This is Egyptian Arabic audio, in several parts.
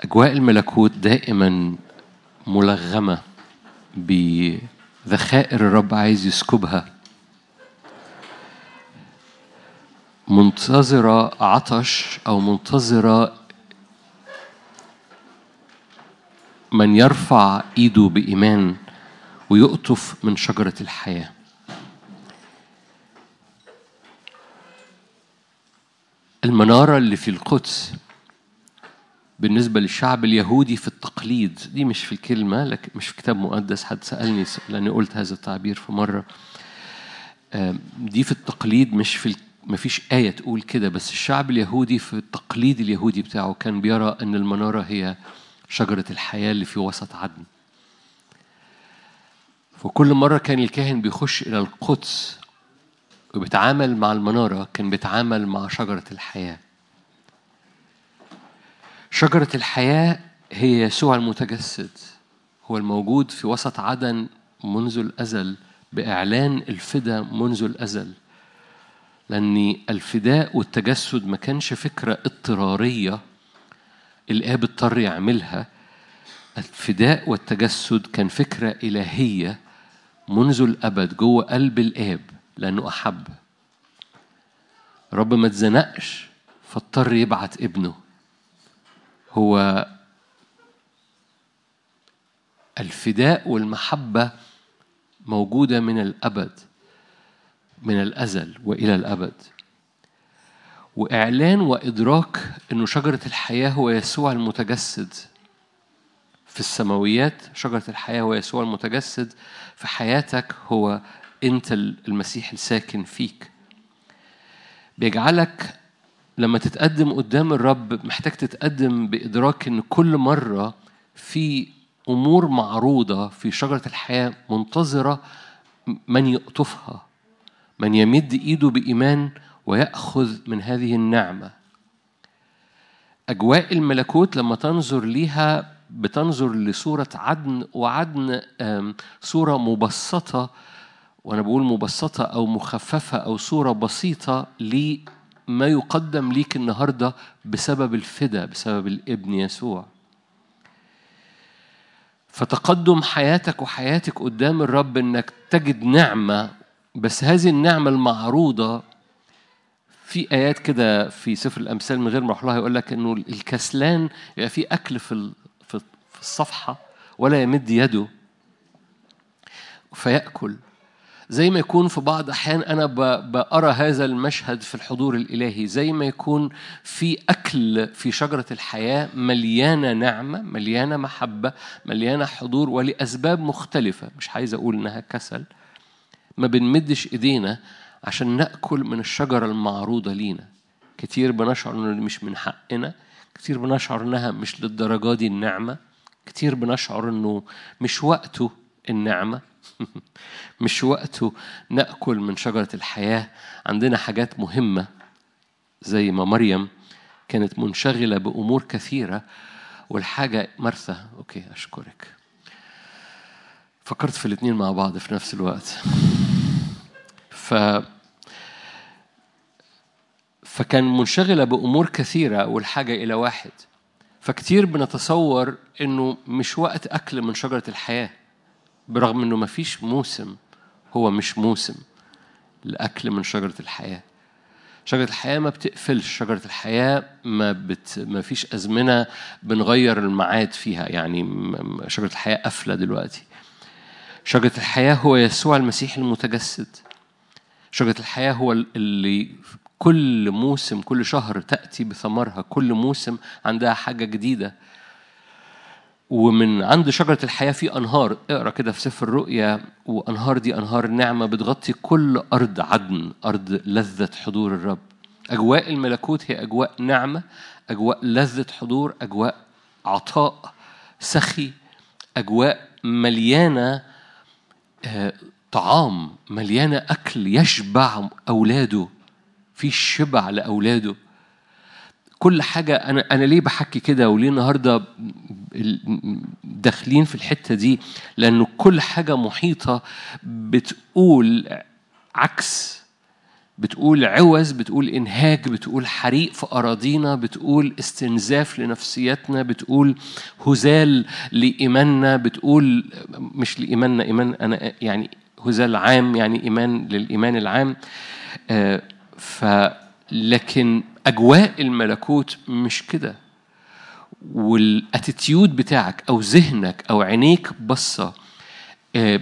أجواء الملكوت دائما ملغمة بذخائر الرب عايز يسكبها منتظرة عطش أو منتظرة من يرفع إيده بإيمان ويقطف من شجرة الحياة المنارة اللي في القدس بالنسبة للشعب اليهودي في التقليد دي مش في الكلمة لكن مش في كتاب مقدس حد سألني لأني قلت هذا التعبير في مرة دي في التقليد مش في ما فيش آية تقول كده بس الشعب اليهودي في التقليد اليهودي بتاعه كان بيرى أن المنارة هي شجرة الحياة اللي في وسط عدن فكل مرة كان الكاهن بيخش إلى القدس وبيتعامل مع المنارة كان بيتعامل مع شجرة الحياة شجرة الحياة هي يسوع المتجسد هو الموجود في وسط عدن منذ الأزل بإعلان الفدا منذ الأزل لأن الفداء والتجسد ما كانش فكرة اضطرارية الآب اضطر يعملها الفداء والتجسد كان فكرة إلهية منذ الأبد جوه قلب الآب لأنه أحب رب ما اتزنقش فاضطر يبعت ابنه هو الفداء والمحبة موجودة من الأبد من الأزل وإلى الأبد وإعلان وإدراك أنه شجرة الحياة هو يسوع المتجسد في السماويات شجرة الحياة هو يسوع المتجسد في حياتك هو أنت المسيح الساكن فيك بيجعلك لما تتقدم قدام الرب محتاج تتقدم بإدراك أن كل مرة في أمور معروضة في شجرة الحياة منتظرة من يقطفها من يمد إيده بإيمان ويأخذ من هذه النعمة أجواء الملكوت لما تنظر ليها بتنظر لصورة عدن وعدن صورة مبسطة وأنا بقول مبسطة أو مخففة أو صورة بسيطة لما يقدم ليك النهاردة بسبب الفدا بسبب الابن يسوع فتقدم حياتك وحياتك قدام الرب انك تجد نعمه بس هذه النعمه المعروضه في ايات كده في سفر الامثال من غير ما اروح لها يقول لك انه الكسلان يبقى في اكل في في الصفحه ولا يمد يده فياكل زي ما يكون في بعض احيان انا بأرى هذا المشهد في الحضور الالهي زي ما يكون في اكل في شجره الحياه مليانه نعمه مليانه محبه مليانه حضور ولاسباب مختلفه مش عايز اقول انها كسل ما بنمدش ايدينا عشان ناكل من الشجره المعروضه لينا كتير بنشعر انه مش من حقنا كتير بنشعر انها مش للدرجه دي النعمه كتير بنشعر انه مش وقته النعمه مش وقته ناكل من شجره الحياه عندنا حاجات مهمه زي ما مريم كانت منشغله بامور كثيره والحاجه مرثى اوكي اشكرك فكرت في الاثنين مع بعض في نفس الوقت ف فكان منشغله بامور كثيره والحاجه الى واحد فكتير بنتصور انه مش وقت اكل من شجره الحياه برغم انه ما فيش موسم هو مش موسم الاكل من شجره الحياه شجره الحياه ما بتقفلش شجره الحياه ما بت ما فيش ازمنه بنغير الميعاد فيها يعني شجره الحياه قافله دلوقتي شجره الحياه هو يسوع المسيح المتجسد شجره الحياه هو اللي كل موسم كل شهر تأتي بثمرها كل موسم عندها حاجة جديدة ومن عند شجرة الحياة في أنهار اقرأ كده في سفر الرؤيا وأنهار دي أنهار النعمة بتغطي كل أرض عدن أرض لذة حضور الرب أجواء الملكوت هي أجواء نعمة أجواء لذة حضور أجواء عطاء سخي أجواء مليانة طعام مليانة أكل يشبع أولاده في شبع لأولاده كل حاجة أنا أنا ليه بحكي كده وليه النهاردة داخلين في الحتة دي لأنه كل حاجة محيطة بتقول عكس بتقول عوز بتقول انهاك بتقول حريق في اراضينا بتقول استنزاف لنفسياتنا بتقول هزال لايماننا بتقول مش لايماننا ايمان انا يعني هزال عام يعني ايمان للايمان العام آه ف لكن اجواء الملكوت مش كده والاتيتيود بتاعك او ذهنك او عينيك بصه آه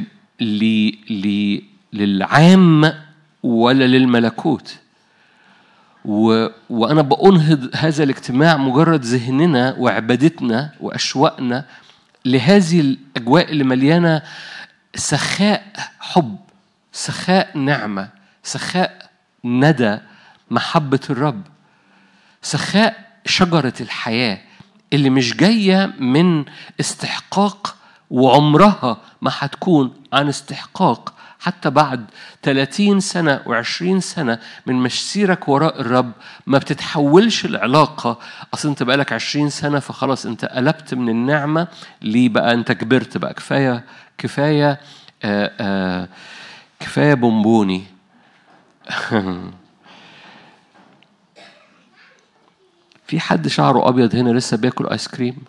للعام ولا للملكوت و... وأنا بأنهض هذا الاجتماع مجرد ذهننا وعبادتنا وأشواقنا لهذه الأجواء اللي مليانة سخاء حب سخاء نعمة سخاء ندى محبة الرب سخاء شجرة الحياة اللي مش جاية من استحقاق وعمرها ما هتكون عن استحقاق حتى بعد 30 سنة و20 سنة من مسيرك وراء الرب ما بتتحولش العلاقة أصل أنت بقالك 20 سنة فخلاص أنت قلبت من النعمة ليه بقى أنت كبرت بقى كفاية كفاية آآ آه، آآ آه، كفاية بونبوني في حد شعره أبيض هنا لسه بياكل آيس كريم؟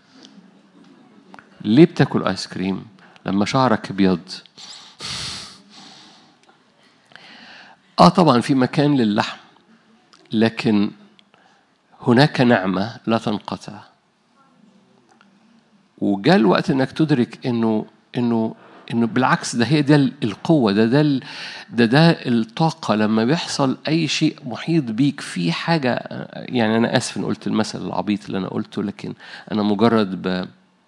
ليه بتاكل آيس كريم؟ لما شعرك ابيض اه طبعا في مكان للحم لكن هناك نعمة لا تنقطع وجاء الوقت انك تدرك انه انه انه بالعكس ده هي ده القوه ده ده ده ده الطاقه لما بيحصل اي شيء محيط بيك في حاجه يعني انا اسف ان قلت المثل العبيط اللي انا قلته لكن انا مجرد ب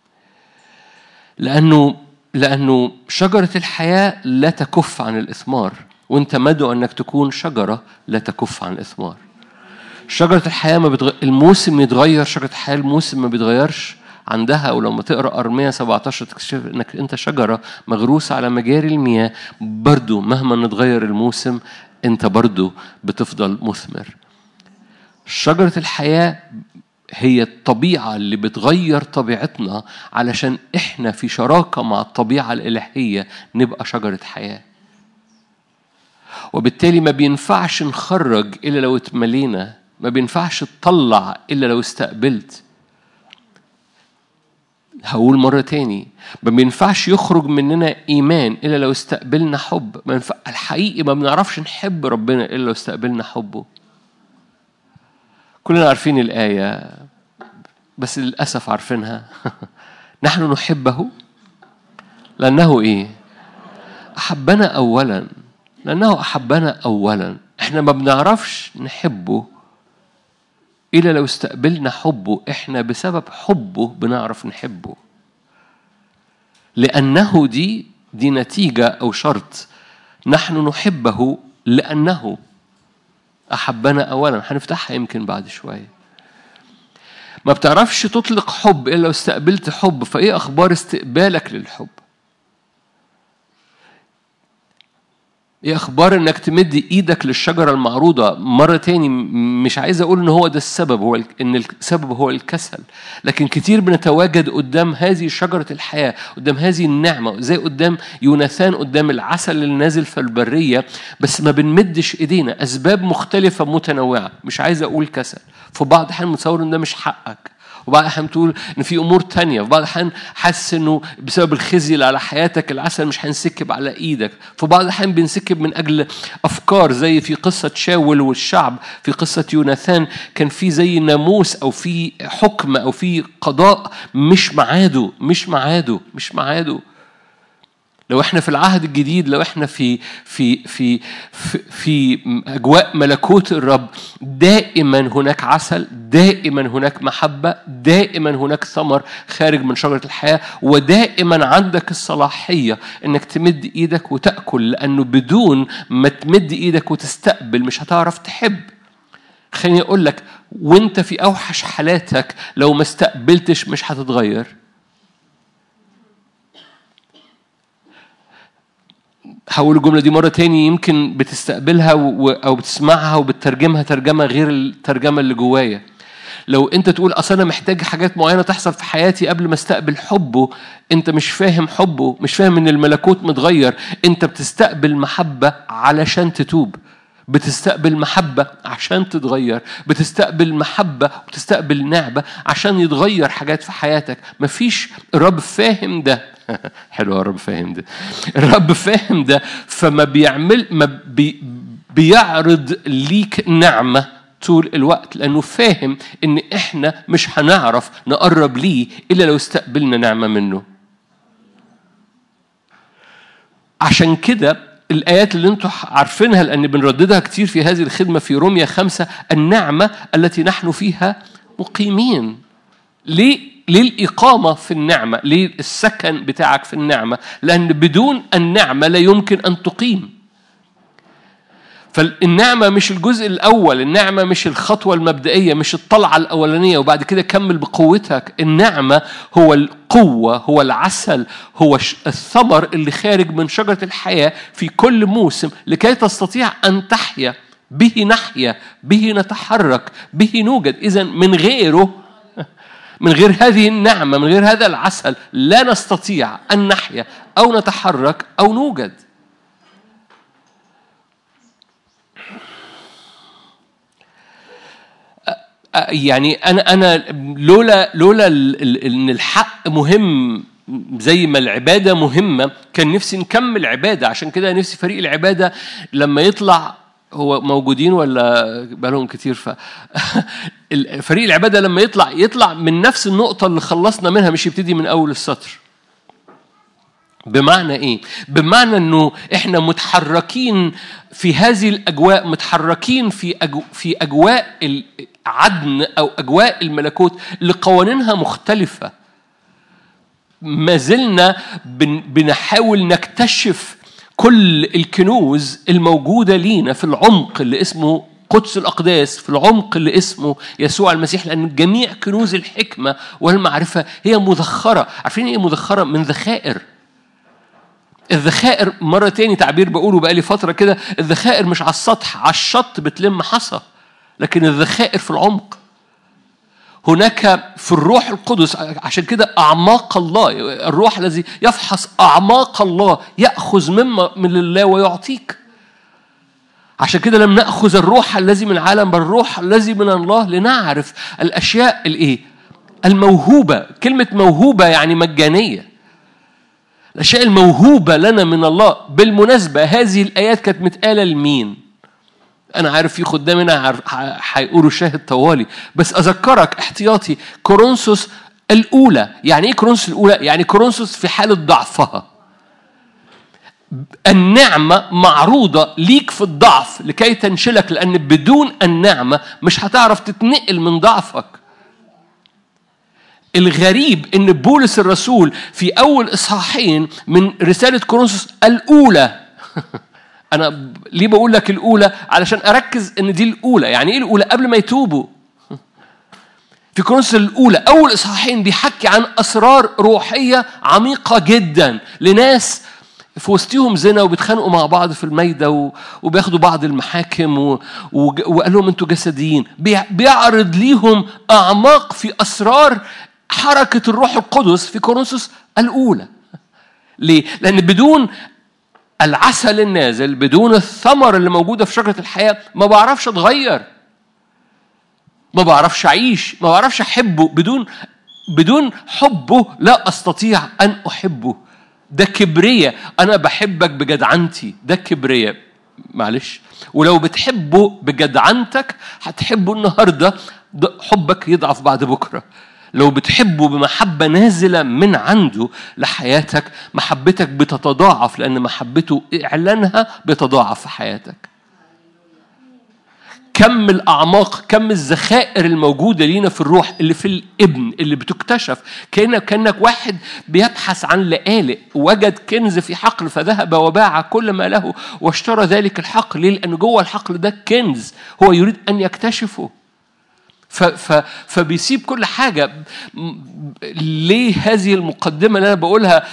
لانه لانه شجره الحياه لا تكف عن الاثمار وانت مدعو انك تكون شجره لا تكف عن الاثمار شجره الحياه ما بتغ... الموسم يتغير شجره الحياه الموسم ما بيتغيرش عندها ولما تقرا ارميه 17 تكتشف انك انت شجره مغروسه على مجاري المياه برضو مهما نتغير الموسم انت برضو بتفضل مثمر شجره الحياه هي الطبيعة اللي بتغير طبيعتنا علشان احنا في شراكة مع الطبيعة الإلهية نبقى شجرة حياة وبالتالي ما بينفعش نخرج إلا لو اتملينا ما بينفعش تطلع إلا لو استقبلت هقول مرة تاني ما بينفعش يخرج مننا إيمان إلا لو استقبلنا حب ما ينفع الحقيقي ما بنعرفش نحب ربنا إلا لو استقبلنا حبه كلنا عارفين الآية بس للأسف عارفينها نحن نحبه لأنه إيه أحبنا أولا لأنه أحبنا أولا إحنا ما بنعرفش نحبه إلا لو استقبلنا حبه إحنا بسبب حبه بنعرف نحبه لأنه دي دي نتيجة أو شرط نحن نحبه لأنه أحبنا أولا هنفتحها يمكن بعد شوية ما بتعرفش تطلق حب إلا لو استقبلت حب فإيه أخبار استقبالك للحب ايه اخبار انك تمد ايدك للشجره المعروضه مره تاني مش عايز اقول ان هو ده السبب هو ان السبب هو الكسل لكن كتير بنتواجد قدام هذه شجره الحياه قدام هذه النعمه زي قدام يوناثان قدام العسل اللي نازل في البريه بس ما بنمدش ايدينا اسباب مختلفه متنوعه مش عايز اقول كسل في بعض الاحيان متصور ان ده مش حقك وبعض الأحيان تقول إن في أمور تانية وبعض الأحيان حاسس إنه بسبب الخزي اللي على حياتك العسل مش هينسكب على إيدك في بعض الأحيان بينسكب من أجل أفكار زي في قصة شاول والشعب في قصة يوناثان كان في زي ناموس أو في حكم أو في قضاء مش معاده مش معاده مش معاده لو احنا في العهد الجديد لو احنا في في في في, في اجواء ملكوت الرب دائما هناك عسل دائما هناك محبه دائما هناك ثمر خارج من شجره الحياه ودائما عندك الصلاحيه انك تمد ايدك وتاكل لانه بدون ما تمد ايدك وتستقبل مش هتعرف تحب خليني اقول لك وانت في اوحش حالاتك لو ما استقبلتش مش هتتغير هقول الجملة دي مرة تاني يمكن بتستقبلها أو بتسمعها وبتترجمها ترجمة غير الترجمة اللي جوايا لو انت تقول اصل انا محتاج حاجات معينه تحصل في حياتي قبل ما استقبل حبه انت مش فاهم حبه مش فاهم ان الملكوت متغير انت بتستقبل محبه علشان تتوب بتستقبل محبة عشان تتغير بتستقبل محبة وبتستقبل نعمة عشان يتغير حاجات في حياتك مفيش الرب فاهم ده حلو الرب فاهم ده الرب فاهم ده فما بيعمل ما بي بيعرض ليك نعمة طول الوقت لأنه فاهم إن إحنا مش هنعرف نقرب ليه إلا لو استقبلنا نعمة منه عشان كده الآيات اللي أنتم عارفينها لأن بنرددها كتير في هذه الخدمة في روميا خمسة النعمة التي نحن فيها مقيمين ليه للإقامة في النعمة ليه السكن بتاعك في النعمة لأن بدون النعمة لا يمكن أن تقيم فالنعمة مش الجزء الأول النعمة مش الخطوة المبدئية مش الطلعة الأولانية وبعد كده كمل بقوتك النعمة هو القوة هو العسل هو الثمر اللي خارج من شجرة الحياة في كل موسم لكي تستطيع أن تحيا به نحيا به نتحرك به نوجد إذا من غيره من غير هذه النعمة من غير هذا العسل لا نستطيع أن نحيا أو نتحرك أو نوجد يعني انا انا لولا لولا ان الحق مهم زي ما العباده مهمه كان نفسي نكمل عباده عشان كده نفسي فريق العباده لما يطلع هو موجودين ولا بقالهم كتير ف فريق العباده لما يطلع يطلع من نفس النقطه اللي خلصنا منها مش يبتدي من اول السطر بمعنى ايه بمعنى انه احنا متحركين في هذه الاجواء متحركين في أجو في اجواء عدن او اجواء الملكوت اللي قوانينها مختلفه ما زلنا بنحاول نكتشف كل الكنوز الموجوده لينا في العمق اللي اسمه قدس الأقداس في العمق اللي اسمه يسوع المسيح لأن جميع كنوز الحكمة والمعرفة هي مذخرة عارفين إيه مذخرة من ذخائر الذخائر مرة تاني تعبير بقوله بقالي فترة كده الذخائر مش على السطح على الشط بتلم حصى لكن الذخائر في العمق هناك في الروح القدس عشان كده أعماق الله الروح الذي يفحص أعماق الله يأخذ مما من الله ويعطيك عشان كده لم نأخذ الروح الذي من العالم بل الروح الذي من الله لنعرف الأشياء الإيه؟ الموهوبة كلمة موهوبة يعني مجانية الأشياء الموهوبة لنا من الله بالمناسبة هذه الآيات كانت متقالة لمين؟ أنا عارف في خدام هنا هيقولوا شاهد طوالي بس أذكرك احتياطي كورنثوس الأولى يعني إيه كورنثوس الأولى؟ يعني كورنثوس في حالة ضعفها النعمة معروضة ليك في الضعف لكي تنشلك لأن بدون النعمة مش هتعرف تتنقل من ضعفك الغريب ان بولس الرسول في اول اصحاحين من رساله كورنثوس الاولى انا ليه بقول لك الاولى علشان اركز ان دي الاولى يعني ايه الاولى قبل ما يتوبوا في كورنثوس الاولى اول اصحاحين بيحكي عن اسرار روحيه عميقه جدا لناس في وسطهم زنا وبيتخانقوا مع بعض في الميدة وبياخدوا بعض المحاكم و... وقال لهم انتوا جسديين بيعرض ليهم اعماق في اسرار حركة الروح القدس في كورنثوس الأولى ليه؟ لأن بدون العسل النازل بدون الثمر اللي موجودة في شجرة الحياة ما بعرفش أتغير ما بعرفش أعيش ما بعرفش أحبه بدون بدون حبه لا أستطيع أن أحبه ده كبرية أنا بحبك بجدعنتي ده كبرية معلش ولو بتحبه بجدعنتك هتحبه النهاردة حبك يضعف بعد بكرة لو بتحبه بمحبة نازلة من عنده لحياتك محبتك بتتضاعف لأن محبته إعلانها بيتضاعف في حياتك كم الأعماق كم الذخائر الموجودة لينا في الروح اللي في الابن اللي بتكتشف كأنك كأنك واحد بيبحث عن لآلئ وجد كنز في حقل فذهب وباع كل ما له واشترى ذلك الحقل ليه؟ لأن جوه الحقل ده كنز هو يريد أن يكتشفه فبيسيب كل حاجة ليه هذه المقدمة اللي أنا بقولها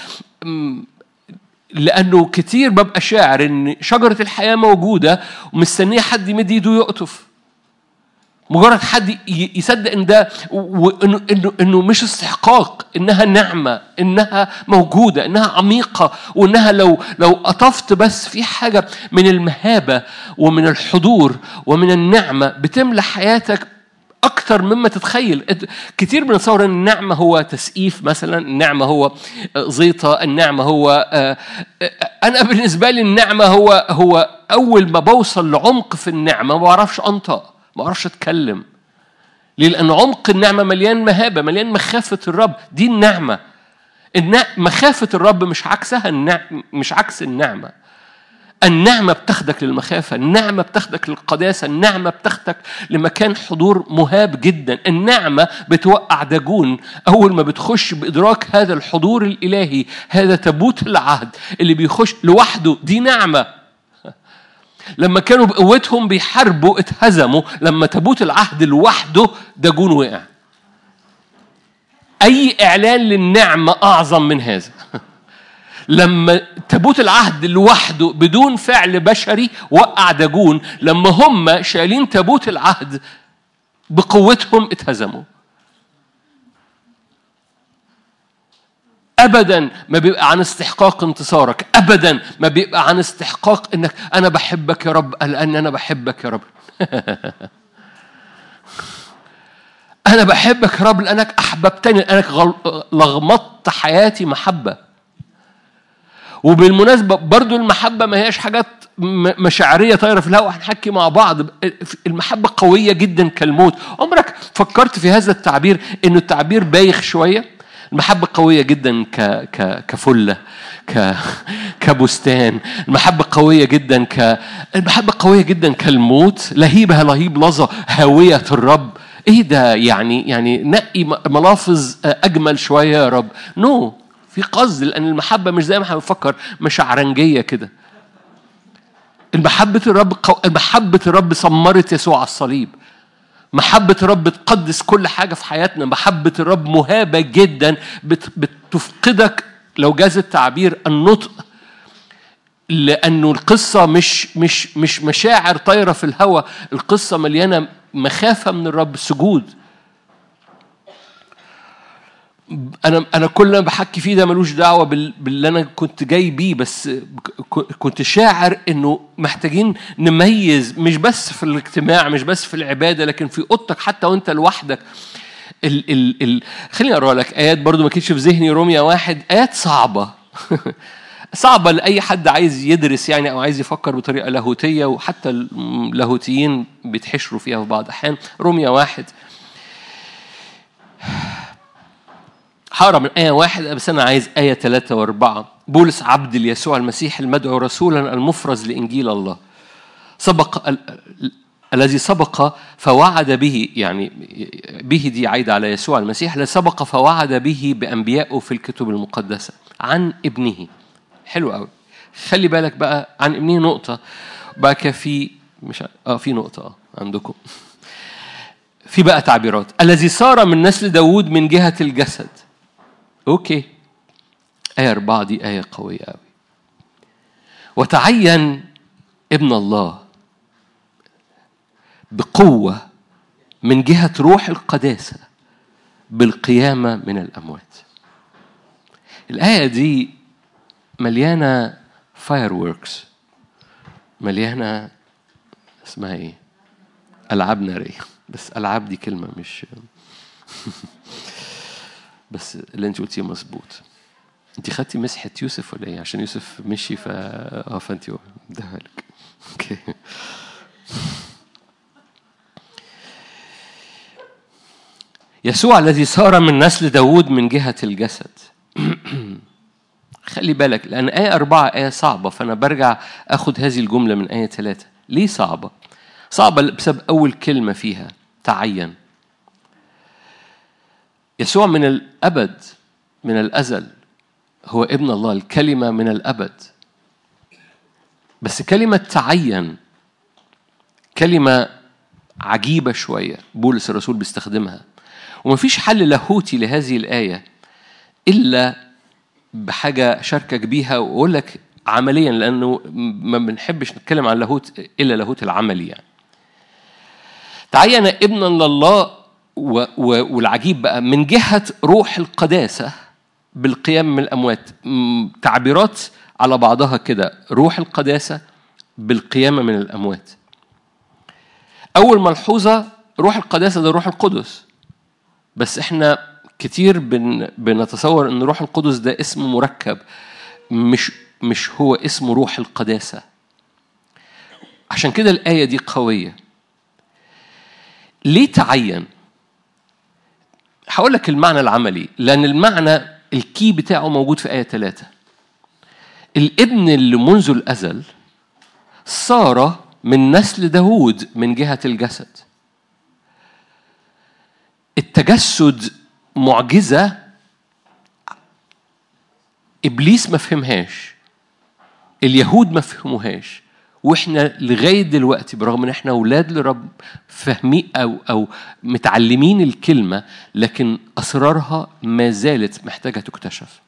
لأنه كتير ببقى شاعر إن شجرة الحياة موجودة ومستنية حد يمد إيده يقطف مجرد حد ي- يصدق ان ده وانه انه انه مش استحقاق انها نعمه انها موجوده انها عميقه وانها لو لو قطفت بس في حاجه من المهابه ومن الحضور ومن النعمه بتملى حياتك اكتر مما تتخيل إت- كتير بنتصور ان النعمه هو تسقيف مثلا النعمه هو آه، زيطه النعمه هو آه، آه، انا بالنسبه لي النعمه هو هو اول ما بوصل لعمق في النعمه ما بعرفش انطق ما بعرفش اتكلم ليه لان عمق النعمه مليان مهابه مليان مخافه الرب دي النعمه النع- مخافه الرب مش عكسها النعم مش عكس النعمه النعمة بتاخدك للمخافة النعمة بتاخدك للقداسة النعمة بتاخدك لمكان حضور مهاب جدا النعمة بتوقع داجون أول ما بتخش بإدراك هذا الحضور الإلهي هذا تابوت العهد اللي بيخش لوحده دي نعمة لما كانوا بقوتهم بيحاربوا اتهزموا لما تابوت العهد لوحده داجون وقع أي إعلان للنعمة أعظم من هذا لما تابوت العهد لوحده بدون فعل بشري وقع داجون لما هم شايلين تابوت العهد بقوتهم اتهزموا ابدا ما بيبقى عن استحقاق انتصارك ابدا ما بيبقى عن استحقاق انك انا بحبك يا رب لان انا بحبك يا رب انا بحبك يا رب لانك احببتني لانك غل- لغمطت حياتي محبه وبالمناسبة برضو المحبة ما هياش حاجات م- مشاعرية طايرة في الهواء هنحكي مع بعض المحبة قوية جدا كالموت عمرك فكرت في هذا التعبير انه التعبير بايخ شوية المحبة قوية جدا ك... ك... كفلة ك... كبستان المحبة قوية جدا ك المحبة قوية جدا كالموت لهيبها لهيب لظى هاوية الرب ايه ده يعني يعني نقي م- ملافظ اجمل شوية يا رب نو no. في قصد لان المحبة مش زي ما احنا بنفكر مشاعرنجية كده المحبة الرب قو... محبة الرب ثمرت يسوع على الصليب محبة الرب تقدس كل حاجة في حياتنا محبة الرب مهابة جدا بت... بتفقدك لو جاز التعبير النطق لأنه القصة مش مش مش مشاعر طايرة في الهواء القصة مليانة مخافة من الرب سجود انا انا كل اللي أنا بحكي فيه ده ملوش دعوه بال- باللي انا كنت جاي بيه بس ك- كنت شاعر انه محتاجين نميز مش بس في الاجتماع مش بس في العباده لكن في اوضتك حتى وانت لوحدك ال ال ال خليني اقرا لك ايات برضو ما كانتش في ذهني روميا واحد ايات صعبه صعبة لأي حد عايز يدرس يعني أو عايز يفكر بطريقة لاهوتية وحتى اللاهوتيين بيتحشروا فيها في بعض الأحيان روميا واحد هقرا من آية واحد بس أنا عايز آية ثلاثة وأربعة بولس عبد ليسوع المسيح المدعو رسولا المفرز لإنجيل الله سبق ال- ال- الذي سبق فوعد به يعني به دي عايدة على يسوع المسيح الذي سبق فوعد به بأنبيائه في الكتب المقدسة عن ابنه حلو قوي خلي بالك بقى عن ابنه نقطة بقى كده في مش ع- اه في نقطة اه عندكم في بقى تعبيرات الذي صار من نسل داوود من جهة الجسد اوكي آية أربعة دي آية قوية قوي وتعين ابن الله بقوة من جهة روح القداسة بالقيامة من الأموات الآية دي مليانة فاير ووركس مليانة اسمها ايه؟ ألعاب نارية بس ألعاب دي كلمة مش بس اللي انت قلتيه مظبوط انت خدتي مسحة يوسف ولا ايه؟ عشان يوسف مشي ف اه فانت ده لك اوكي يسوع الذي صار من نسل داوود من جهة الجسد خلي بالك لأن آية أربعة آية صعبة فأنا برجع أخد هذه الجملة من آية ثلاثة ليه صعبة؟ صعبة بسبب أول كلمة فيها تعين يسوع من الأبد من الأزل هو ابن الله الكلمة من الأبد بس كلمة تعين كلمة عجيبة شوية بولس الرسول بيستخدمها ومفيش حل لاهوتي لهذه الآية إلا بحاجة أشاركك بيها وأقول لك عمليا لأنه ما بنحبش نتكلم عن لاهوت إلا لاهوت العملي يعني تعين ابنا لله و و والعجيب بقى من جهة روح القداسة بالقيام من الأموات تعبيرات على بعضها كده روح القداسة بالقيامة من الأموات أول ملحوظة روح القداسة ده روح القدس بس احنا كتير بن بنتصور ان روح القدس ده اسم مركب مش مش هو اسمه روح القداسة عشان كده الآية دي قوية ليه تعين هقول لك المعنى العملي لأن المعنى الكي بتاعه موجود في آية ثلاثة الابن اللي منذ الأزل صار من نسل داوود من جهة الجسد التجسد معجزة إبليس ما فهمهاش اليهود ما فهموهاش واحنا لغايه دلوقتي برغم ان احنا اولاد لرب فاهمين او او متعلمين الكلمه لكن اسرارها ما زالت محتاجه تكتشف.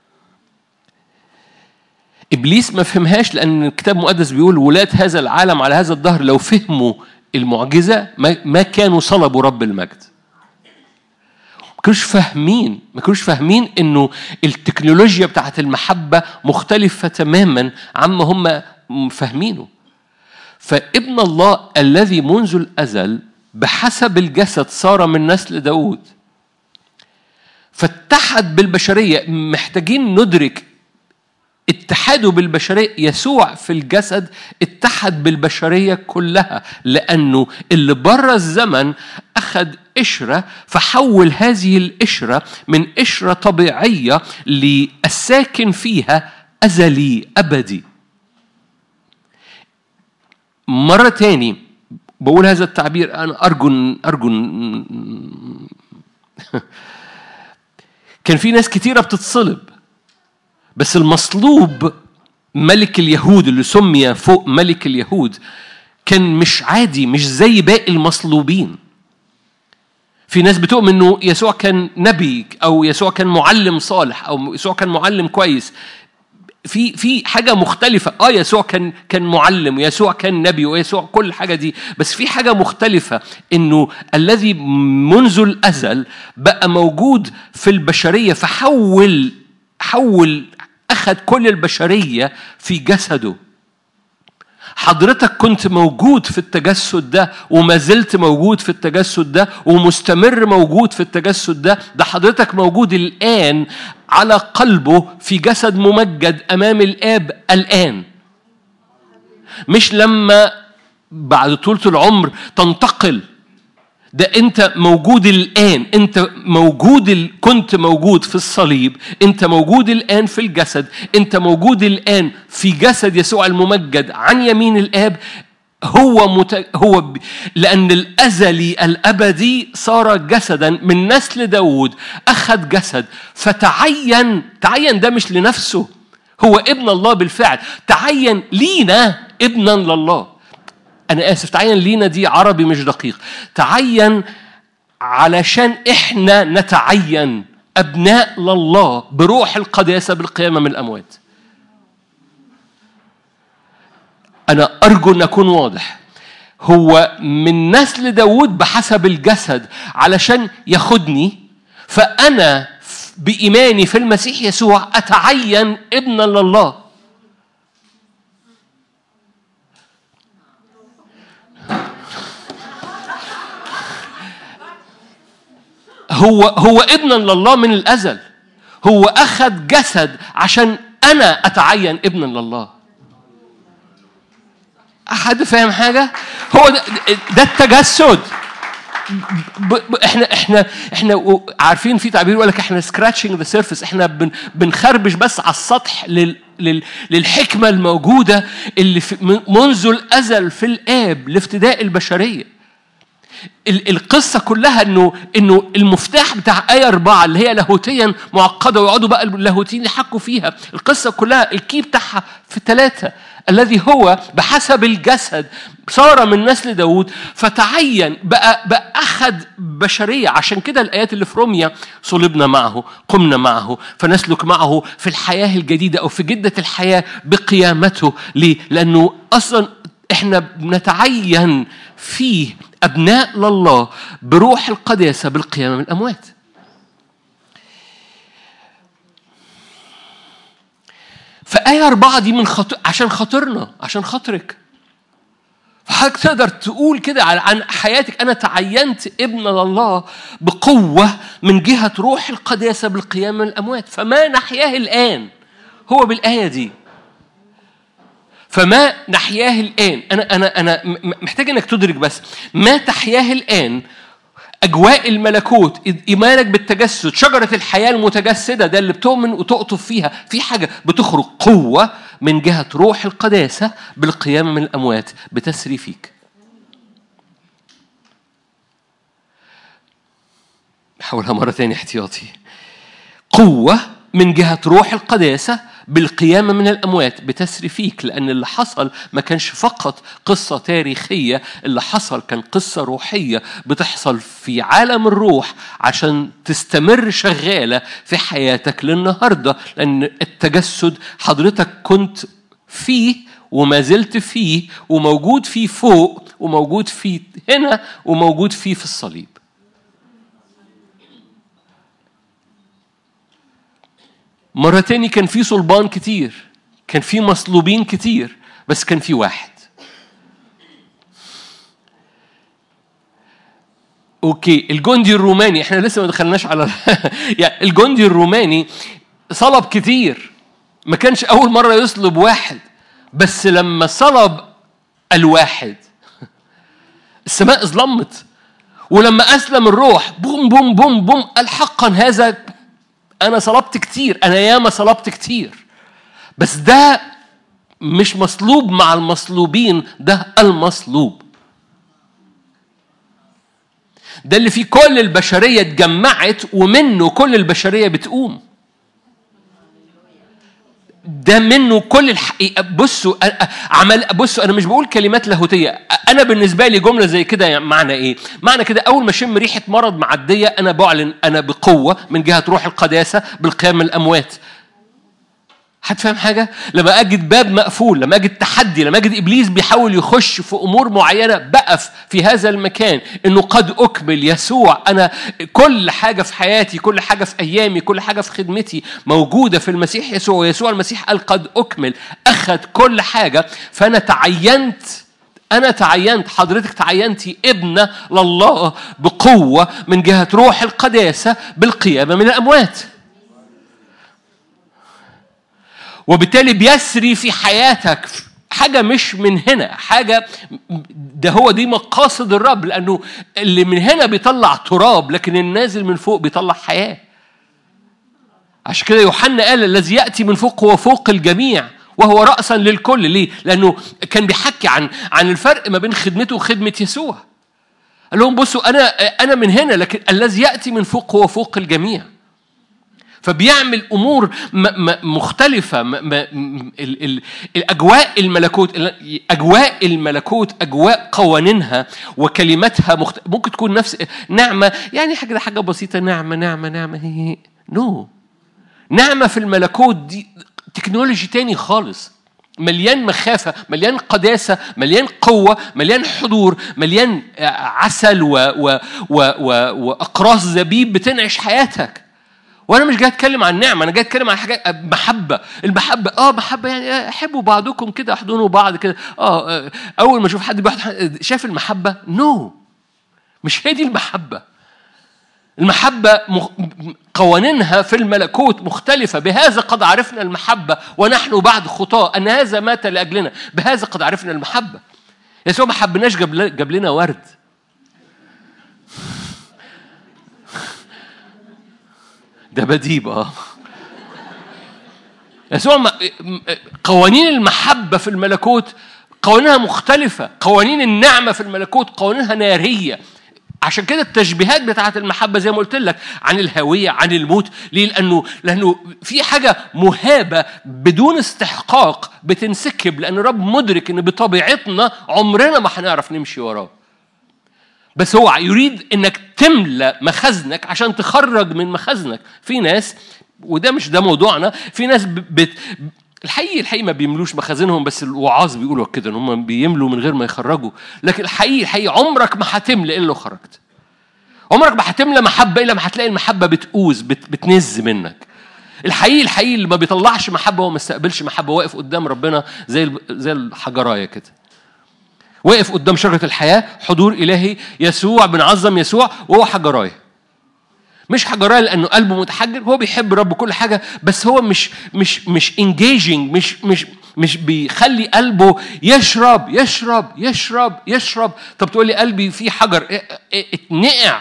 ابليس ما فهمهاش لان الكتاب المقدس بيقول ولاد هذا العالم على هذا الظهر لو فهموا المعجزه ما كانوا صلبوا رب المجد. ما كانوش فاهمين ما كانوش فاهمين انه التكنولوجيا بتاعت المحبه مختلفه تماما عما هم فاهمينه فابن الله الذي منذ الأزل بحسب الجسد صار من نسل داود فاتحد بالبشرية محتاجين ندرك اتحاده بالبشرية يسوع في الجسد اتحد بالبشرية كلها لأنه اللي بره الزمن أخذ قشرة فحول هذه القشرة من قشرة طبيعية للساكن فيها أزلي أبدي مرة تاني بقول هذا التعبير أنا أرجو أرجو كان في ناس كتيرة بتتصلب بس المصلوب ملك اليهود اللي سمي فوق ملك اليهود كان مش عادي مش زي باقي المصلوبين في ناس بتؤمن انه يسوع كان نبي او يسوع كان معلم صالح او يسوع كان معلم كويس في في حاجه مختلفه اه يسوع كان كان معلم ويسوع كان نبي ويسوع كل حاجه دي بس في حاجه مختلفه انه الذي منذ الازل بقى موجود في البشريه فحول حول اخذ كل البشريه في جسده حضرتك كنت موجود في التجسد ده وما زلت موجود في التجسد ده ومستمر موجود في التجسد ده ده حضرتك موجود الآن على قلبه في جسد ممجد أمام الآب الآن مش لما بعد طولة العمر تنتقل ده انت موجود الان انت موجود ال... كنت موجود في الصليب انت موجود الان في الجسد انت موجود الان في جسد يسوع الممجد عن يمين الاب هو مت... هو ب... لان الازلي الابدي صار جسدا من نسل داود اخذ جسد فتعين تعين ده مش لنفسه هو ابن الله بالفعل تعين لينا ابنا لله أنا آسف تعين لينا دي عربي مش دقيق تعين علشان إحنا نتعين أبناء لله بروح القداسة بالقيامة من الأموات أنا أرجو أن أكون واضح هو من نسل داود بحسب الجسد علشان ياخدني فأنا بإيماني في المسيح يسوع أتعين ابنا لله هو هو ابنا لله من الازل هو اخذ جسد عشان انا اتعين ابنا لله حد فاهم حاجه هو ده, ده التجسد ب ب احنا احنا احنا عارفين في تعبير يقول لك احنا سكراتشنج ذا سيرفيس احنا بن بنخربش بس على السطح لل لل للحكمه الموجوده اللي في منذ الازل في الاب لافتداء البشريه القصة كلها انه انه المفتاح بتاع آية أربعة اللي هي لاهوتيا معقدة ويقعدوا بقى اللاهوتيين يحكوا فيها، القصة كلها الكي بتاعها في ثلاثة الذي هو بحسب الجسد صار من نسل داود فتعين بقى بقى أخذ بشرية عشان كده الآيات اللي في روميا صلبنا معه قمنا معه فنسلك معه في الحياة الجديدة أو في جدة الحياة بقيامته ليه؟ لأنه أصلا احنا بنتعين فيه أبناء لله بروح القداسة بالقيامة من الأموات فآية أربعة دي من خاطر عشان خاطرنا عشان خاطرك فحضرتك تقدر تقول كده عن حياتك أنا تعينت ابن لله بقوة من جهة روح القداسة بالقيام من الأموات فما نحياه الآن هو بالآية دي فما نحياه الآن أنا أنا أنا محتاج إنك تدرك بس ما تحياه الآن أجواء الملكوت إيمانك بالتجسد شجرة الحياة المتجسدة ده اللي بتؤمن وتقطف فيها في حاجة بتخرج قوة من جهة روح القداسة بالقيام من الأموات بتسري فيك حولها مرة تانية احتياطي قوة من جهة روح القداسة بالقيامة من الأموات بتسري فيك لأن اللي حصل ما كانش فقط قصة تاريخية اللي حصل كان قصة روحية بتحصل في عالم الروح عشان تستمر شغالة في حياتك للنهاردة لأن التجسد حضرتك كنت فيه وما زلت فيه وموجود فيه فوق وموجود فيه هنا وموجود فيه في الصليب مرة تاني كان في صلبان كتير كان في مصلوبين كتير بس كان في واحد اوكي الجندي الروماني احنا لسه ما دخلناش على يعني الجندي الروماني صلب كتير ما كانش اول مره يصلب واحد بس لما صلب الواحد السماء ظلمت ولما اسلم الروح بوم بوم بوم بوم قال حقا هذا أنا صلبت كتير أنا ياما صلبت كتير بس ده مش مصلوب مع المصلوبين ده المصلوب ده اللي فيه كل البشرية اتجمعت ومنه كل البشرية بتقوم ده منه كل الحقيقة بصوا عمل بصوا أنا مش بقول كلمات لاهوتية أنا بالنسبة لي جملة زي كده يعني معنى إيه؟ معنى كده أول ما أشم ريحة مرض معدية أنا بعلن أنا بقوة من جهة روح القداسة بالقيام من الأموات حد فاهم حاجة؟ لما أجد باب مقفول، لما أجد تحدي، لما أجد إبليس بيحاول يخش في أمور معينة بقف في هذا المكان إنه قد أكمل يسوع أنا كل حاجة في حياتي، كل حاجة في أيامي، كل حاجة في خدمتي موجودة في المسيح يسوع، ويسوع المسيح قال قد أكمل، أخذ كل حاجة، فأنا تعينت أنا تعينت حضرتك تعينتي ابنة لله بقوة من جهة روح القداسة بالقيامة من الأموات. وبالتالي بيسري في حياتك حاجة مش من هنا حاجة ده هو دي مقاصد الرب لأنه اللي من هنا بيطلع تراب لكن النازل من فوق بيطلع حياة عشان كده يوحنا قال الذي يأتي من فوق هو فوق الجميع وهو رأسا للكل ليه؟ لأنه كان بيحكي عن عن الفرق ما بين خدمته وخدمة يسوع قال لهم بصوا أنا أنا من هنا لكن الذي يأتي من فوق هو فوق الجميع فبيعمل امور مختلفه الاجواء الملكوت اجواء الملكوت اجواء قوانينها وكلماتها مخت... ممكن تكون نفس نعمه يعني حاجه حاجه بسيطه نعمه نعمه نعمه هي نو no. نعمه في الملكوت دي تكنولوجي تاني خالص مليان مخافة مليان قداسة مليان قوة مليان حضور مليان عسل و... و... و... و... وأقراص زبيب بتنعش حياتك وانا مش جاي اتكلم عن نعمه انا جاي اتكلم عن حاجات محبه المحبه اه محبه يعني احبوا بعضكم كده احضنوا بعض كده اه اول ما اشوف حد بيحضن شايف المحبه نو no. مش هي دي المحبه المحبة مخ... قوانينها في الملكوت مختلفة بهذا قد عرفنا المحبة ونحن بعد خطاة أن هذا مات لأجلنا بهذا قد عرفنا المحبة يسوع ما حبناش جاب, جاب لنا ورد ده بديب اه يسوع قوانين المحبة في الملكوت قوانينها مختلفة قوانين النعمة في الملكوت قوانينها نارية عشان كده التشبيهات بتاعت المحبة زي ما قلت لك عن الهوية عن الموت ليه؟ لأنه لأنه في حاجة مهابة بدون استحقاق بتنسكب لأن الرب مدرك إن بطبيعتنا عمرنا ما هنعرف نمشي وراه بس هو يريد انك تملى مخزنك عشان تخرج من مخزنك في ناس وده مش ده موضوعنا في ناس بت الحقيقي الحقيقي ما بيملوش مخازنهم بس الوعاظ بيقولوا كده ان هم بيملوا من غير ما يخرجوا لكن الحقيقي الحقيقي عمرك ما هتملى الا لو خرجت عمرك ما هتملى محبه الا ما هتلاقي المحبه بتؤوز بت بتنز منك الحقيقي الحقيقي اللي ما بيطلعش محبه هو ما استقبلش محبه واقف قدام ربنا زي زي الحجرايه كده واقف قدام شجره الحياه حضور الهي يسوع بنعظم يسوع وهو حجرايه مش حجرايه لانه قلبه متحجر هو بيحب رب كل حاجه بس هو مش مش مش انجيجنج مش مش مش بيخلي قلبه يشرب يشرب يشرب يشرب طب تقول لي قلبي فيه حجر اتنقع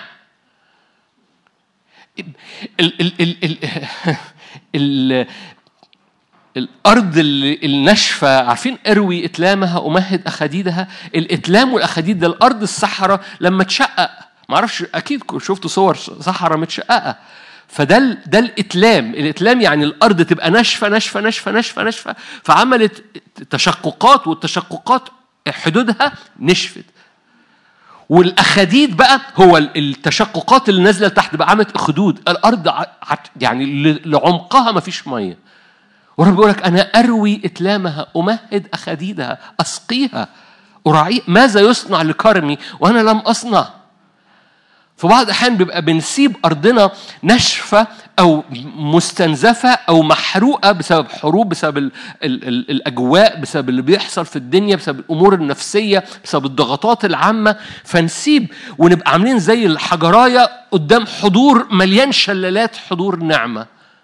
ال ال ال ال ال الارض الناشفه عارفين اروي اتلامها امهد اخاديدها الاتلام والاخاديد ده الارض الصحراء لما تشقق ما اعرفش اكيد شفتوا صور صحراء متشققه فده ده الاتلام الاتلام يعني الارض تبقى ناشفه ناشفه ناشفه ناشفه ناشفه فعملت تشققات والتشققات حدودها نشفت والاخاديد بقى هو التشققات اللي نازله لتحت بقى عملت اخدود الارض يعني لعمقها ما فيش ميه ورب بيقول لك انا اروي اتلامها امهد اخاديدها اسقيها اراعي ماذا يصنع لكرمي وانا لم اصنع في بعض الأحيان بيبقى بنسيب أرضنا ناشفة أو مستنزفة أو محروقة بسبب حروب بسبب ال ال ال الأجواء بسبب اللي بيحصل في الدنيا بسبب الأمور النفسية بسبب الضغطات العامة فنسيب ونبقى عاملين زي الحجراية قدام حضور مليان شلالات حضور نعمة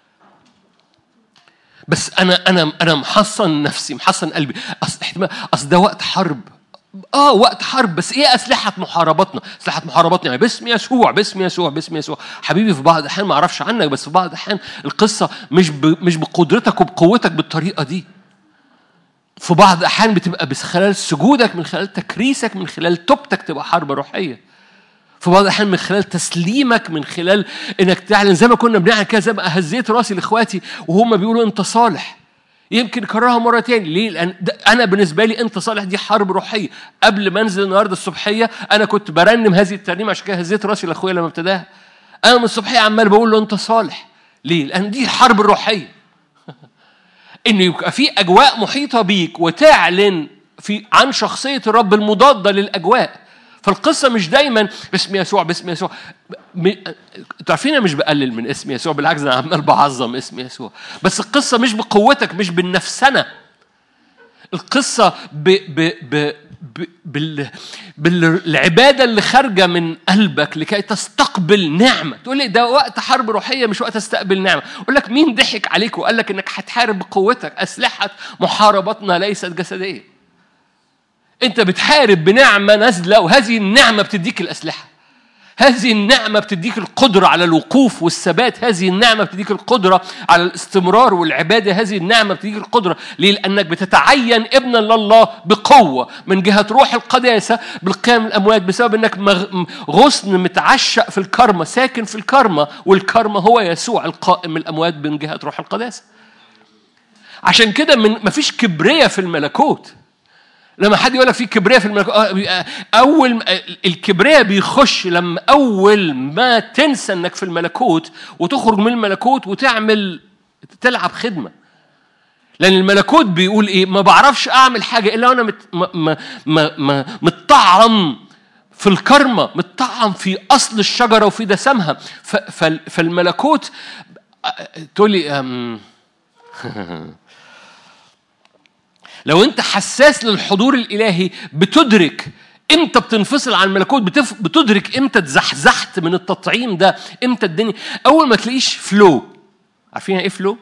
بس أنا أنا أنا محصن نفسي محصن قلبي أصل احتمال أصل ده وقت حرب اه وقت حرب بس ايه اسلحه محاربتنا اسلحه محاربتنا يعني باسم يسوع باسم يسوع باسم يسوع حبيبي في بعض الاحيان ما اعرفش عنك بس في بعض الاحيان القصه مش ب... مش بقدرتك وبقوتك بالطريقه دي في بعض الاحيان بتبقى بس خلال سجودك من خلال تكريسك من خلال توبتك تبقى حرب روحيه في بعض الاحيان من خلال تسليمك من خلال انك تعلن زي ما كنا بنعمل كده زي ما هزيت راسي لاخواتي وهم بيقولوا انت صالح يمكن اكررها مره تاني ليه لان انا بالنسبه لي انت صالح دي حرب روحيه قبل ما انزل النهارده الصبحيه انا كنت برنم هذه الترنيمه عشان كده هزيت راسي لاخويا لما ابتداها انا من الصبحيه عمال بقول له انت صالح ليه لان دي الحرب الروحيه ان يبقى في اجواء محيطه بيك وتعلن في عن شخصيه الرب المضاده للاجواء فالقصة مش دايما باسم يسوع باسم يسوع م... انتوا عارفين انا مش بقلل من اسم يسوع بالعكس انا عمال بعظم اسم يسوع بس القصة مش بقوتك مش بالنفسنة القصة ب... ب... ب... ب... بال... بالعبادة اللي خارجة من قلبك لكي تستقبل نعمة تقول لي ده وقت حرب روحية مش وقت استقبل نعمة أقول لك مين ضحك عليك وقال لك إنك هتحارب بقوتك أسلحة محاربتنا ليست جسدية انت بتحارب بنعمه نازله وهذه النعمه بتديك الاسلحه هذه النعمه بتديك القدره على الوقوف والثبات هذه النعمه بتديك القدره على الاستمرار والعباده هذه النعمه بتديك القدره ليه لانك بتتعين ابنا لله بقوه من جهه روح القداسه بالقيام من الاموات بسبب انك غصن متعشق في الكرمه ساكن في الكرمه والكرمه هو يسوع القائم من الاموات من جهه روح القداسه عشان كده من مفيش كبرية في الملكوت لما حد يقول لك في كبرياء في الملكوت اول الكبرياء بيخش لما اول ما تنسى انك في الملكوت وتخرج من الملكوت وتعمل تلعب خدمه لان الملكوت بيقول ايه ما بعرفش اعمل حاجه الا وانا مت ما ما ما متطعم في الكرمة متطعم في أصل الشجرة وفي دسمها فالملكوت تقول لي لو انت حساس للحضور الالهي بتدرك امتى بتنفصل عن الملكوت بتف... بتدرك امتى اتزحزحت من التطعيم ده امتى الدنيا اول ما تلاقيش فلو عارفين ايه فلو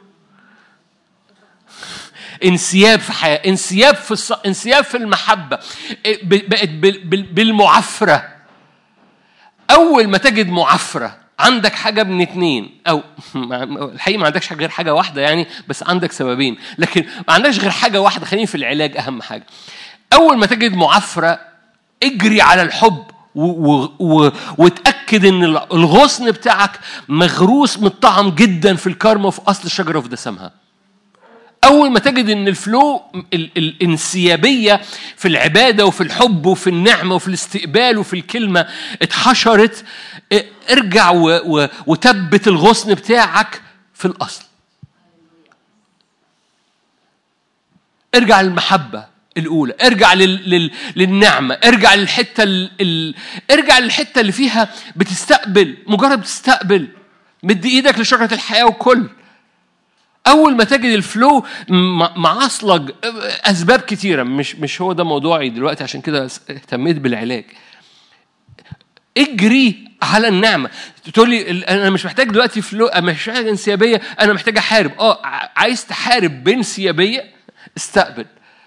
انسياب في حياه انسياب في الص... انسياب في المحبه بقت بالمعافره اول ما تجد معافره عندك حاجة من اتنين أو الحقيقة ما عندكش غير حاجة واحدة يعني بس عندك سببين لكن ما عندكش غير حاجة واحدة خليني في العلاج أهم حاجة أول ما تجد معفرة اجري على الحب و و و وتأكد إن الغصن بتاعك مغروس متطعم جدا في الكارما وفي أصل الشجرة وفي دسمها أول ما تجد إن الفلو الانسيابية في العبادة وفي الحب وفي النعمة وفي الاستقبال وفي الكلمة اتحشرت ارجع وتبت الغصن بتاعك في الأصل ارجع للمحبة الأولى ارجع لل... لل... للنعمة ارجع للحتة ال... ال... ارجع للحتة اللي فيها بتستقبل مجرد بتستقبل مد ايدك لشجرة الحياة وكل أول ما تجد الفلو معصلج أسباب كتيرة مش مش هو ده موضوعي دلوقتي عشان كده اهتميت بالعلاج اجري على النعمه تقول لي انا مش محتاج دلوقتي فلو مش محتاج انسيابيه انا محتاج احارب اه عايز تحارب بانسيابيه استقبل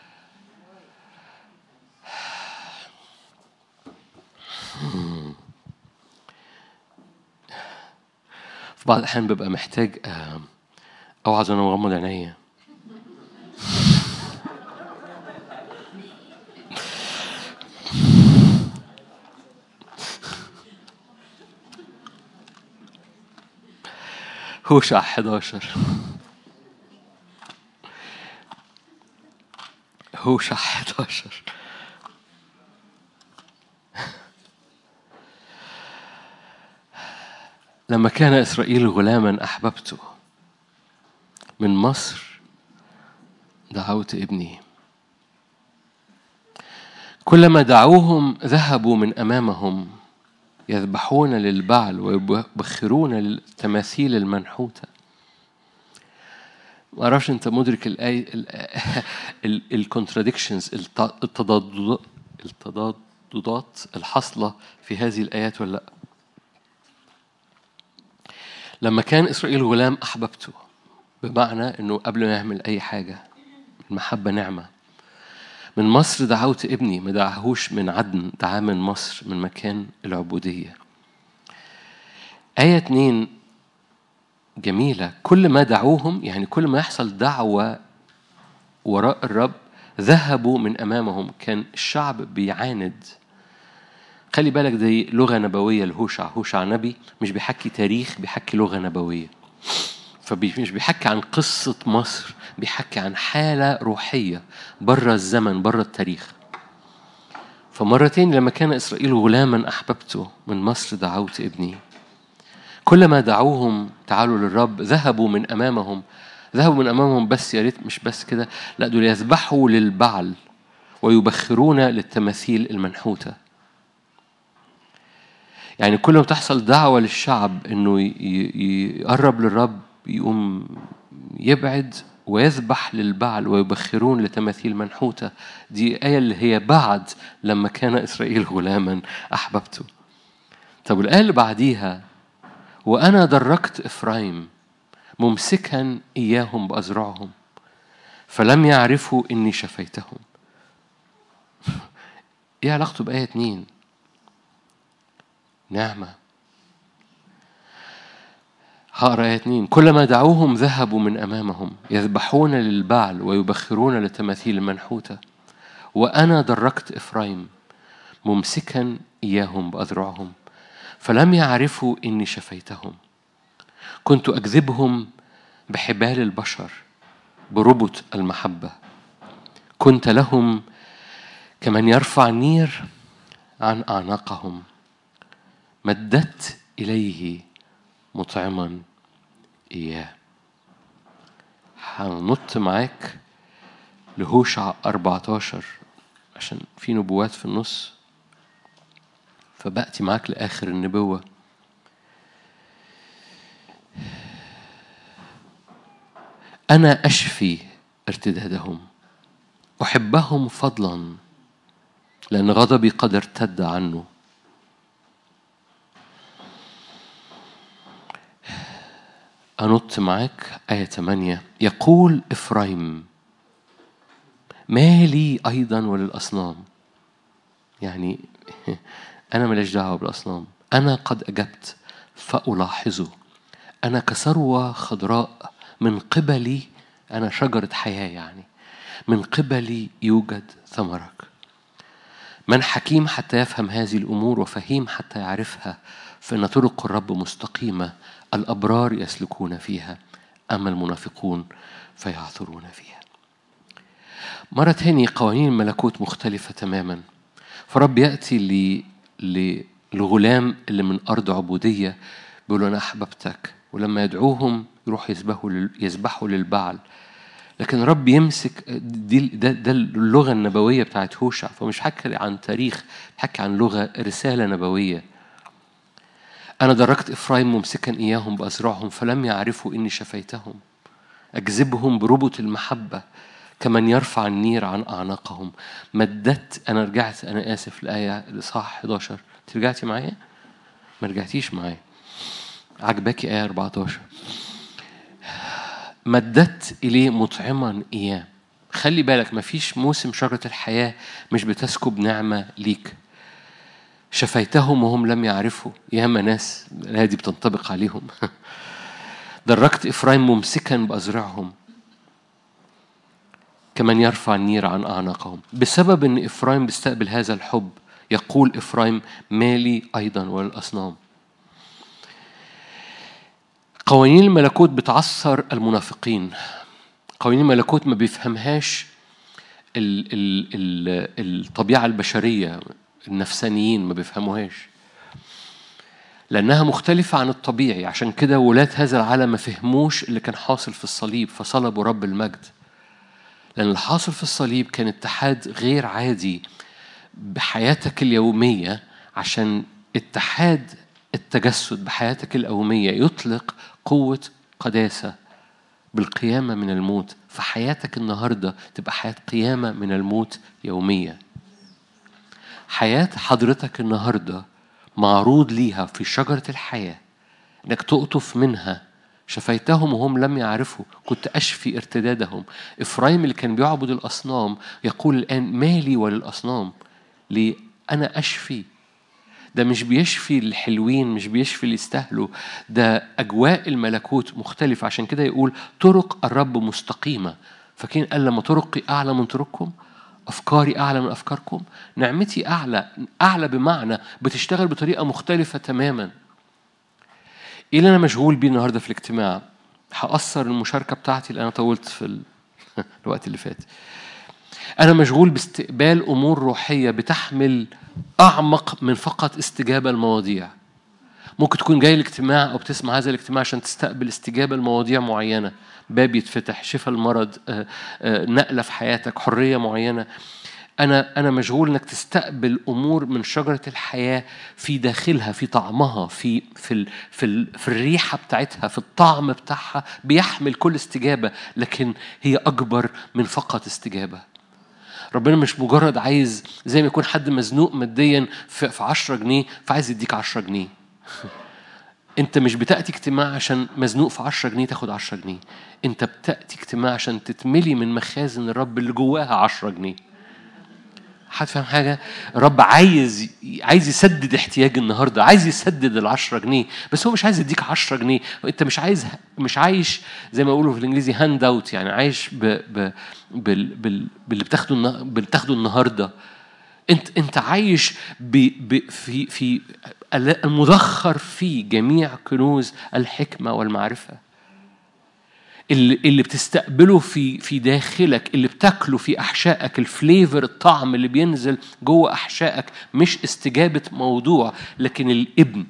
في بعض الأحيان ببقى محتاج أوعظ وأنا مغمض عينيا هوشع 11 هوشع 11 لما كان إسرائيل غلاما أحببته من مصر دعوت ابني كلما دعوهم ذهبوا من أمامهم يذبحون للبعل ويبخرون للتماثيل المنحوتة ما اعرفش انت مدرك الاي الكونتراديكشنز التضادات التضادات الحاصله في هذه الايات ولا لا لما كان إسرائيل غلام أحببته بمعنى أنه قبل ما يعمل أي حاجة المحبة نعمة من مصر دعوت ابني ما دعهوش من عدن دعاه من مصر من مكان العبودية آية اتنين جميلة كل ما دعوهم يعني كل ما يحصل دعوة وراء الرب ذهبوا من أمامهم كان الشعب بيعاند خلي بالك دي لغة نبوية لهوشع هوشع نبي مش بيحكي تاريخ بيحكي لغة نبوية فمش بيحكي عن قصة مصر بيحكي عن حالة روحية بره الزمن بره التاريخ فمرتين لما كان إسرائيل غلاما أحببته من مصر دعوت ابني كلما دعوهم تعالوا للرب ذهبوا من أمامهم ذهبوا من أمامهم بس يا ريت مش بس كده لا دول يذبحوا للبعل ويبخرون للتماثيل المنحوته يعني كل ما تحصل دعوة للشعب إنه يقرب للرب يقوم يبعد ويذبح للبعل ويبخرون لتماثيل منحوتة دي آية اللي هي بعد لما كان إسرائيل غلاما أحببته طب الآية اللي بعديها وأنا دركت إفرايم ممسكا إياهم بأذرعهم فلم يعرفوا إني شفيتهم إيه علاقته بآية اتنين نعمة هقرا آية اتنين كلما دعوهم ذهبوا من أمامهم يذبحون للبعل ويبخرون لتماثيل منحوتة وأنا دركت إفرايم ممسكا إياهم بأذرعهم فلم يعرفوا إني شفيتهم كنت أكذبهم بحبال البشر بربط المحبة كنت لهم كمن يرفع نير عن أعناقهم مددت إليه مطعما إياه هنط معاك لهوشع 14 عشان في نبوات في النص فبأتي معاك لآخر النبوة أنا أشفي ارتدادهم أحبهم فضلا لأن غضبي قد ارتد عنه أنط معاك آية 8 يقول إفرايم ما لي أيضا وللأصنام يعني أنا ملاش دعوة بالأصنام أنا قد أجبت فألاحظه أنا كثروة خضراء من قبلي أنا شجرة حياة يعني من قبلي يوجد ثمرك من حكيم حتى يفهم هذه الأمور وفهيم حتى يعرفها فإن طرق الرب مستقيمة الأبرار يسلكون فيها أما المنافقون فيعثرون فيها مرة تانية قوانين الملكوت مختلفة تماما فرب يأتي للغلام اللي من أرض عبودية بيقول أنا أحببتك ولما يدعوهم يروح يذبحوا يذبحوا للبعل لكن رب يمسك دي ده, ده اللغه النبويه بتاعت هوشع فمش حكي عن تاريخ حكي عن لغه رساله نبويه انا دركت افرايم ممسكا اياهم بازرعهم فلم يعرفوا اني شفيتهم اجذبهم بربط المحبه كمن يرفع النير عن اعناقهم مددت انا رجعت انا اسف الايه الاصحاح 11 انت رجعتي معايا ما رجعتيش معايا عجباكي ايه 14 مددت إليه مطعما إياه خلي بالك مفيش موسم شجرة الحياة مش بتسكب نعمة ليك شفيتهم وهم لم يعرفوا ياما ناس الآية دي بتنطبق عليهم دركت إفرايم ممسكا بأزرعهم كمن يرفع النير عن أعناقهم بسبب أن إفرايم بيستقبل هذا الحب يقول إفرايم مالي أيضا وللأصنام قوانين الملكوت بتعثر المنافقين قوانين الملكوت ما بيفهمهاش ال ال ال الطبيعة البشرية النفسانيين ما بيفهموهاش لأنها مختلفة عن الطبيعي عشان كده ولاة هذا العالم ما فهموش اللي كان حاصل في الصليب فصلبوا رب المجد لأن اللي حاصل في الصليب كان اتحاد غير عادي بحياتك اليومية عشان اتحاد التجسد بحياتك اليومية يطلق قوة قداسة بالقيامة من الموت فحياتك النهاردة تبقى حياة قيامة من الموت يومية حياة حضرتك النهاردة معروض ليها في شجرة الحياة انك تقطف منها شفيتهم وهم لم يعرفوا كنت أشفي ارتدادهم إفرايم اللي كان بيعبد الأصنام يقول الآن مالي وللأصنام ليه أنا أشفي ده مش بيشفي الحلوين مش بيشفي اللي يستاهلوا ده أجواء الملكوت مختلفة عشان كده يقول طرق الرب مستقيمة فاكرين قال لما طرقي أعلى من طرقكم أفكاري أعلى من أفكاركم نعمتي أعلى أعلى بمعنى بتشتغل بطريقة مختلفة تماما إيه اللي أنا مشغول بيه النهاردة في الاجتماع هأثر المشاركة بتاعتي اللي أنا طولت في الوقت اللي فات أنا مشغول باستقبال أمور روحية بتحمل أعمق من فقط استجابة المواضيع ممكن تكون جاي الاجتماع أو بتسمع هذا الاجتماع عشان تستقبل استجابة لمواضيع معينة باب يتفتح شفاء المرض آه، آه، نقلة في حياتك حرية معينة أنا أنا مشغول إنك تستقبل أمور من شجرة الحياة في داخلها في طعمها في في ال في, ال في الريحة بتاعتها في الطعم بتاعها بيحمل كل استجابة لكن هي أكبر من فقط استجابة ربنا مش مجرد عايز زي ما يكون حد مزنوق ماديا في 10 جنيه فعايز يديك 10 جنيه انت مش بتاتي اجتماع عشان مزنوق في 10 جنيه تاخد 10 جنيه انت بتاتي اجتماع عشان تتملي من مخازن الرب اللي جواها 10 جنيه حد فاهم حاجه الرب عايز عايز يسدد احتياج النهارده عايز يسدد ال 10 جنيه بس هو مش عايز يديك 10 جنيه انت مش عايز مش عايش زي ما بيقولوا في الانجليزي هاند اوت يعني عايش ب ب بال بال باللي بتاخده بتاخده النهارده انت انت عايش ب ب في في المدخر في جميع كنوز الحكمه والمعرفه اللي, اللي بتستقبله في في داخلك اللي بتاكله في احشائك الفليفر الطعم اللي بينزل جوه احشائك مش استجابه موضوع لكن الابن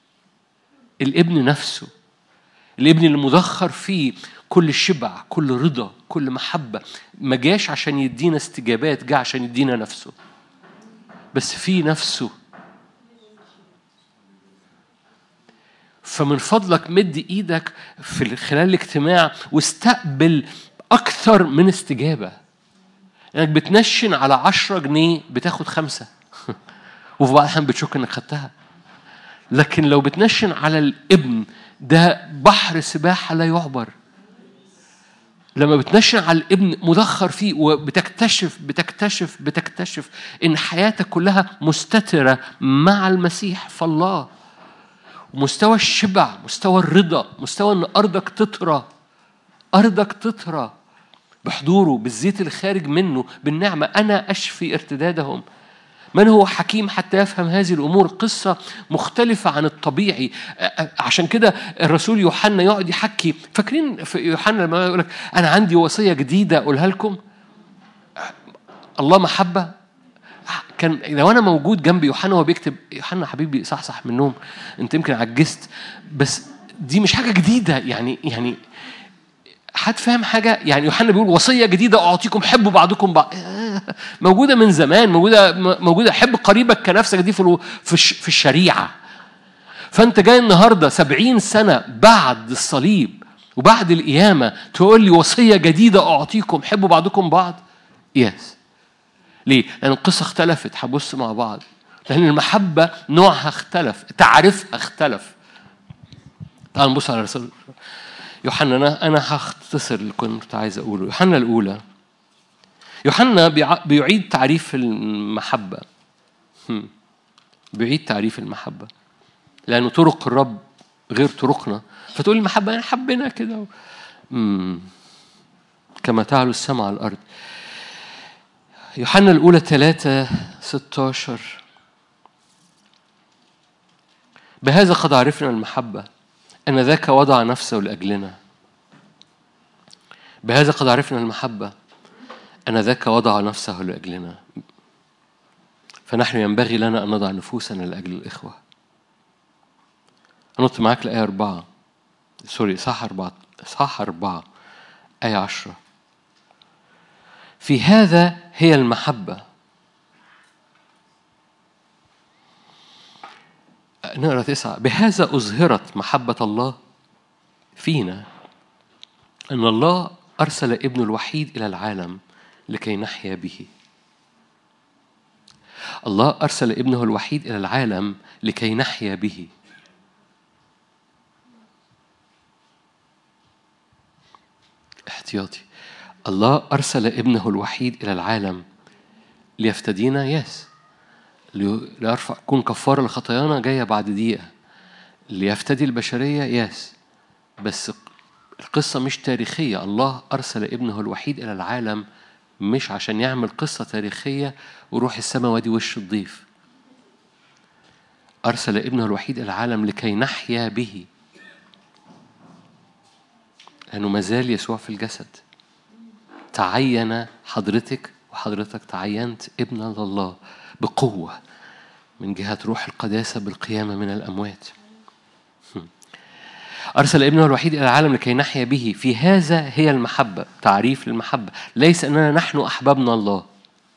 الابن نفسه الابن اللي مدخر فيه كل شبع كل رضا كل محبه ما جاش عشان يدينا استجابات جه عشان يدينا نفسه بس في نفسه فمن فضلك مد ايدك في خلال الاجتماع واستقبل اكثر من استجابه لانك بتنشن على عشرة جنيه بتاخد خمسة وفي بعض الأحيان بتشك إنك خدتها لكن لو بتنشن على الابن ده بحر سباحة لا يعبر لما بتنشن على الابن مدخر فيه وبتكتشف بتكتشف بتكتشف ان حياتك كلها مستتره مع المسيح فالله مستوى الشبع مستوى الرضا مستوى ان ارضك تطرى ارضك تطرى بحضوره بالزيت الخارج منه بالنعمه انا اشفي ارتدادهم من هو حكيم حتى يفهم هذه الامور قصه مختلفه عن الطبيعي عشان كده الرسول يوحنا يقعد يحكي فاكرين في يوحنا لما يقول لك انا عندي وصيه جديده اقولها لكم الله محبه كان لو انا موجود جنب يوحنا وهو بيكتب يوحنا حبيبي صحصح من النوم انت يمكن عجزت بس دي مش حاجه جديده يعني يعني حد فاهم حاجة؟ يعني يوحنا بيقول وصية جديدة أعطيكم حبوا بعضكم بعض موجودة من زمان موجودة موجودة حب قريبك كنفسك دي في في الشريعة فأنت جاي النهاردة سبعين سنة بعد الصليب وبعد القيامة تقول لي وصية جديدة أعطيكم حبوا بعضكم بعض يس ليه؟ لأن القصة اختلفت هبص مع بعض لأن المحبة نوعها اختلف تعريفها اختلف تعال نبص على رسول يوحنا أنا أنا هختصر اللي كنت عايز أقوله يوحنا الأولى يوحنا بيعيد تعريف المحبة بيعيد تعريف المحبة لأن طرق الرب غير طرقنا فتقول المحبة أنا حبنا كده كما تعلو السماء على الأرض يوحنا الأولى ثلاثة ستاشر بهذا قد عرفنا المحبة أن ذاك وضع نفسه لأجلنا بهذا قد عرفنا المحبة أن ذاك وضع نفسه لأجلنا فنحن ينبغي لنا أن نضع نفوسنا لأجل الإخوة أنط معاك لآية أربعة سوري صح أربعة صح أربعة آية عشرة في هذا هي المحبة نقرا تسعة بهذا أظهرت محبة الله فينا أن الله أرسل ابنه الوحيد إلى العالم لكي نحيا به الله أرسل ابنه الوحيد إلى العالم لكي نحيا به احتياطي الله أرسل ابنه الوحيد إلى العالم ليفتدينا يس ليرفع كون كفارة لخطايانا جاية بعد دقيقة ليفتدي البشرية يس بس القصة مش تاريخية الله أرسل ابنه الوحيد إلى العالم مش عشان يعمل قصة تاريخية وروح السماء وادي وش الضيف أرسل ابنه الوحيد إلى العالم لكي نحيا به لأنه مازال يسوع في الجسد تعين حضرتك وحضرتك تعينت ابن الله بقوة من جهة روح القداسة بالقيامة من الأموات أرسل ابنه الوحيد إلى العالم لكي نحيا به في هذا هي المحبة تعريف للمحبة ليس أننا نحن أحببنا الله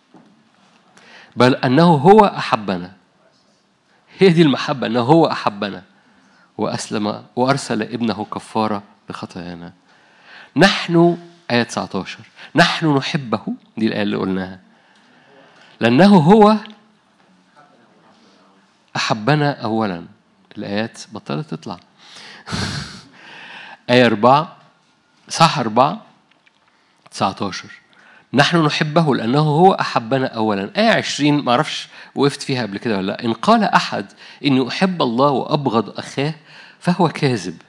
بل أنه هو أحبنا هي دي المحبة أنه هو أحبنا وأسلم وأرسل ابنه كفارة لخطايانا نحن آية 19 نحن نحبه دي الآية اللي قلناها لأنه هو أحبنا أولا الآيات بطلت تطلع آية أربعة صح أربعة 19 نحن نحبه لأنه هو أحبنا أولا آية عشرين ما أعرفش وقفت فيها قبل كده ولا لا إن قال أحد إني أحب الله وأبغض أخاه فهو كاذب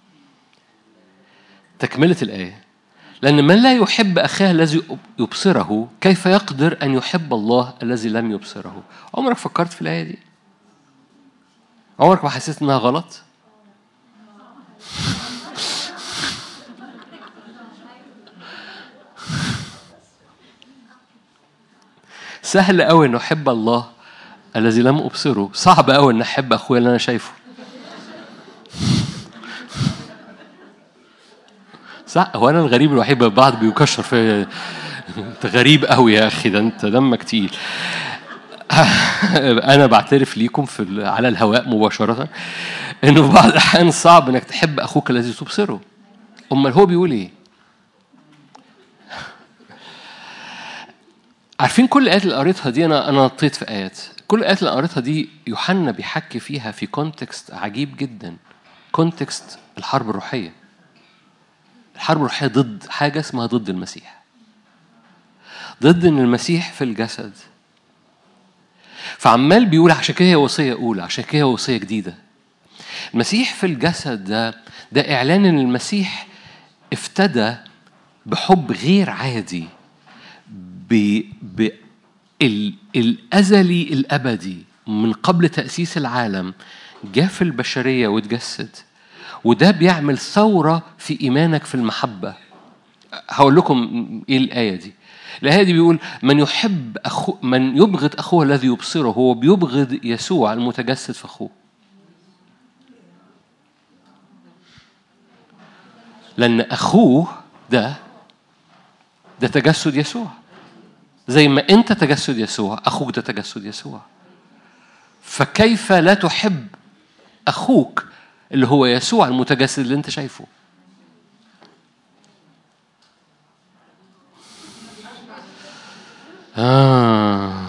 تكملة الآية لأن من لا يحب أخاه الذي يبصره كيف يقدر أن يحب الله الذي لم يبصره عمرك فكرت في الآية دي عمرك ما حسيت إنها غلط سهل قوي انه احب الله الذي لم ابصره صعب قوي ان احب اخويا اللي انا شايفه صح هو انا الغريب الوحيد البعض بيكشر في انت غريب قوي يا اخي ده انت دمك تقيل انا بعترف ليكم في على الهواء مباشره انه بعض الاحيان صعب انك تحب اخوك الذي تبصره امال هو بيقول ايه عارفين كل الايات اللي قريتها دي انا انا نطيت في ايات كل الايات اللي قريتها دي يوحنا بيحكي فيها في كونتكست عجيب جدا كونتكست الحرب الروحيه الحرب الروحيه ضد حاجه اسمها ضد المسيح ضد ان المسيح في الجسد فعمال بيقول عشان كده هي وصيه اولى عشان كده هي وصيه جديده المسيح في الجسد ده ده اعلان ان المسيح افتدى بحب غير عادي بالأزلي الأبدي من قبل تأسيس العالم جاء في البشرية وتجسد وده بيعمل ثورة في إيمانك في المحبة هقول لكم إيه الآية دي الآية دي بيقول من يحب أخو من يبغض أخوه الذي يبصره هو بيبغض يسوع المتجسد في أخوه لأن أخوه ده ده تجسد يسوع زي ما انت تجسد يسوع اخوك ده تجسد يسوع فكيف لا تحب اخوك اللي هو يسوع المتجسد اللي انت شايفه آه.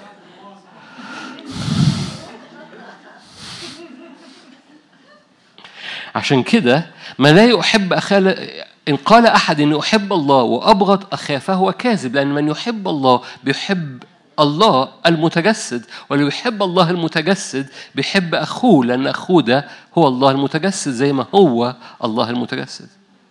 عشان كده ما لا يحب أخاه إن قال أحد إني أحب الله وأبغض أخاه فهو كاذب لأن من يحب الله بيحب الله المتجسد واللي يحب الله المتجسد بيحب أخوه لأن أخوه ده هو الله المتجسد زي ما هو الله المتجسد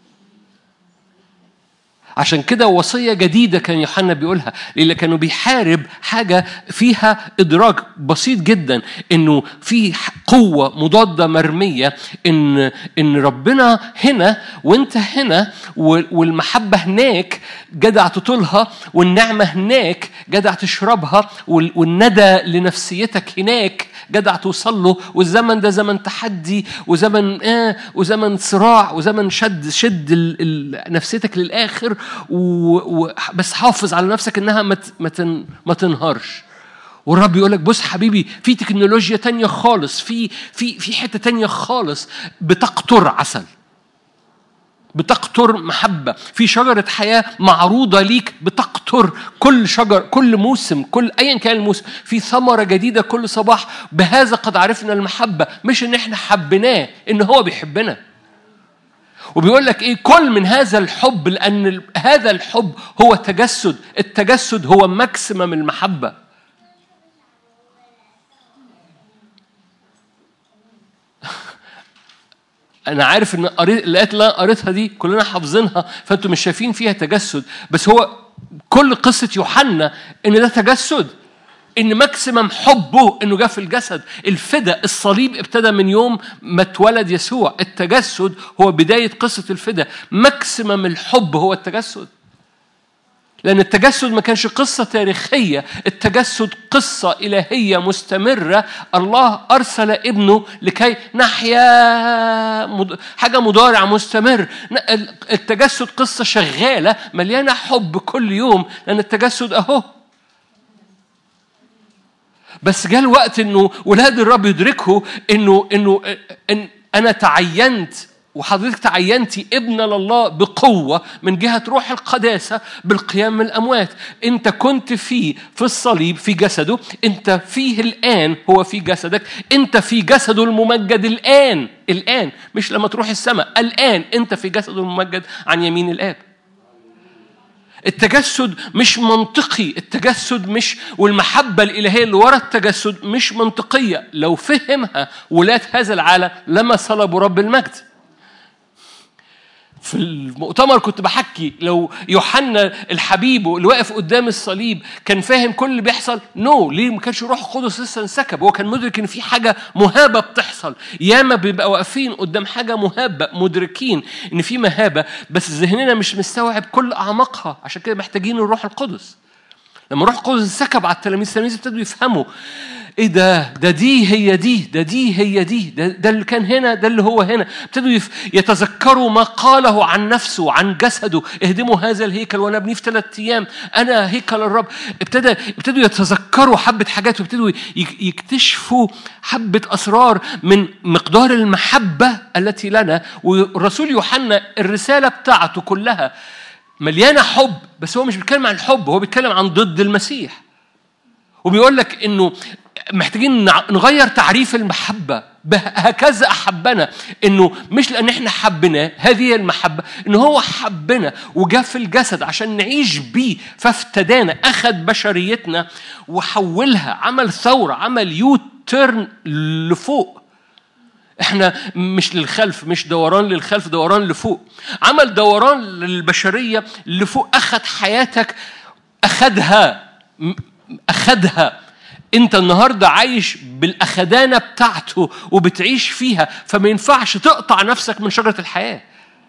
عشان كده وصية جديدة كان يوحنا بيقولها اللي كانوا بيحارب حاجة فيها إدراك بسيط جدا إنه في قوة مضادة مرمية إن إن ربنا هنا وأنت هنا والمحبة هناك جدع تطولها والنعمة هناك جدع تشربها والندى لنفسيتك هناك جدع توصل له والزمن ده زمن تحدي وزمن آه وزمن صراع وزمن شد شد نفسيتك للاخر و... بس حافظ على نفسك انها ما ما ما تنهارش والرب يقول لك بص حبيبي في تكنولوجيا تانية خالص في في في حته تانية خالص بتقطر عسل بتقطر محبة في شجرة حياة معروضة ليك بتقطر كل شجر كل موسم كل أيا كان الموسم في ثمرة جديدة كل صباح بهذا قد عرفنا المحبة مش إن إحنا حبيناه إن هو بيحبنا وبيقول لك ايه كل من هذا الحب لان هذا الحب هو تجسد التجسد هو ماكسيمم المحبه انا عارف ان قريت الايات اللي انا قريتها دي كلنا حافظينها فانتوا مش شايفين فيها تجسد بس هو كل قصه يوحنا ان ده تجسد ان ماكسيمم حبه انه جاء في الجسد الفدا الصليب ابتدى من يوم ما اتولد يسوع التجسد هو بدايه قصه الفدا ماكسيمم الحب هو التجسد لأن التجسد ما كانش قصة تاريخية التجسد قصة إلهية مستمرة الله أرسل ابنه لكي نحيا حاجة مضارع مستمر التجسد قصة شغالة مليانة حب كل يوم لأن التجسد أهو بس جاء الوقت انه ولاد الرب يدركوا انه انه إن انا تعينت وحضرتك تعينتي ابن لله بقوة من جهة روح القداسة بالقيام من الأموات أنت كنت فيه في الصليب في جسده أنت فيه الآن هو في جسدك أنت في جسده الممجد الآن الآن مش لما تروح السماء الآن أنت في جسده الممجد عن يمين الآب التجسد مش منطقي التجسد مش والمحبة الإلهية اللي ورا التجسد مش منطقية لو فهمها ولاة هذا العالم لما صلبوا رب المجد في المؤتمر كنت بحكي لو يوحنا الحبيب اللي واقف قدام الصليب كان فاهم كل اللي بيحصل نو no. ليه ما كانش روح القدس لسه انسكب هو كان مدرك ان في حاجه مهابه بتحصل ياما بيبقى واقفين قدام حاجه مهابه مدركين ان في مهابه بس ذهننا مش مستوعب كل اعماقها عشان كده محتاجين الروح القدس لما الروح القدس انسكب على التلاميذ التلاميذ ابتدوا يفهموا ايه ده ده دي هي دي ده دي هي دي ده, ده اللي كان هنا ده اللي هو هنا ابتدوا يتذكروا ما قاله عن نفسه عن جسده اهدموا هذا الهيكل وانا ابنيه في ثلاث ايام انا هيكل الرب ابتدى ابتدوا يتذكروا حبه حاجات وابتدوا يكتشفوا حبه اسرار من مقدار المحبه التي لنا والرسول يوحنا الرساله بتاعته كلها مليانه حب بس هو مش بيتكلم عن الحب هو بيتكلم عن ضد المسيح وبيقول لك انه محتاجين نغير تعريف المحبة هكذا أحبنا إنه مش لأن إحنا حبناه هذه المحبة إنه هو حبنا وجاء في الجسد عشان نعيش بيه فافتدانا أخذ بشريتنا وحولها عمل ثورة عمل يو تيرن لفوق احنا مش للخلف مش دوران للخلف دوران لفوق عمل دوران للبشرية لفوق أخذ حياتك أخذها أخذها انت النهارده عايش بالاخدانه بتاعته وبتعيش فيها فما ينفعش تقطع نفسك من شجره الحياه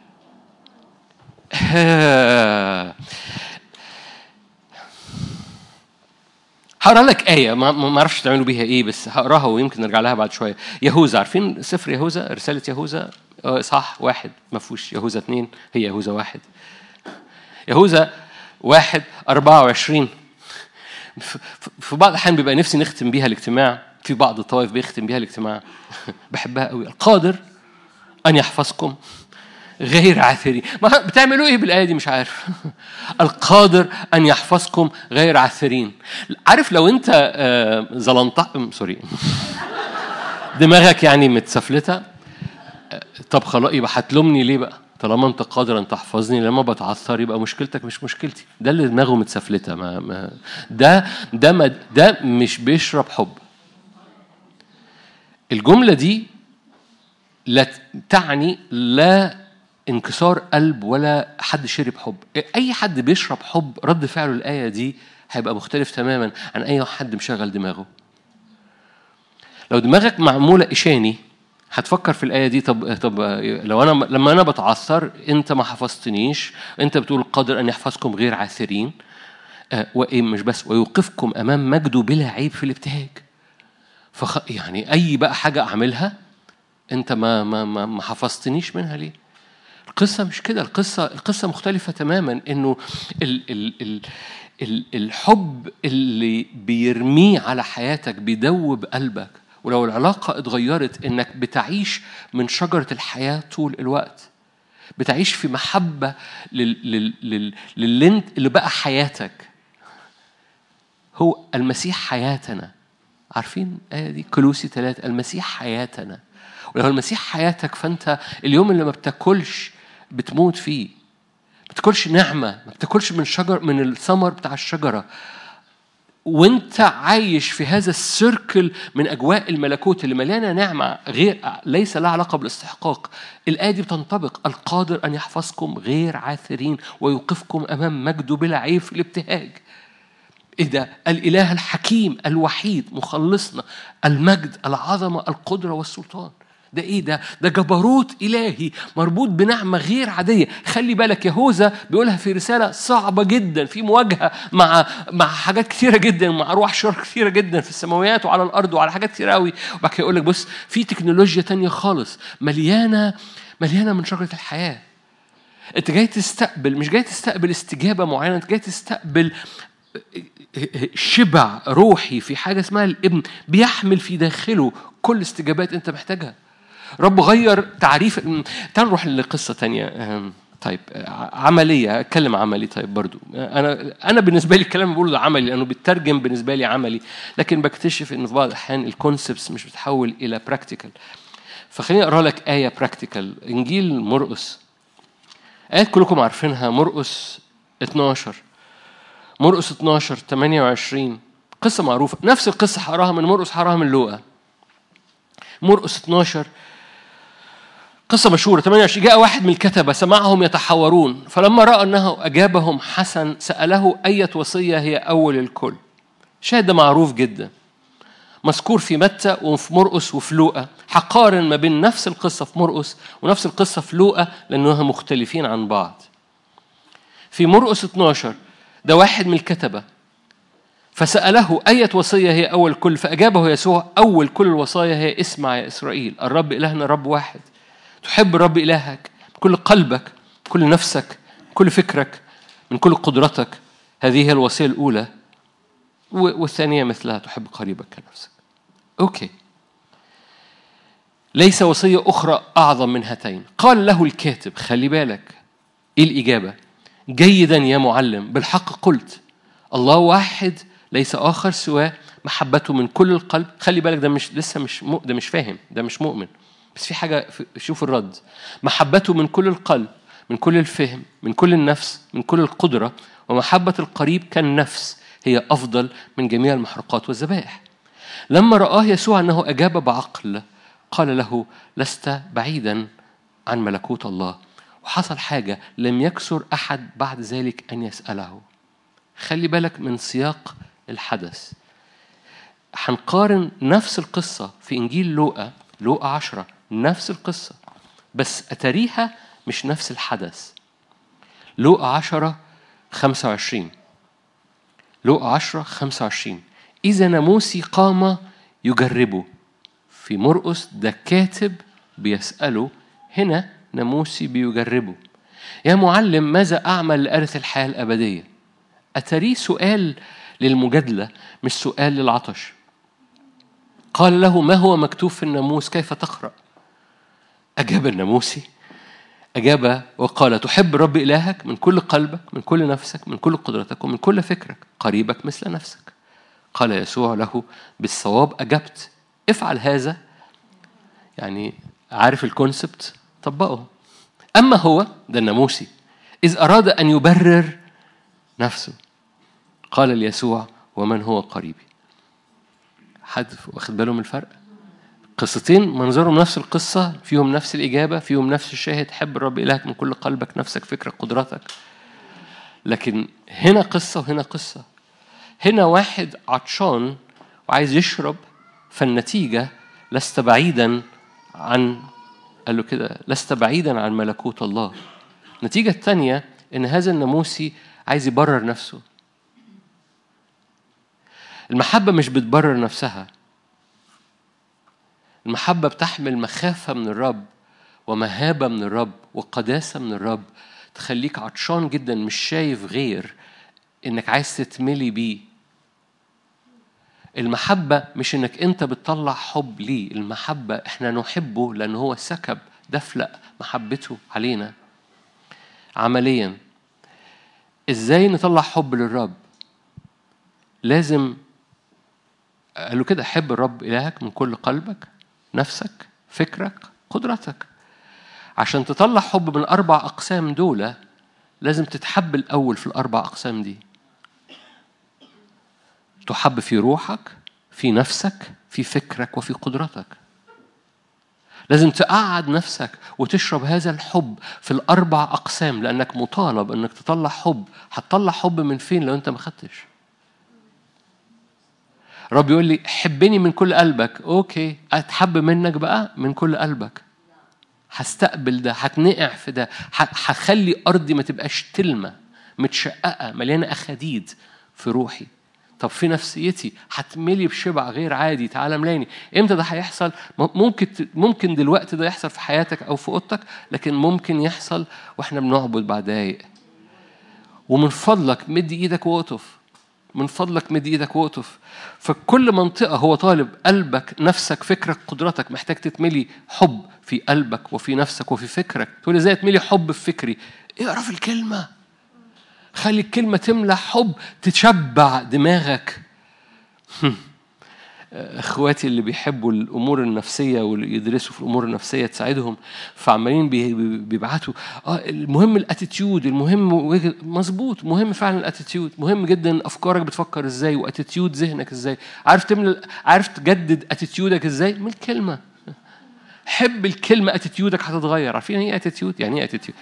هقرا لك آية ما اعرفش تعملوا بيها إيه بس هقراها ويمكن نرجع لها بعد شوية. يهوذا عارفين سفر يهوذا رسالة يهوذا إصحاح واحد ما فيهوش يهوذا اثنين هي يهوذا واحد. يهوذا واحد أربعة وعشرين في بعض الأحيان بيبقى نفسي نختم بيها الاجتماع في بعض الطوائف بيختم بيها الاجتماع بحبها قوي القادر أن يحفظكم غير عاثرين ما بتعملوا ايه بالايه دي مش عارف القادر ان يحفظكم غير عاثرين عارف لو انت آه، زلنطة سوري دماغك يعني متسفلته آه، طب خلاص يبقى هتلومني ليه بقى طالما انت قادر ان تحفظني لما بتعثر يبقى مشكلتك مش مشكلتي ده اللي دماغه متسفلته ما, ما ده ده ما ده مش بيشرب حب الجمله دي لا تعني لا انكسار قلب ولا حد شرب حب اي حد بيشرب حب رد فعله الايه دي هيبقى مختلف تماما عن اي حد مشغل دماغه لو دماغك معموله اشاني هتفكر في الايه دي طب طب لو انا لما انا بتعثر انت ما حفظتنيش انت بتقول قادر ان يحفظكم غير عاثرين آه، وايه مش بس ويوقفكم امام مجده بلا عيب في الابتهاج فخ يعني اي بقى حاجه اعملها انت ما ما ما, ما حفظتنيش منها ليه القصة مش كده القصة القصة مختلفة تماما إنه ال ال ال ال الحب اللي بيرميه على حياتك بيدوب قلبك ولو العلاقة اتغيرت إنك بتعيش من شجرة الحياة طول الوقت بتعيش في محبة لل لل لل اللي بقى حياتك هو المسيح حياتنا عارفين الآية دي كلوسي ثلاثة المسيح حياتنا ولو المسيح حياتك فأنت اليوم اللي ما بتاكلش بتموت فيه ما بتاكلش نعمة ما بتاكلش من شجر من الثمر بتاع الشجرة وانت عايش في هذا السيركل من اجواء الملكوت اللي مليانه نعمه غير ليس لها علاقه بالاستحقاق الايه دي بتنطبق القادر ان يحفظكم غير عاثرين ويوقفكم امام مجده بلا عيب في الابتهاج ايه ده الاله الحكيم الوحيد مخلصنا المجد العظمه القدره والسلطان ده ايه ده؟ ده جبروت الهي مربوط بنعمه غير عاديه، خلي بالك يهوذا بيقولها في رساله صعبه جدا في مواجهه مع مع حاجات كثيره جدا مع ارواح شر كثيره جدا في السماويات وعلى الارض وعلى حاجات كثيره قوي، وبعد كده يقول لك بص في تكنولوجيا تانية خالص مليانه مليانه من شجره الحياه. انت جاي تستقبل مش جاي تستقبل استجابه معينه، انت جاي تستقبل شبع روحي في حاجه اسمها الابن بيحمل في داخله كل استجابات انت محتاجها. رب غير تعريف تعال نروح لقصة تانية طيب عملية أتكلم عملي طيب برضو أنا أنا بالنسبة لي الكلام اللي بقوله ده عملي لأنه بيترجم بالنسبة لي عملي لكن بكتشف إن في بعض الأحيان الكونسبتس مش بتحول إلى براكتيكال فخليني أقرأ لك آية براكتيكال إنجيل مرقس آيات كلكم عارفينها مرقس 12 مرقس 12 28 قصة معروفة نفس القصة هقراها من مرقس هقراها من لوقا مرقس 12 قصة مشهورة 28 جاء واحد من الكتبة سمعهم يتحاورون فلما رأى أنه أجابهم حسن سأله أية وصية هي أول الكل شاهد معروف جدا مذكور في متى وفي مرقس وفي لوقا هقارن ما بين نفس القصة في مرقس ونفس القصة في لوقا لأنهم مختلفين عن بعض في مرقس 12 ده واحد من الكتبة فسأله أية وصية هي أول كل فأجابه يسوع أول كل الوصايا هي اسمع يا إسرائيل الرب إلهنا رب واحد تحب الرب إلهك بكل قلبك كل نفسك كل فكرك من كل قدرتك هذه هي الوصية الأولى والثانية مثلها تحب قريبك كنفسك أوكي ليس وصية أخرى أعظم من هاتين قال له الكاتب خلي بالك إيه الإجابة جيدا يا معلم بالحق قلت الله واحد ليس آخر سواه محبته من كل القلب خلي بالك ده مش لسه مش ده مش فاهم ده مش مؤمن بس في حاجة شوف الرد محبته من كل القلب من كل الفهم من كل النفس من كل القدرة ومحبة القريب كالنفس هي أفضل من جميع المحرقات والذبائح لما رآه يسوع أنه أجاب بعقل قال له لست بعيدا عن ملكوت الله وحصل حاجة لم يكسر أحد بعد ذلك أن يسأله خلي بالك من سياق الحدث هنقارن نفس القصة في إنجيل لوقا لوقا عشرة نفس القصة بس أتاريها مش نفس الحدث لوقا عشرة خمسة وعشرين لوقا عشرة خمسة وعشرين إذا ناموسي قام يجربه في مرقس ده كاتب بيسأله هنا ناموسي بيجربه يا معلم ماذا أعمل لأرث الحياة الأبدية أتري سؤال للمجادلة مش سؤال للعطش قال له ما هو مكتوب في الناموس كيف تقرأ أجاب الناموسي أجاب وقال تحب رب إلهك من كل قلبك من كل نفسك من كل قدرتك ومن كل فكرك قريبك مثل نفسك قال يسوع له بالصواب أجبت افعل هذا يعني عارف الكونسبت طبقه أما هو ده الناموسي إذ أراد أن يبرر نفسه قال ليسوع ومن هو قريبي حد واخد باله من الفرق قصتين منظرهم نفس القصة فيهم نفس الإجابة فيهم نفس الشاهد حب الرب إلهك من كل قلبك نفسك فكرك قدرتك لكن هنا قصة وهنا قصة هنا واحد عطشان وعايز يشرب فالنتيجة لست بعيدا عن قال له كده لست بعيدا عن ملكوت الله النتيجة الثانية إن هذا الناموسي عايز يبرر نفسه المحبة مش بتبرر نفسها المحبة بتحمل مخافة من الرب ومهابة من الرب وقداسة من الرب تخليك عطشان جدا مش شايف غير انك عايز تتملي بيه المحبة مش انك انت بتطلع حب ليه المحبة احنا نحبه لان هو سكب دفلق محبته علينا عمليا ازاي نطلع حب للرب لازم قالوا كده حب الرب إلهك من كل قلبك نفسك فكرك قدرتك عشان تطلع حب من أربع أقسام دول لازم تتحب الأول في الأربع أقسام دي تحب في روحك في نفسك في فكرك وفي قدرتك لازم تقعد نفسك وتشرب هذا الحب في الأربع أقسام لأنك مطالب أنك تطلع حب هتطلع حب من فين لو أنت ما خدتش رب يقول لي حبني من كل قلبك اوكي اتحب منك بقى من كل قلبك هستقبل ده هتنقع في ده هخلي ارضي ما تبقاش تلمه متشققه مليانه اخاديد في روحي طب في نفسيتي هتملي بشبع غير عادي تعالى ملاني امتى ده هيحصل ممكن ممكن دلوقتي ده يحصل في حياتك او في اوضتك لكن ممكن يحصل واحنا بنعبد بعد دقايق ومن فضلك مد ايدك واقطف من فضلك مد ايدك واقطف في كل منطقة هو طالب قلبك نفسك فكرك قدرتك محتاج تتملي حب في قلبك وفي نفسك وفي فكرك تقول ازاي تملي حب في فكري اقرا في الكلمة خلي الكلمة تملى حب تشبع دماغك اخواتي اللي بيحبوا الامور النفسيه واللي يدرسوا في الامور النفسيه تساعدهم فعمالين بيبعتوا اه المهم الاتيتيود المهم مظبوط مهم فعلا الاتيتيود مهم جدا افكارك بتفكر ازاي واتيتيود ذهنك ازاي عارف تملى عارف تجدد اتيتيودك ازاي من الكلمه حب الكلمه اتيتيودك هتتغير عارفين ايه اتيتيود يعني ايه اتيتيود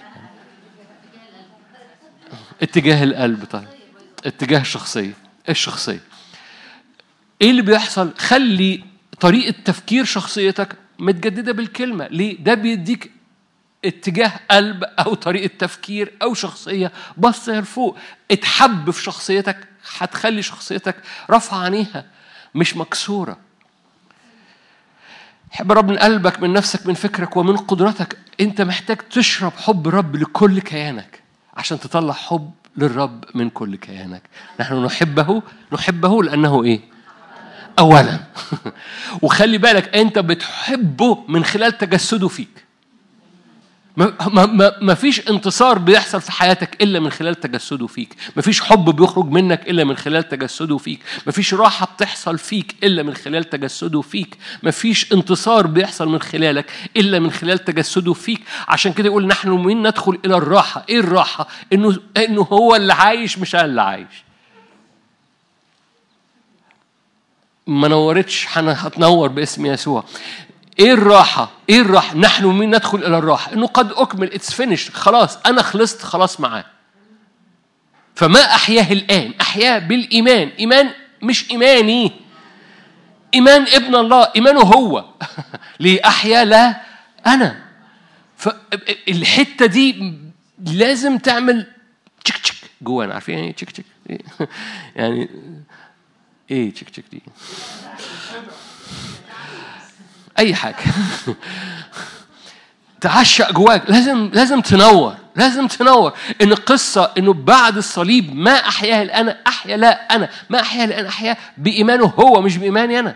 اتجاه القلب طيب اتجاه الشخصيه ايه الشخصيه ايه اللي بيحصل خلي طريقه تفكير شخصيتك متجدده بالكلمه ليه ده بيديك اتجاه قلب او طريقه تفكير او شخصيه بص لفوق اتحب في شخصيتك هتخلي شخصيتك رافعه عينيها مش مكسوره حب رب من قلبك من نفسك من فكرك ومن قدرتك انت محتاج تشرب حب رب لكل كيانك عشان تطلع حب للرب من كل كيانك نحن نحبه نحبه لانه ايه اولا وخلي بالك انت بتحبه من خلال تجسده فيك ما, ما, ما فيش انتصار بيحصل في حياتك الا من خلال تجسده فيك ما فيش حب بيخرج منك الا من خلال تجسده فيك ما فيش راحه بتحصل فيك الا من خلال تجسده فيك ما فيش انتصار بيحصل من خلالك الا من خلال تجسده فيك عشان كده يقول نحن من ندخل الى الراحه ايه الراحه انه انه هو اللي عايش مش انا اللي عايش ما نورتش هتنور باسم يسوع ايه الراحة؟ ايه الراحة؟ نحن من ندخل إلى الراحة؟ إنه قد أكمل اتس فينيش خلاص أنا خلصت خلاص معاه. فما أحياه الآن؟ أحياه بالإيمان، إيمان مش إيماني. إيمان ابن الله، إيمانه هو. ليه أحيا لا أنا. فالحتة دي لازم تعمل تشك تشك جوانا عارفين يعني تشك تشك؟ يعني ايه تشك تشك دي اي حاجه تعشق جواك لازم لازم تنور لازم تنور ان القصه انه بعد الصليب ما احياه الان احيا لا انا ما احياه الان احيا بايمانه هو مش بايماني انا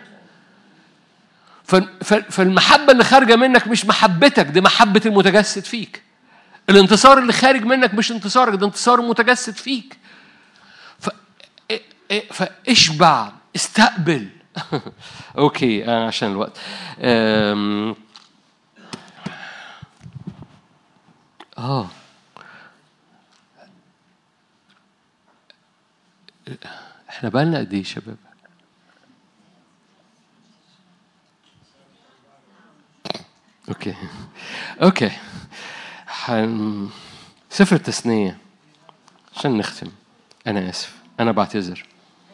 فالمحبه اللي خارجه منك مش محبتك دي محبه المتجسد فيك الانتصار اللي خارج منك مش انتصارك ده انتصار المتجسد فيك ف... فاشبع استقبل اوكي آه، عشان الوقت اه احنا بقالنا قد ايه يا شباب اوكي اوكي حن... سفر التثنية عشان نختم أنا آسف أنا بعتذر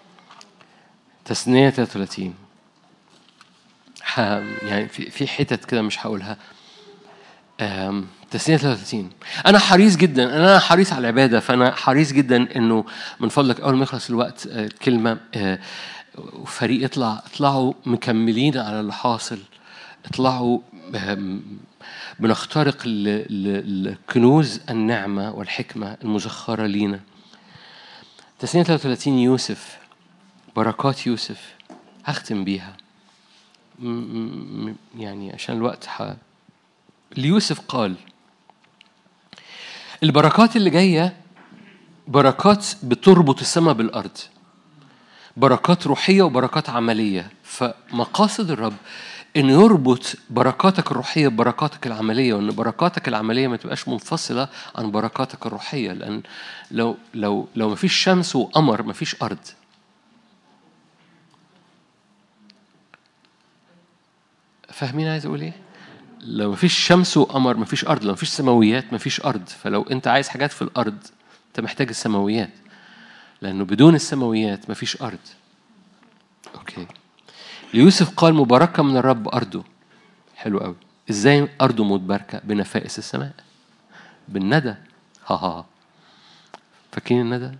تثنية 33 ح... يعني في في حتت كده مش هقولها تثنية 33 أنا حريص جدا أنا حريص على العبادة فأنا حريص جدا إنه من فضلك أول ما يخلص الوقت آه، كلمة آه، فريق يطلع اطلعوا مكملين على اللي حاصل اطلعوا بنخترق الكنوز النعمة والحكمة المزخرة لينا تسنية 33 يوسف بركات يوسف هختم بيها يعني عشان الوقت ح... ليوسف قال البركات اللي جاية بركات بتربط السماء بالأرض بركات روحية وبركات عملية فمقاصد الرب انه يربط بركاتك الروحيه ببركاتك العمليه وان بركاتك العمليه ما تبقاش منفصله عن بركاتك الروحيه لان لو لو لو ما فيش شمس وقمر ما فيش ارض فاهمين عايز اقول ايه لو ما فيش شمس وقمر ما فيش ارض لو ما فيش سماويات ما فيش ارض فلو انت عايز حاجات في الارض انت محتاج السماويات لانه بدون السماويات ما فيش ارض اوكي ليوسف قال مباركة من الرب أرضه حلو قوي ازاي أرضه متباركة بنفائس السماء بالندى ها ها فاكرين الندى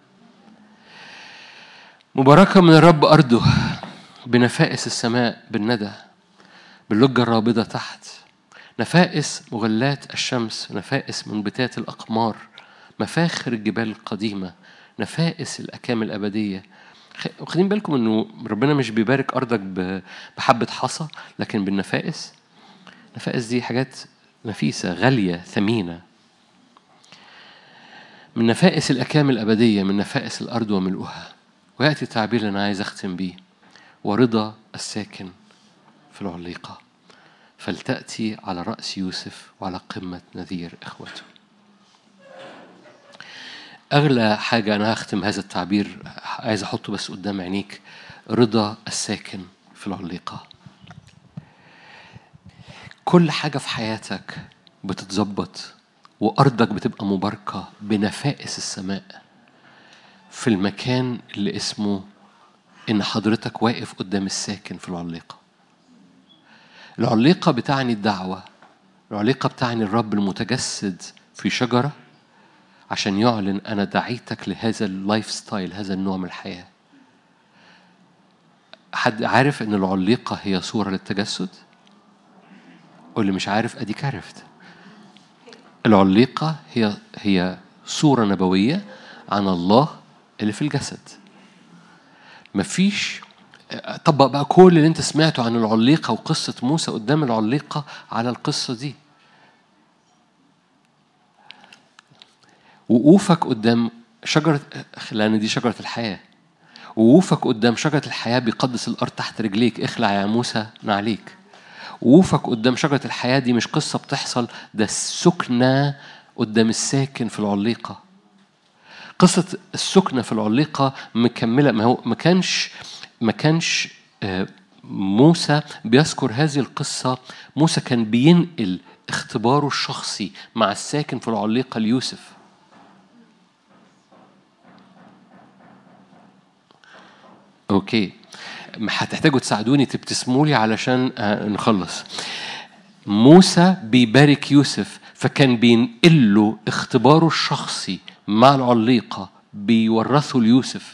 مباركة من الرب أرضه بنفائس السماء بالندى باللجة الرابضة تحت نفائس مغلات الشمس نفائس منبتات الأقمار مفاخر الجبال القديمة نفائس الأكام الأبدية واخدين بالكم انه ربنا مش بيبارك ارضك بحبه حصى لكن بالنفائس النفائس دي حاجات نفيسه غاليه ثمينه من نفائس الاكام الابديه من نفائس الارض وملؤها وياتي التعبير اللي انا عايز اختم بيه ورضا الساكن في العليقه فلتاتي على راس يوسف وعلى قمه نذير اخوته أغلى حاجة أنا هختم هذا التعبير عايز أحطه بس قدام عينيك رضا الساكن في العليقة كل حاجة في حياتك بتتظبط وأرضك بتبقى مباركة بنفائس السماء في المكان اللي اسمه إن حضرتك واقف قدام الساكن في العليقة العليقة بتعني الدعوة العليقة بتعني الرب المتجسد في شجرة عشان يعلن أنا دعيتك لهذا اللايف ستايل هذا النوع من الحياة حد عارف إن العليقة هي صورة للتجسد؟ واللي مش عارف أديك عرفت العليقة هي هي صورة نبوية عن الله اللي في الجسد مفيش طبق بقى كل اللي انت سمعته عن العليقة وقصة موسى قدام العليقة على القصة دي وقوفك قدام شجرة لأن دي شجرة الحياة وقوفك قدام شجرة الحياة بيقدس الأرض تحت رجليك اخلع يا موسى نعليك وقوفك قدام شجرة الحياة دي مش قصة بتحصل ده السكنة قدام الساكن في العليقة قصة السكنة في العليقة مكملة ما هو ما كانش ما كانش آه، موسى بيذكر هذه القصة موسى كان بينقل اختباره الشخصي مع الساكن في العليقة ليوسف اوكي هتحتاجوا تساعدوني تبتسموا لي علشان آه، نخلص موسى بيبارك يوسف فكان بينقل له اختباره الشخصي مع العليقة بيورثه ليوسف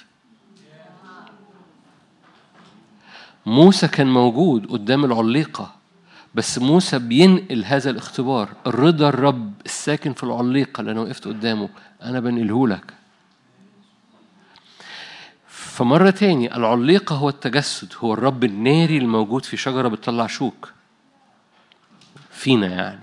موسى كان موجود قدام العليقة بس موسى بينقل هذا الاختبار الرضا الرب الساكن في العليقة اللي أنا وقفت قدامه أنا بنقله لك فمرة تاني العليقة هو التجسد هو الرب الناري الموجود في شجرة بتطلع شوك فينا يعني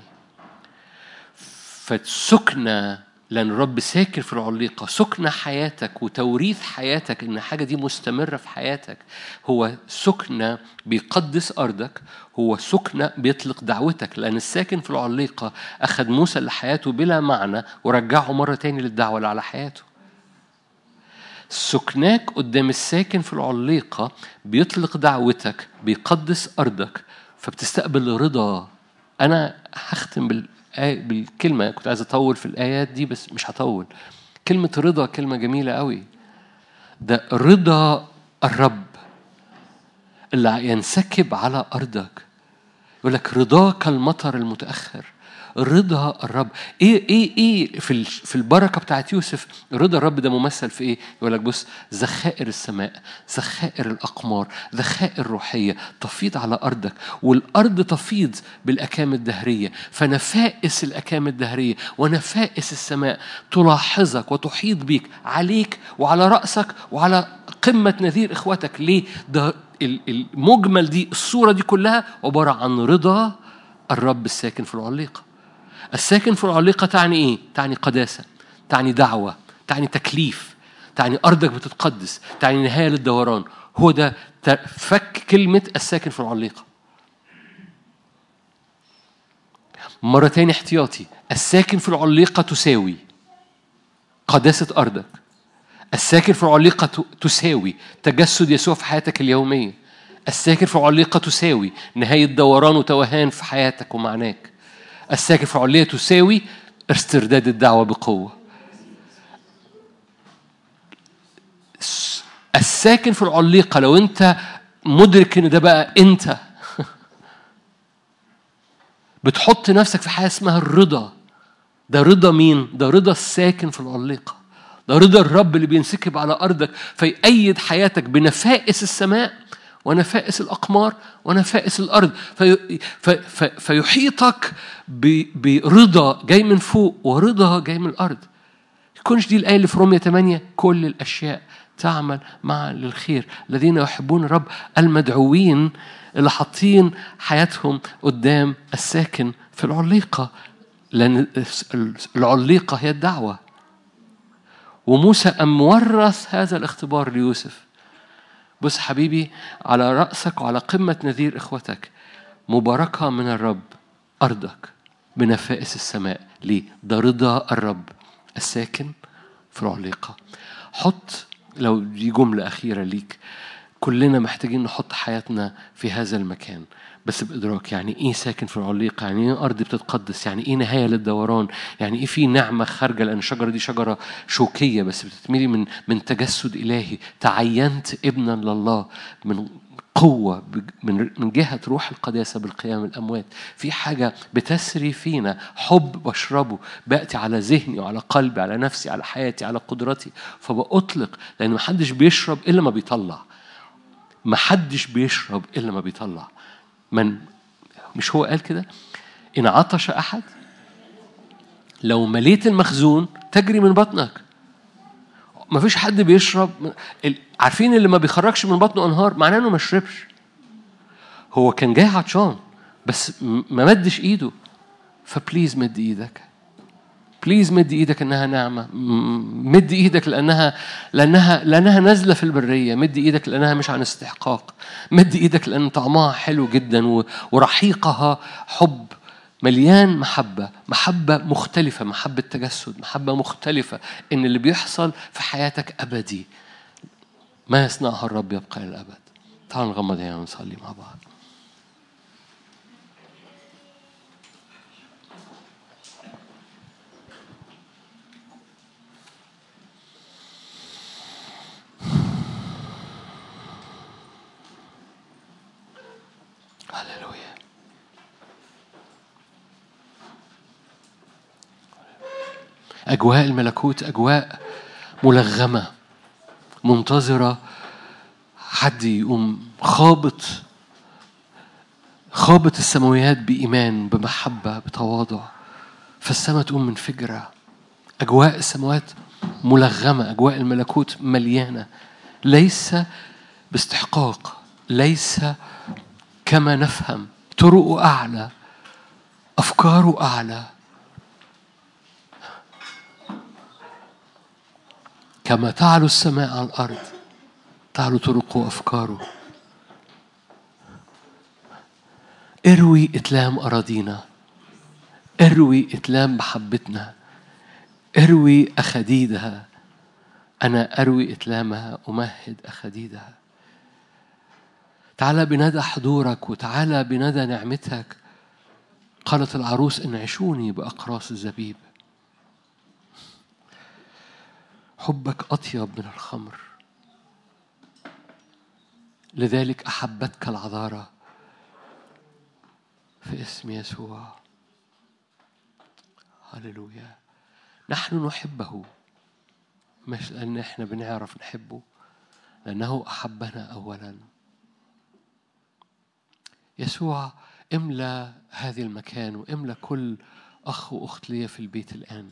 فسكنة لأن الرب ساكن في العليقة سكنة حياتك وتوريث حياتك إن حاجة دي مستمرة في حياتك هو سكنة بيقدس أرضك هو سكنة بيطلق دعوتك لأن الساكن في العليقة أخذ موسى لحياته بلا معنى ورجعه مرة تاني للدعوة اللي على حياته سكناك قدام الساكن في العليقة بيطلق دعوتك بيقدس أرضك فبتستقبل رضا أنا هختم بال بالكلمة كنت عايز أطول في الآيات دي بس مش هطول كلمة رضا كلمة جميلة قوي ده رضا الرب اللي ينسكب على أرضك يقول لك رضاك المطر المتأخر رضا الرب ايه ايه ايه في في البركه بتاعت يوسف رضا الرب ده ممثل في ايه يقول لك بص ذخائر السماء ذخائر الاقمار ذخائر روحيه تفيض على ارضك والارض تفيض بالاكام الدهريه فنفائس الاكام الدهريه ونفائس السماء تلاحظك وتحيط بيك عليك وعلى راسك وعلى قمه نذير اخواتك ليه ده المجمل دي الصوره دي كلها عباره عن رضا الرب الساكن في العليقه الساكن في العليقة تعني إيه؟ تعني قداسة تعني دعوة تعني تكليف تعني أرضك بتتقدس تعني نهاية للدوران هو ده فك كلمة الساكن في العليقة مرة تاني احتياطي الساكن في العليقة تساوي قداسة أرضك الساكن في العليقة تساوي تجسد يسوع في حياتك اليومية الساكن في العليقة تساوي نهاية دوران وتوهان في حياتك ومعناك الساكن في علية تساوي استرداد الدعوة بقوة الساكن في العليقة لو أنت مدرك إن ده بقى أنت بتحط نفسك في حاجة اسمها الرضا ده رضا مين؟ ده رضا الساكن في العليقة ده رضا الرب اللي بينسكب على أرضك فيأيد حياتك بنفائس السماء ونفائس الأقمار ونفائس الأرض في في في فيحيطك برضا جاي من فوق ورضا جاي من الأرض يكونش دي الآية اللي في رومية 8 كل الأشياء تعمل معا للخير الذين يحبون الرب المدعوين اللي حاطين حياتهم قدام الساكن في العليقة لأن العليقة هي الدعوة وموسى أم ورث هذا الاختبار ليوسف بص حبيبي على رأسك وعلى قمة نذير إخوتك مباركة من الرب أرضك بنفائس السماء ليه؟ ده رضا الرب الساكن في العليقة حط لو دي جملة أخيرة ليك كلنا محتاجين نحط حياتنا في هذا المكان بس بإدراك يعني إيه ساكن في العليقة يعني إيه أرض بتتقدس يعني إيه نهاية للدوران يعني إيه في نعمة خارجة لأن الشجرة دي شجرة شوكية بس بتتملي من من تجسد إلهي تعينت ابنا لله من قوة من من جهة روح القداسة بالقيام الأموات في حاجة بتسري فينا حب بشربه بأتي على ذهني وعلى قلبي على نفسي على حياتي على قدرتي فبأطلق لأن محدش بيشرب إلا ما بيطلع محدش بيشرب إلا ما بيطلع من مش هو قال كده إن عطش أحد لو مليت المخزون تجري من بطنك ما فيش حد بيشرب عارفين اللي ما بيخرجش من بطنه انهار معناه انه ما شربش هو كان جاي عطشان بس ما مدش ايده فبليز مد ايدك بليز مد ايدك انها نعمه مد ايدك لانها لانها لانها نازله في البريه مد ايدك لانها مش عن استحقاق مد ايدك لان طعمها حلو جدا ورحيقها حب مليان محبة محبة مختلفة محبة تجسد محبة مختلفة إن اللي بيحصل في حياتك أبدي ما يصنعها الرب يبقى إلى الأبد تعالوا نغمض عينينا ونصلي مع بعض أجواء الملكوت أجواء ملغمة منتظرة حد يقوم خابط خابط السماويات بإيمان بمحبة بتواضع فالسماء تقوم منفجرة أجواء السماوات ملغمة أجواء الملكوت مليانة ليس باستحقاق ليس كما نفهم طرقه أعلى أفكاره أعلى كما تعلو السماء على الأرض تعلو طرقه وأفكاره اروي إتلام أراضينا اروي إتلام محبتنا اروي أخديدها أنا أروي إتلامها أمهد أخديدها تعالى بندى حضورك وتعالى بندى نعمتك قالت العروس انعشوني بأقراص الزبيب حبك أطيب من الخمر لذلك أحبتك العذارى في اسم يسوع هللويا نحن نحبه مش لأن احنا بنعرف نحبه لأنه أحبنا أولا يسوع املى هذه المكان واملى كل أخ وأخت ليا في البيت الآن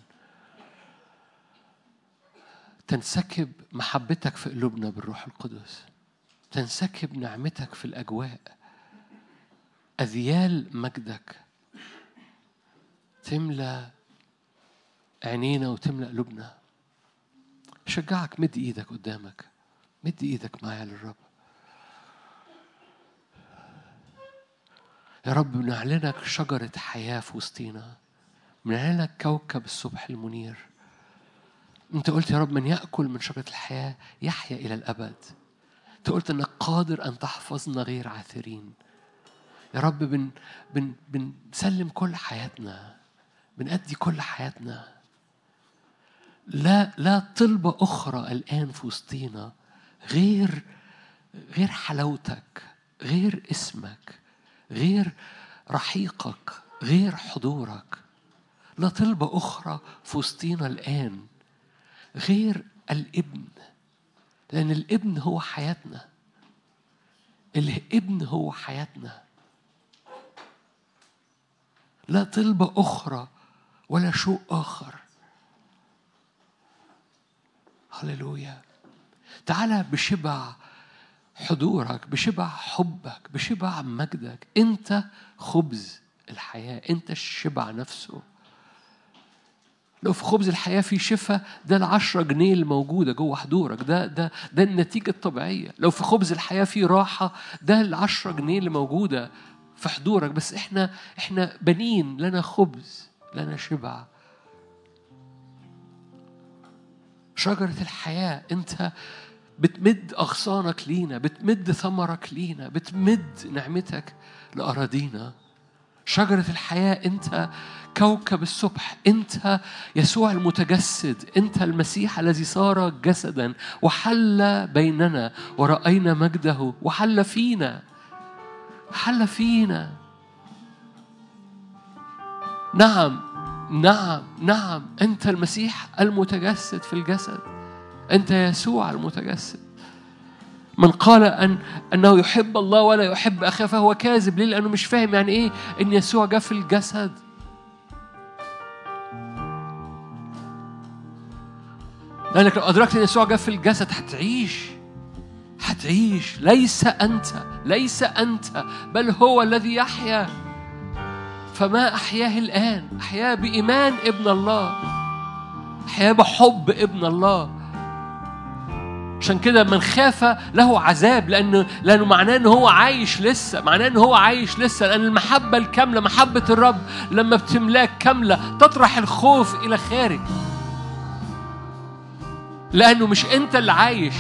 تنسكب محبتك في قلوبنا بالروح القدس تنسكب نعمتك في الأجواء أذيال مجدك تملى عينينا وتملى قلوبنا شجعك مد ايدك قدامك مد ايدك معايا للرب يا رب بنعلنك شجرة حياة في وسطينا بنعلنك كوكب الصبح المنير انت قلت يا رب من يأكل من شجرة الحياة يحيا إلى الأبد انت قلت انك قادر ان تحفظنا غير عاثرين يا رب بن بن بنسلم كل حياتنا بنأدي كل حياتنا لا لا طلبة أخرى الآن في وسطينا غير غير حلاوتك غير اسمك غير رحيقك غير حضورك لا طلبة أخرى في وسطينا الآن غير الابن لأن الابن هو حياتنا الابن هو حياتنا لا طلبة أخرى ولا شوق آخر هللويا تعالى بشبع حضورك بشبع حبك بشبع مجدك انت خبز الحياه انت الشبع نفسه لو في خبز الحياة في شفاء ده العشرة جنيه الموجودة جوه حضورك ده ده ده النتيجة الطبيعية لو في خبز الحياة في راحة ده العشرة جنيه اللي موجودة في حضورك بس احنا احنا بنين لنا خبز لنا شبع شجرة الحياة أنت بتمد أغصانك لينا بتمد ثمرك لينا بتمد نعمتك لأراضينا شجرة الحياة أنت كوكب الصبح أنت يسوع المتجسد أنت المسيح الذي صار جسدا وحل بيننا ورأينا مجده وحل فينا حل فينا نعم نعم نعم أنت المسيح المتجسد في الجسد أنت يسوع المتجسد من قال أن أنه يحب الله ولا يحب أخاه فهو كاذب ليه؟ لأنه مش فاهم يعني إيه إن يسوع جاء في الجسد لأنك لو أدركت أن يسوع جاء في الجسد هتعيش هتعيش ليس أنت ليس أنت بل هو الذي يحيا فما أحياه الآن أحياه بإيمان ابن الله أحياه بحب ابن الله عشان كده من خاف له عذاب لأنه لأنه معناه إن هو عايش لسه معناه إن هو عايش لسه لأن المحبة الكاملة محبة الرب لما بتملاك كاملة تطرح الخوف إلى خارج لأنه مش أنت اللي عايش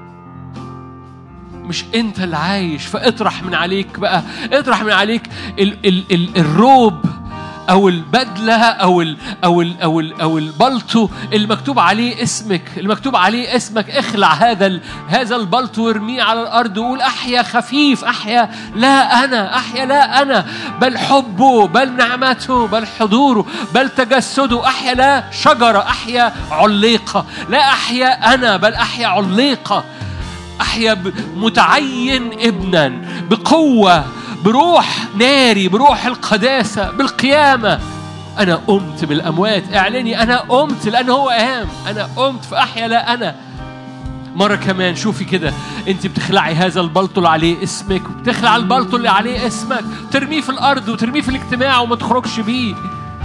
مش انت اللي عايش فاطرح من عليك بقى اطرح من عليك ال ال ال الروب او البدله او ال او ال او ال او البلطو اللي مكتوب عليه اسمك اللي مكتوب عليه اسمك اخلع هذا ال هذا البلطو وارميه على الارض وقول احيا خفيف احيا لا انا احيا لا انا بل حبه بل نعمته بل حضوره بل تجسده احيا لا شجره احيا عليقه لا احيا انا بل احيا عليقه أحيا متعين ابنا بقوة بروح ناري بروح القداسة بالقيامة أنا قمت بالأموات اعلني أنا قمت لأن هو قام أنا قمت فأحيا لا أنا مرة كمان شوفي كده أنت بتخلعي هذا البلطو اللي عليه اسمك وبتخلع البلطو اللي عليه اسمك ترميه في الأرض وترميه في الاجتماع وما تخرجش بيه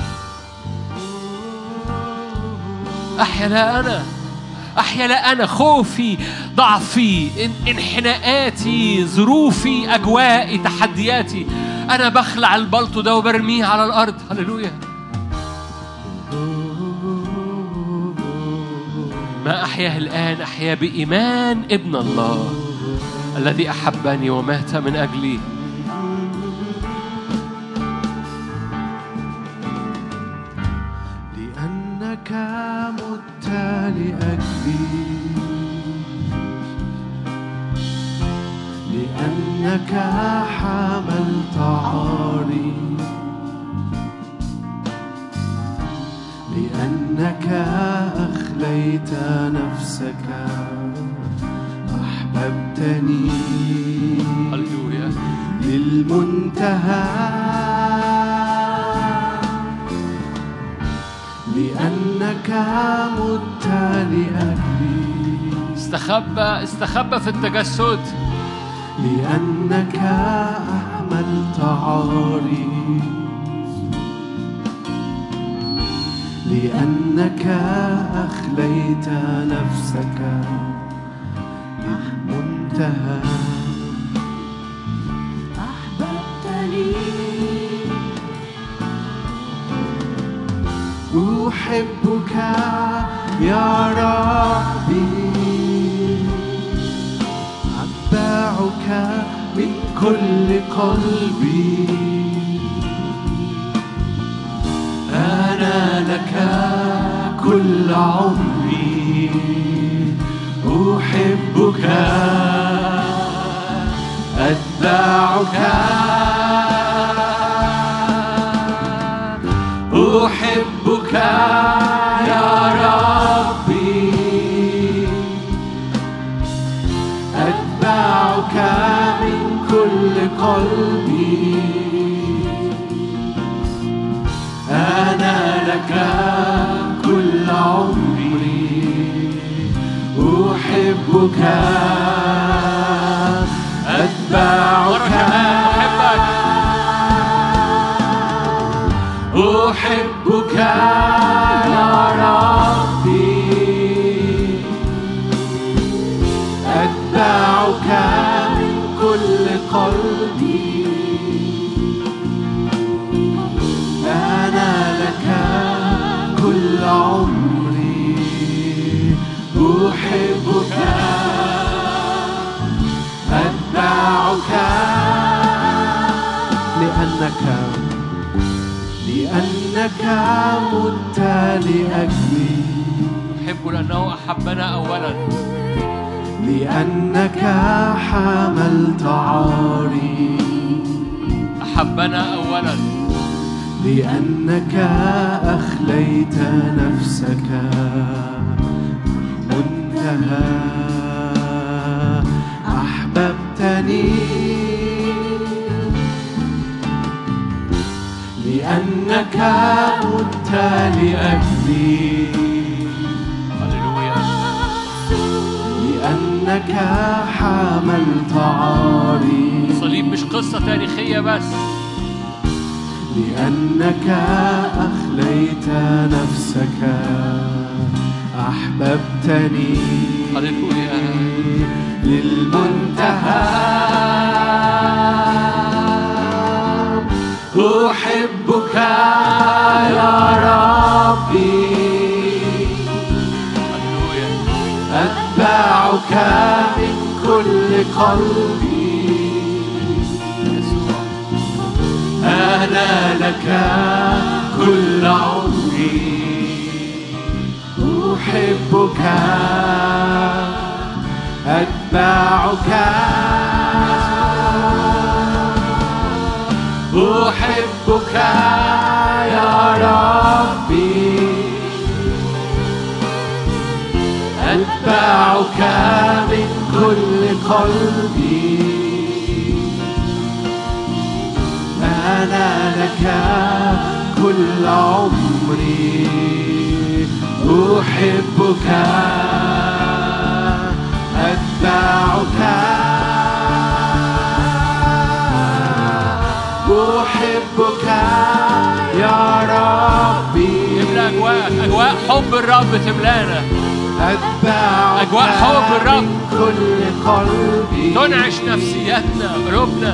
أحيا لا أنا أحيا لا أنا خوفي ضعفي انحناءاتي ظروفي أجوائي تحدياتي أنا بخلع البلطو ده وبرميه على الأرض هللويا ما أحياه الآن أحيا بإيمان ابن الله الذي أحبني ومات من أجلي لأنك مت لأجلي لأنك حملت عاري لأنك أخليت نفسك أحببتني هللويا للمنتهى لأنك مت لأجلي استخبى استخبى في التجسد لأنك أحملت عاري لأنك أخليت نفسك للمنتهى أحببتني أحبك يا ربي أتبعك من كل قلبي أنا لك كل عمري أحبك أتبعك أحبك يا ربي أتبعك من كل قلبي أنا لك كل عمري أحبك أتبعك أحبك يا ربي أتبعك من كل قلبي أنا لك كل عمري أحبك أتبعك لأنك لأنك مت لأجلي أحب لأنه أحبنا أولا لأنك حملت عاري أحبنا أولا لأنك أخليت نفسك منتهى أحببتني لأنك مت لأجلي هللويا لأنك حملت عاري الصليب مش قصة تاريخية بس لأنك أخليت نفسك أحببتني هللويا للمنتهى أحبك يا ربي هللويا أتبعك من كل قلبي يسوع أنا لك كل عمري أحبك أتبعك أحبك يا ربي أتبعك من كل قلبي لك كل عمري أحبك أتبعك أحبك يا ربي املى اجواء اجواء حب الرب تملانا أتبعك أجواء حب الرب. من كل قلبي تنعش نفسياتنا قلوبنا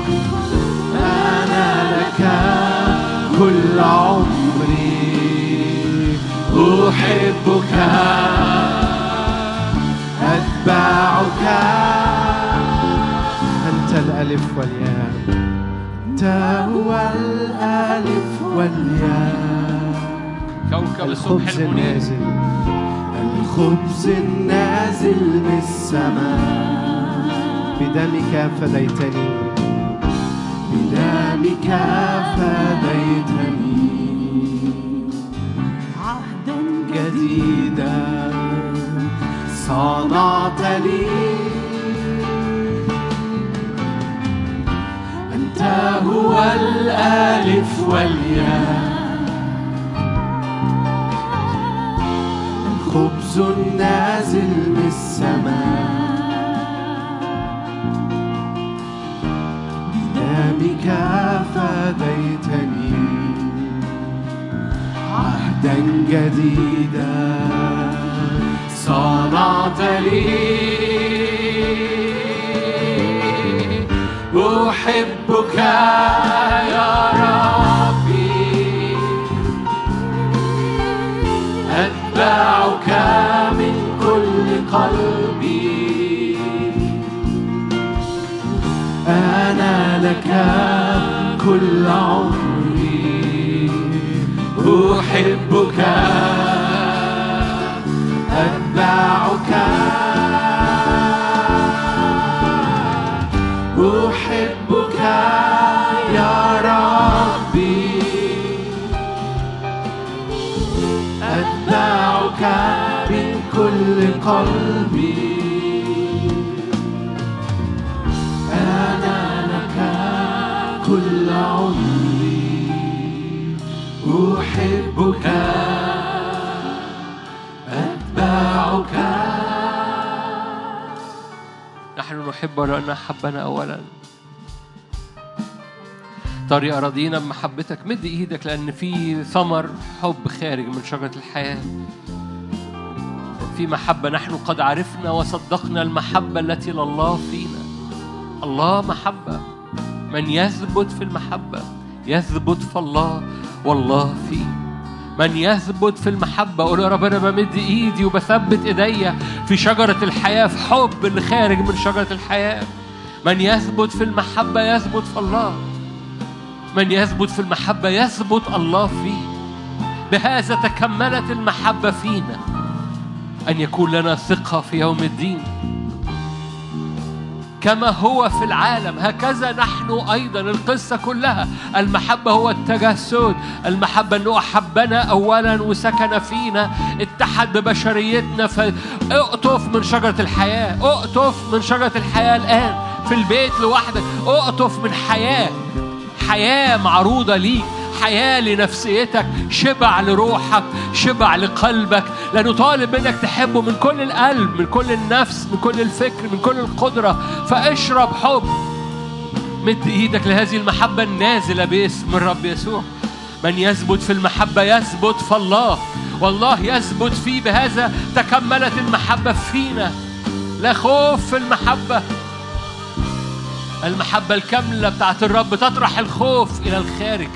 أنا لك كل عمري أحبك أتبعك أنت الألف والياء أنت هو الألف والياء كوكب الصبح الخبز المنير النازل الخبز النازل من السماء بدمك فديتني بدمك فديتني عهدا جديدا صنعت لي أنت هو الألف والياء الخبز النازل من السماء بدمك فديتني عهدا جديدا صنعت لي أحبك يا ربي أتبعك من كل قلبي أنا لك كل عمري أحبك أتبعك أحبك يا ربي أتبعك من كل قلبي أنا لك كل عمري أحبك أتبعك نحن نحب لأن حبنا أولا طريق أراضينا بمحبتك مد إيدك لأن في ثمر حب خارج من شجرة الحياة في محبة نحن قد عرفنا وصدقنا المحبة التي لله فينا الله محبة من يثبت في المحبة يثبت في الله والله فيه من يثبت في المحبة قول يا رب أنا بمد إيدي وبثبت إيديا في شجرة الحياة في حب اللي خارج من شجرة الحياة من يثبت في المحبة يثبت في الله من يثبت في المحبة يثبت الله فيه بهذا تكملت المحبة فينا أن يكون لنا ثقة في يوم الدين كما هو في العالم هكذا نحن أيضا القصة كلها المحبة هو التجسد المحبة أنه أحبنا أولا وسكن فينا اتحد ببشريتنا فاقطف من شجرة الحياة اقطف من شجرة الحياة الآن في البيت لوحدك اقطف من حياة حياة معروضة ليك حياة لنفسيتك شبع لروحك شبع لقلبك لأنه طالب منك تحبه من كل القلب من كل النفس من كل الفكر من كل القدرة فاشرب حب مد ايدك لهذه المحبة النازلة باسم الرب يسوع من يثبت في المحبة يثبت في الله والله يثبت فيه بهذا تكملت المحبة فينا لا خوف في المحبة المحبة الكاملة بتاعت الرب تطرح الخوف إلى الخارج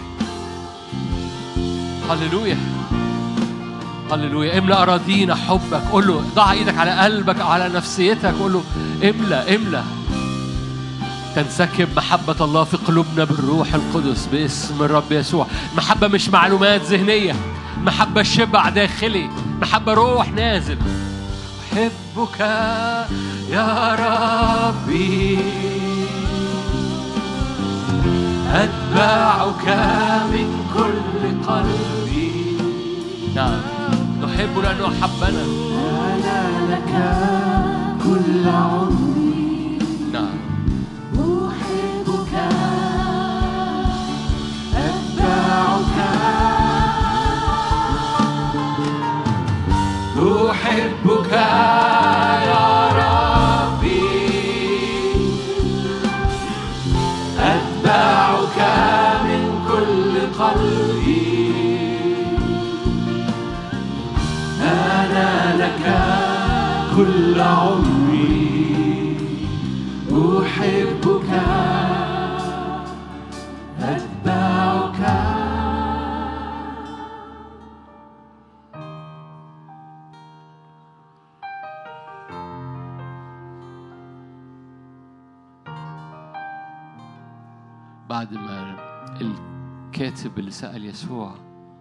هللويا هللويا املأ أراضينا حبك قول له ضع ايدك على قلبك أو على نفسيتك قول له املأ املأ تنسكب محبة الله في قلوبنا بالروح القدس باسم الرب يسوع محبة مش معلومات ذهنية محبة شبع داخلي محبة روح نازل أحبك يا ربي أتبعك من كل قلبي نعم نحب لأنه أحبنا أنا لك كل عمري نعم أحبك كل عمري أحبك أتبعك بعد ما الكاتب اللي سأل يسوع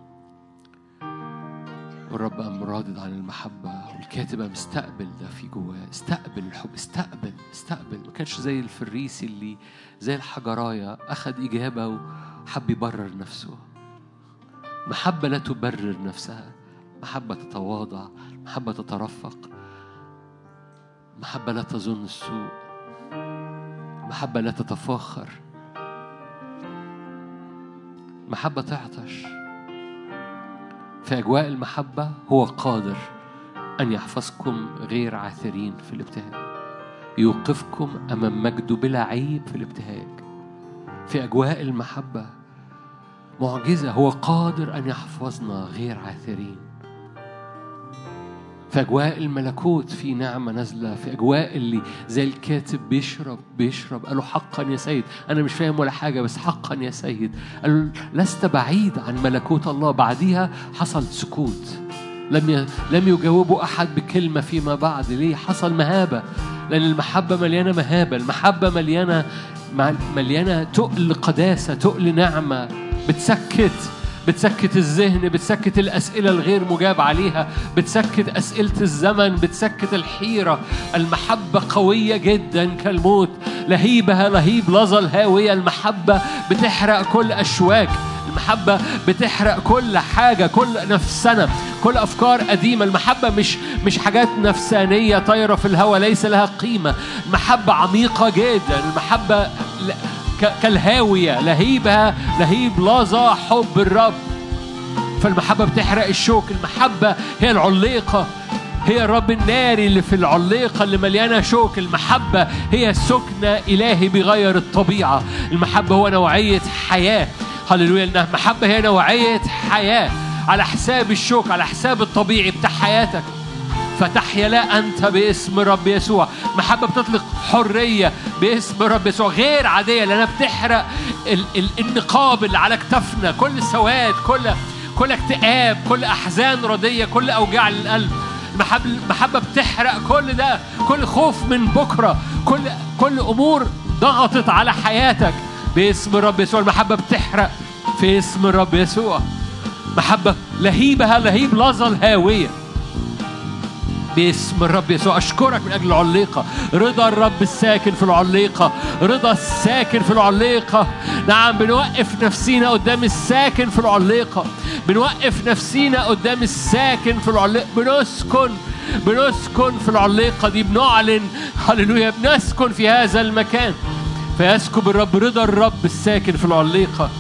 والرب قام رادد عن المحبة والكاتب قام استقبل ده في جواه استقبل الحب استقبل استقبل ما كانش زي الفريسي اللي زي الحجراية أخذ إجابة وحب يبرر نفسه محبة لا تبرر نفسها محبة تتواضع محبة تترفق محبة لا تظن السوء محبة لا تتفاخر محبة تعطش في أجواء المحبة هو قادر أن يحفظكم غير عاثرين في الابتهاج يوقفكم أمام مجده بلا عيب في الابتهاج في أجواء المحبة معجزة هو قادر أن يحفظنا غير عاثرين في أجواء الملكوت في نعمة نازلة في أجواء اللي زي الكاتب بيشرب بيشرب قال له حقا يا سيد أنا مش فاهم ولا حاجة بس حقا يا سيد قال له لست بعيد عن ملكوت الله بعديها حصل سكوت لم ي... لم يجاوبوا أحد بكلمة فيما بعد ليه حصل مهابة لأن المحبة مليانة مهابة المحبة مليانة مع- مليانة تقل قداسة تقل نعمة بتسكت بتسكت الذهن بتسكت الأسئلة الغير مجاب عليها بتسكت أسئلة الزمن بتسكت الحيرة المحبة قوية جدا كالموت لهيبها لهيب لظى الهاوية المحبة بتحرق كل أشواك المحبة بتحرق كل حاجة كل نفسنا كل أفكار قديمة المحبة مش مش حاجات نفسانية طايرة في الهواء ليس لها قيمة المحبة عميقة جدا المحبة ل- ك- كالهاوية لهيبها لهيب لظى حب الرب فالمحبة بتحرق الشوك المحبة هي العليقة هي الرب الناري اللي في العليقة اللي مليانة شوك المحبة هي سكنة إلهي بيغير الطبيعة المحبة هو نوعية حياة هللويا لأن المحبة هي نوعية حياة على حساب الشوك على حساب الطبيعي بتاع حياتك فتحيا لا أنت باسم رب يسوع محبة بتطلق حرية باسم رب يسوع غير عادية لأنها بتحرق ال- ال- النقاب اللي على كتافنا كل سواد كل كل اكتئاب كل أحزان ردية كل أوجاع للقلب المحبة المحبة بتحرق كل ده كل خوف من بكرة كل كل أمور ضغطت على حياتك باسم رب يسوع المحبة بتحرق في اسم رب يسوع محبة لهيبها لهيب لظى الهاوية باسم الرب يسوع أشكرك من أجل العليقة رضا الرب الساكن في العليقة رضا الساكن في العليقة نعم بنوقف نفسينا قدام الساكن في العليقة بنوقف نفسينا قدام الساكن في العليقة بنسكن بنسكن في العليقة دي بنعلن هللويا بنسكن في هذا المكان فيسكب الرب رضا الرب الساكن في العليقة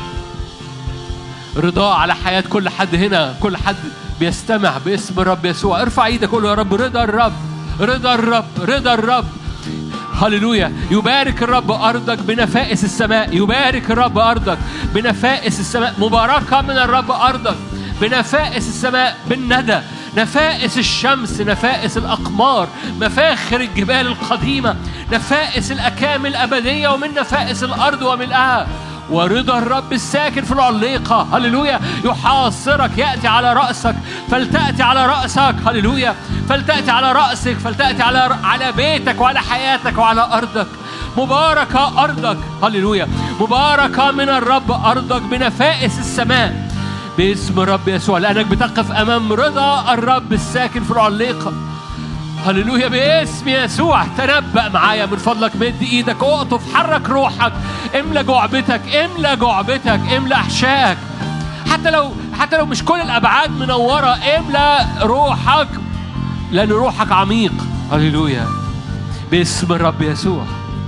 رضا على حياة كل حد هنا كل حد بيستمع باسم الرب يسوع ارفع ايدك قول يا رب رضا الرب رضا الرب رضا الرب هللويا يبارك الرب أرضك بنفائس السماء يبارك الرب أرضك بنفائس السماء مباركة من الرب أرضك بنفائس السماء بالندى نفائس الشمس نفائس الأقمار مفاخر الجبال القديمة نفائس الأكام الأبدية ومن نفائس الأرض وملئها ورضا الرب الساكن في العليقة هللويا يحاصرك يأتي على رأسك فلتأتي على رأسك هللويا فلتأتي على رأسك فلتأتي على على بيتك وعلى حياتك وعلى أرضك مباركة أرضك هللويا مباركة من الرب أرضك بنفائس السماء باسم الرب يسوع لأنك بتقف أمام رضا الرب الساكن في العليقة هللويا باسم يسوع تنبأ معايا من فضلك مد ايدك اقطف حرك روحك املى جعبتك املى جعبتك املى احشائك حتى لو حتى لو مش كل الابعاد منوره املى روحك لان روحك عميق هللويا باسم الرب يسوع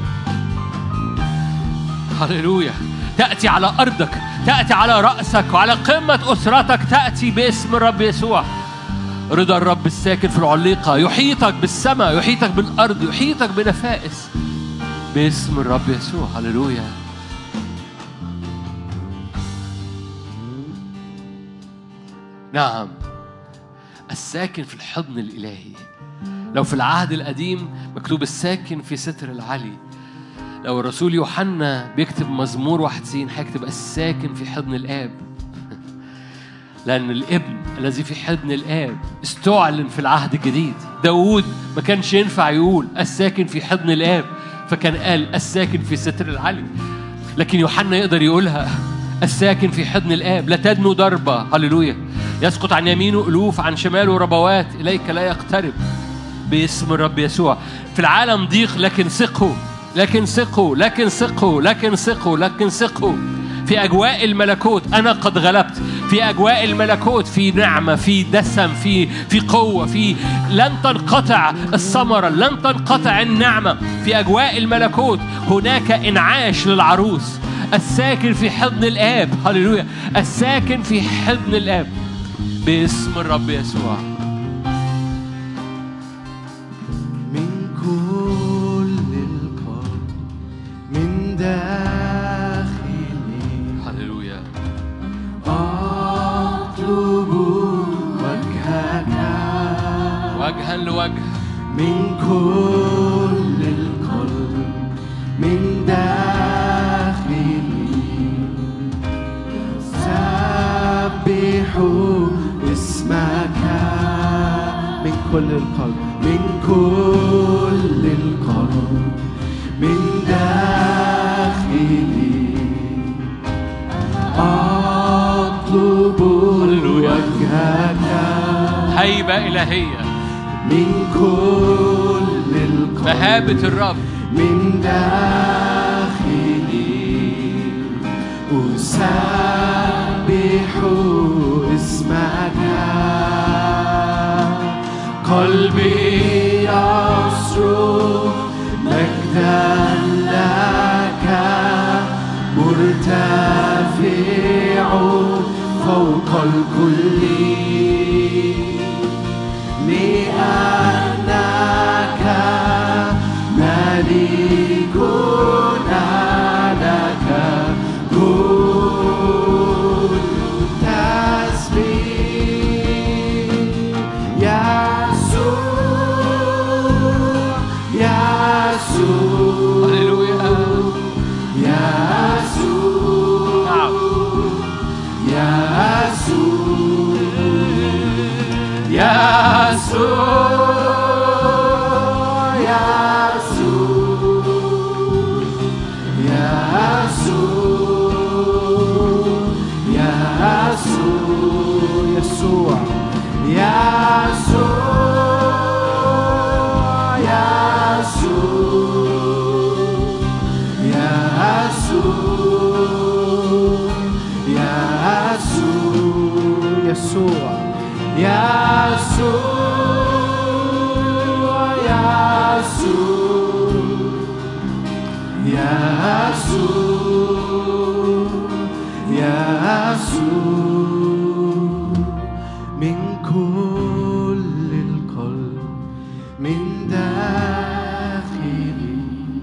هللويا تأتي على أرضك تأتي على رأسك وعلى قمة أسرتك تأتي باسم الرب يسوع رضا الرب الساكن في العليقة يحيطك بالسماء يحيطك بالأرض يحيطك بنفائس باسم الرب يسوع هللويا نعم الساكن في الحضن الإلهي لو في العهد القديم مكتوب الساكن في ستر العلي لو الرسول يوحنا بيكتب مزمور 91 هيكتب الساكن في حضن الآب لأن الابن الذي في حضن الآب استعلن في العهد الجديد داود ما كانش ينفع يقول الساكن في حضن الآب فكان قال الساكن في ستر العلي لكن يوحنا يقدر يقولها الساكن في حضن الآب لا تدنو ضربة هللويا يسقط عن يمينه ألوف عن شماله ربوات إليك لا يقترب باسم الرب يسوع في العالم ضيق لكن ثقوا لكن ثقوا لكن ثقوا لكن ثقوا لكن ثقوا في أجواء الملكوت أنا قد غلبت في أجواء الملكوت في نعمة في دسم في في قوة في لن تنقطع الثمرة لن تنقطع النعمة في أجواء الملكوت هناك إنعاش للعروس الساكن في حضن الآب هللويا الساكن في حضن الآب باسم الرب يسوع من كل القلب من داخلي هللويا أطلب وجهك وجها لوجه من كل القلب من داخلي سبح اسمك من كل القلب من كل القلب من داخلي أطلب هللويا. وجهك هيبة إلهية من كل القلب مهابة الرب من داخلي أسبح اسمك قلبي يصرخ مجدا لك مرتفع فوق الكل لأنك ملكنا لك كل تسبيح يسوع يسوع هللويا يسوع نعم يسوع يسوع يسوع يسوع يسوع يسوع يسوع يسوع يسوع يسوع يسوع يسوع من كل القلب من داخلي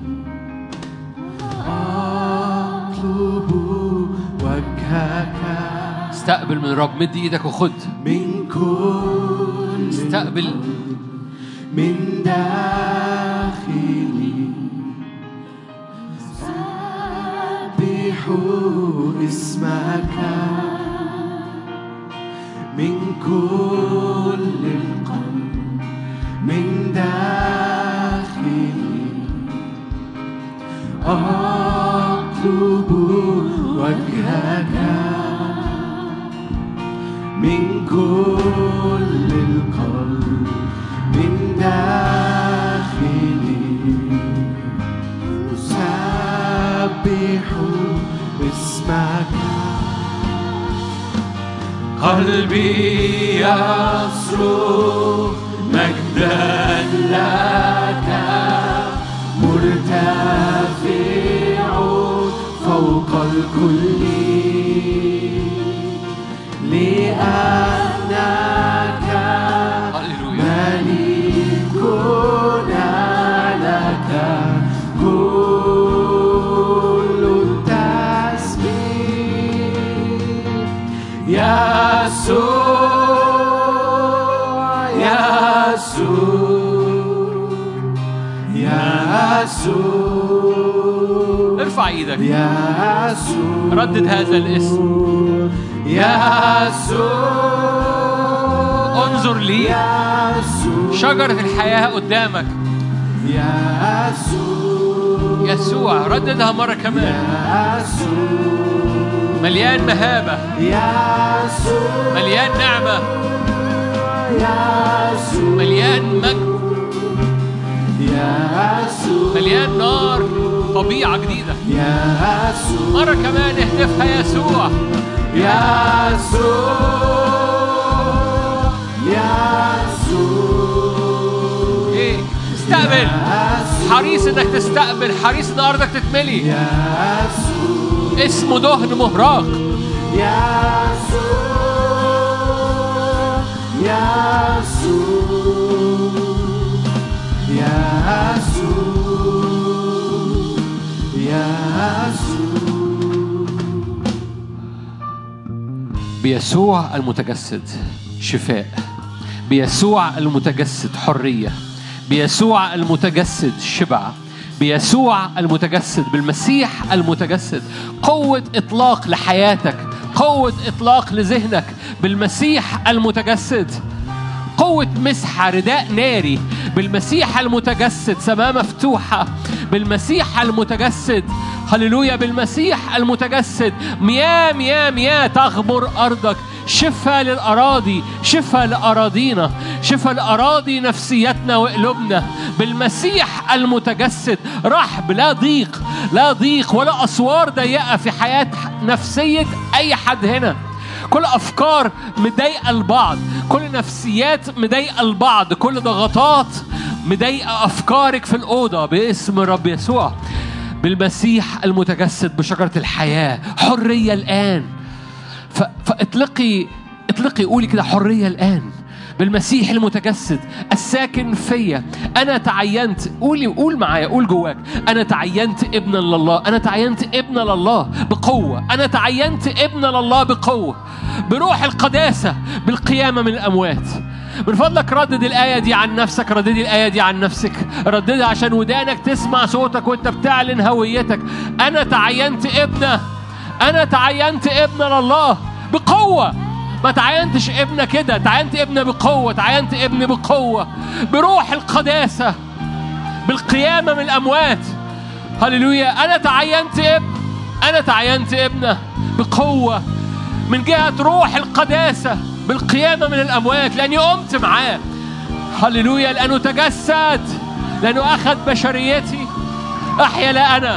أطلب وجهك استقبل من الرب مد ايدك وخد من كل استقبل من داخلي سبح اسمك من كل القلب من داخلي أطلب وجهك من كل القلب من داخلي أسبح اسمك قلبي يصرخ مجدا لك مرتفع فوق الكل لأنك هللويا ملكنا لك كل التسبيح يسوع يسوع يسوع ارفع ايدك يسوع ردد هذا الاسم يسوع انظر لي يسوع شجرة الحياة قدامك يسوع يسوع رددها مرة كمان يسوع مليان مهابة يسوع مليان نعمة يسوع مليان مجد يسوع مليان نار طبيعة جديدة يسوع مرة كمان اهتفها يسوع يسوع يسوع ايه استقبل حريص انك تستقبل حريص ان ارضك تتملي يسوع اسمه دهن مهراق يسوع يسوع يسوع يسوع بيسوع المتجسد شفاء بيسوع المتجسد حرية بيسوع المتجسد شبع بيسوع المتجسد بالمسيح المتجسد قوة إطلاق لحياتك قوة إطلاق لذهنك بالمسيح المتجسد قوة مسحة رداء ناري بالمسيح المتجسد سماء مفتوحة بالمسيح المتجسد هللويا بالمسيح المتجسد مياه مياه مياه تغمر أرضك شفاء للأراضي شفاء لأراضينا شفاء لأراضي نفسيتنا وقلوبنا بالمسيح المتجسد رحب لا ضيق لا ضيق ولا أسوار ضيقة في حياة نفسية أي حد هنا كل افكار مضايقه البعض كل نفسيات مضايقه البعض كل ضغطات مضايقه افكارك في الاوضه باسم الرب يسوع بالمسيح المتجسد بشجره الحياه حريه الان ف... فاطلقي اطلقي قولي كده حريه الان بالمسيح المتجسد الساكن فيا انا تعينت قولي قول معايا قول جواك انا تعينت ابنا لله انا تعينت ابنا لله بقوه انا تعينت ابنا لله بقوه بروح القداسه بالقيامه من الاموات من فضلك ردد الآية دي عن نفسك رددي الآية دي عن نفسك رددها عشان ودانك تسمع صوتك وانت بتعلن هويتك أنا تعينت ابنه أنا تعينت ابن لله بقوة ما تعينتش ابنة كده تعينت ابنة بقوة تعينت ابن بقوة بروح القداسة بالقيامة من الأموات هللويا أنا تعينت ابن أنا تعينت ابنة بقوة من جهة روح القداسة بالقيامة من الأموات لأني قمت معاه هللويا لأنه تجسد لأنه أخذ بشريتي أحيا لا أنا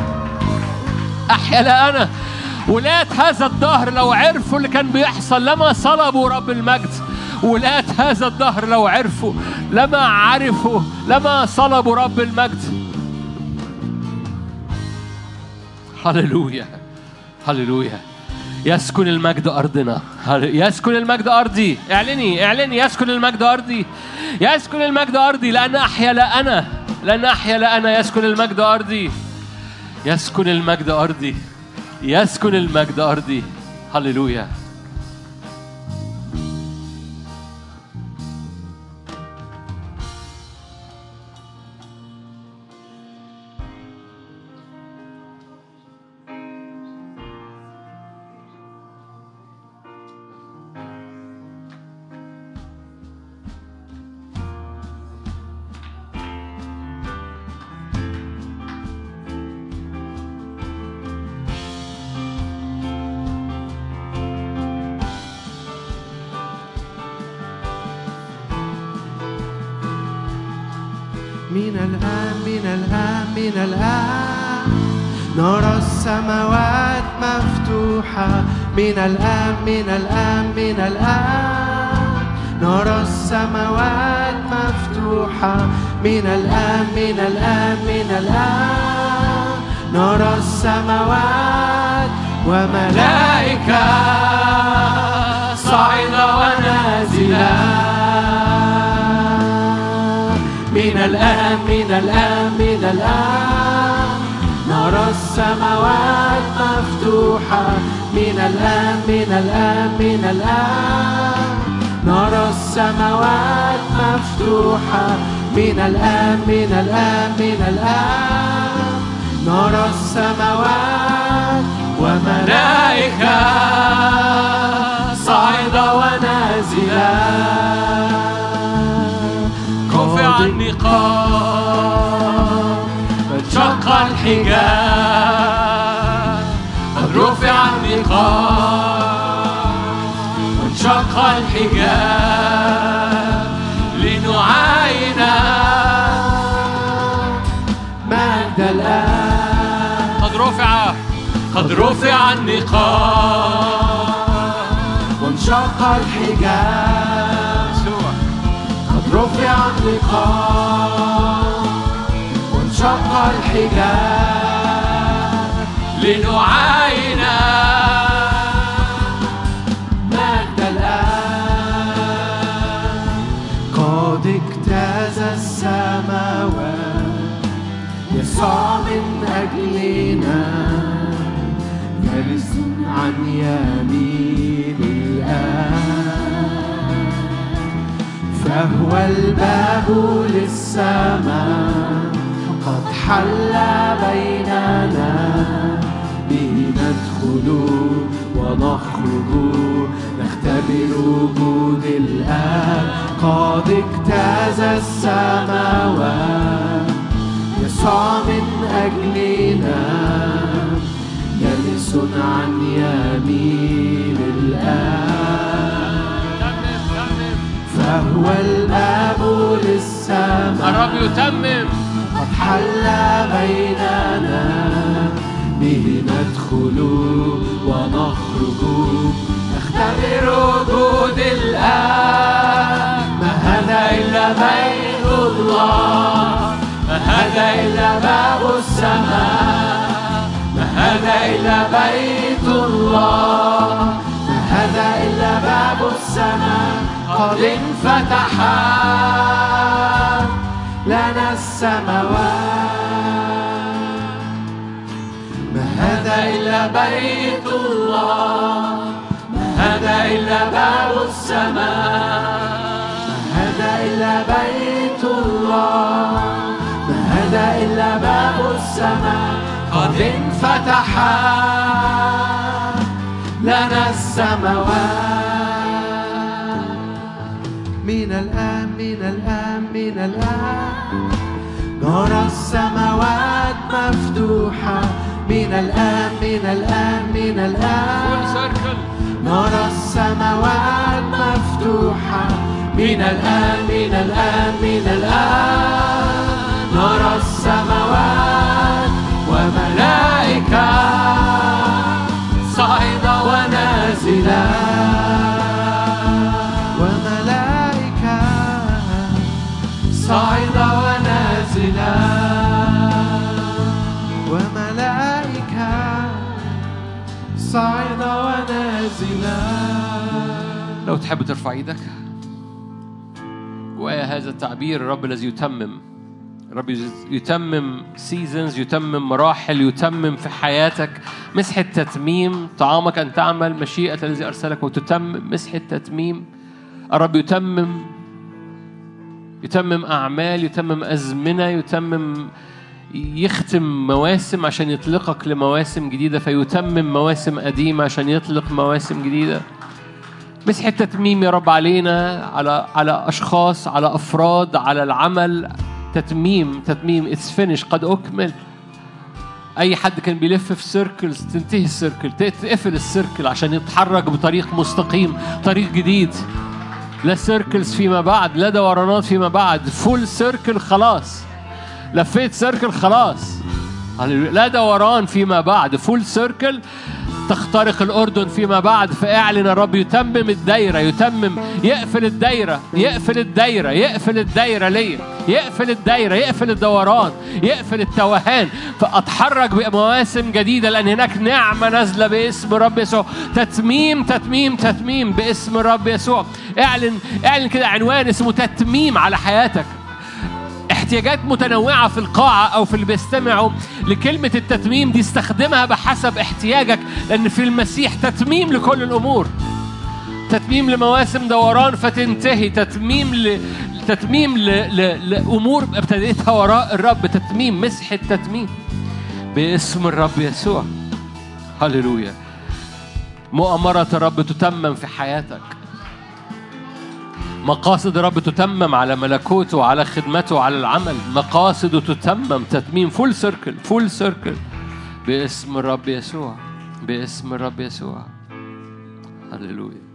أحيا لا أنا ولاة هذا الدهر لو عرفوا اللي كان بيحصل لما صلبوا رب المجد ولاة هذا الدهر لو عرفوا لما عرفوا لما صلبوا رب المجد هللويا هللويا يسكن المجد أرضنا هل- يسكن المجد أرضي اعلني اعلني يسكن المجد أرضي يسكن المجد أرضي لأن أحيا لا أنا لأن أحيا لا أنا يسكن المجد أرضي يسكن المجد أرضي يسكن المجد أرضي هللويا من الآن من الآن من الآن نرى السماوات مفتوحة من الآن من الآن من الآن نرى السماوات مفتوحة من الآن من الآن من الآن نرى السماوات وملائكة صاعدة ونازلة من الآن من الآن من الآن نرى السماوات مفتوحة من الآن من الآن من الآن نرى السماوات مفتوحة من الآن من الآن من الآن نرى السماوات وملائكة صاعدة ونازلة رفع النقاب شق الحجاب قد رفع النقاب وانشق الحجاب لنعاين مجد الآن قد رفع قد رفع النقاب وانشق الحجاب يسوع قد رفع النقاب وانشق الحجاب لنعاين مجد الآن قد اجتاز السماوات يسوع من أجلنا جالس عن يمين الآن فهو الباب للسماء قد حل بيننا به ندخل ونخرج نختبر وجود الآب قد اجتاز السماوات يسوع من أجلنا جالس عن يمين الآب فهو الباب للسماء الرب يتمم قد حل بيننا به ندخل ونخرج نختبر وجود الآب ما هذا إلا بيت الله ما هذا إلا باب السماء ما هذا إلا بيت الله ما هذا إلا باب السماء قد انفتحت لنا السماوات ما هذا إلا بيت الله ما هذا إلا باب السماء ما هذا إلا بيت الله ما هذا إلا باب السماء قد انفتحت لنا السماوات من الآن من الآن من الآن نرى السماوات مفتوحة من الآن من الآن من الآن سيركل نرى السماوات مفتوحة من الآن من الآن من الآن نرى السماوات وملائكة صاعدة ونازلة وملائكة صاعدة ونازلة وملائكة صاعدة ونازلة لو تحب ترفع ايدك جوايا هذا التعبير الرب الذي يتمم الرب يتمم سيزونز يتمم مراحل يتمم في حياتك مسحة تتميم طعامك أن تعمل مشيئة الذي أرسلك وتتمم مسحة تتميم الرب يتمم يتمم أعمال يتمم أزمنة يتمم يختم مواسم عشان يطلقك لمواسم جديدة فيتمم مواسم قديمة عشان يطلق مواسم جديدة مسح التتميم يا رب علينا على على اشخاص على افراد على العمل تتميم تتميم اتس فينش قد اكمل اي حد كان بيلف في سيركلز تنتهي السيركل تقفل السيركل عشان يتحرك بطريق مستقيم طريق جديد لا سيركلز فيما بعد لا دورانات فيما بعد فول سيركل خلاص لفيت سيركل خلاص هللويا. لا دوران فيما بعد فول سيركل تخترق الأردن فيما بعد فاعلن الرب يتمم الدايرة يتمم يقفل الدايرة يقفل الدايرة يقفل الدايرة ليا يقفل الدايرة يقفل الدوران يقفل التوهان فأتحرك بمواسم جديدة لأن هناك نعمة نازلة باسم رب يسوع تتميم تتميم تتميم باسم رب يسوع اعلن اعلن كده عنوان اسمه تتميم على حياتك احتياجات متنوعة في القاعة أو في اللي بيستمعوا لكلمة التتميم دي استخدمها بحسب احتياجك لأن في المسيح تتميم لكل الأمور تتميم لمواسم دوران فتنتهي تتميم ل... تتميم ل... ل... لامور ابتديتها وراء الرب تتميم مسحه تتميم باسم الرب يسوع هللويا مؤامره الرب تتمم في حياتك مقاصد الرب تتمم على ملكوته وعلى خدمته وعلى العمل مقاصده تتمم تتميم فول سيركل فول سيركل باسم الرب يسوع باسم الرب يسوع هللويا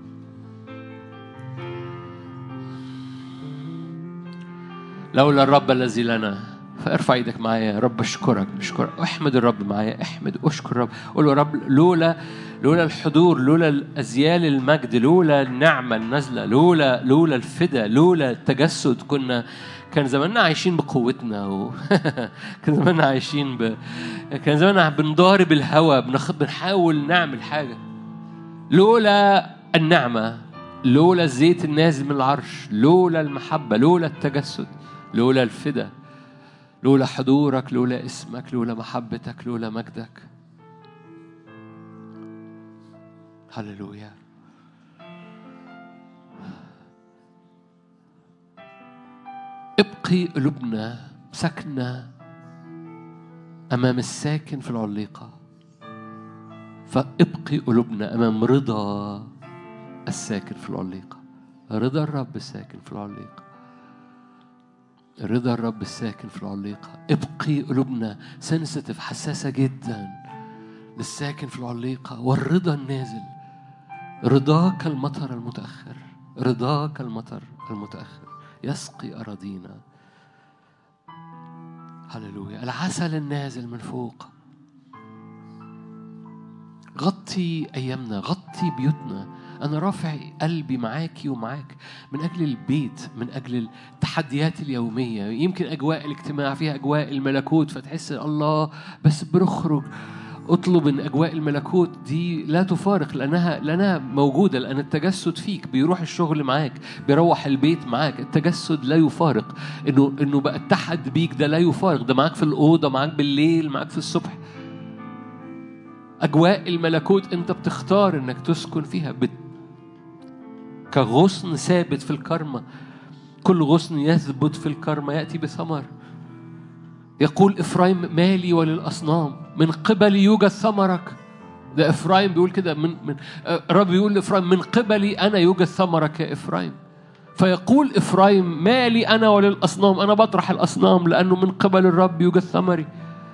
لولا الرب الذي لنا فارفع ايدك معايا يا رب اشكرك اشكرك احمد الرب معايا احمد اشكر الرب قول له يا رب لولا لولا الحضور لولا الازيال المجد لولا النعمه النازله لولا لولا الفدا لولا التجسد كنا كان زماننا عايشين بقوتنا و... كان زماننا عايشين ب... كان زماننا بنضارب الهوى بنخ... بنحاول نعمل حاجه لولا النعمه لولا الزيت النازل من العرش لولا المحبه لولا التجسد لولا الفدا لولا حضورك لولا اسمك لولا محبتك لولا مجدك هللويا ابقي قلوبنا ساكنة أمام الساكن في العليقة فابقي قلوبنا أمام رضا الساكن في العليقة رضا الرب الساكن في العليقة رضا الرب الساكن في العليقة ابقي قلوبنا سنسيتيف حساسة جدا للساكن في العليقة والرضا النازل رضاك المطر المتأخر رضاك المطر المتأخر يسقي أراضينا هللويا العسل النازل من فوق غطي أيامنا غطي بيوتنا أنا رافع قلبي معاكي ومعاك من أجل البيت من أجل التحديات اليومية يمكن أجواء الاجتماع فيها أجواء الملكوت فتحس الله بس بنخرج اطلب ان اجواء الملكوت دي لا تفارق لانها لانها موجوده لان التجسد فيك بيروح الشغل معاك بيروح البيت معاك التجسد لا يفارق انه انه بقى اتحد بيك ده لا يفارق ده معاك في الاوضه معاك بالليل معاك في الصبح اجواء الملكوت انت بتختار انك تسكن فيها بت... كغصن ثابت في الكرمه كل غصن يثبت في الكرمه ياتي بثمر يقول إفرايم مالي وللأصنام من قبلي يوجد ثمرك ده إفرايم بيقول كده من من الرب بيقول لإفرايم من قبلي أنا يوجد ثمرك يا إفرايم فيقول إفرايم مالي أنا وللأصنام أنا بطرح الأصنام لأنه من قبل الرب يوجد ثمري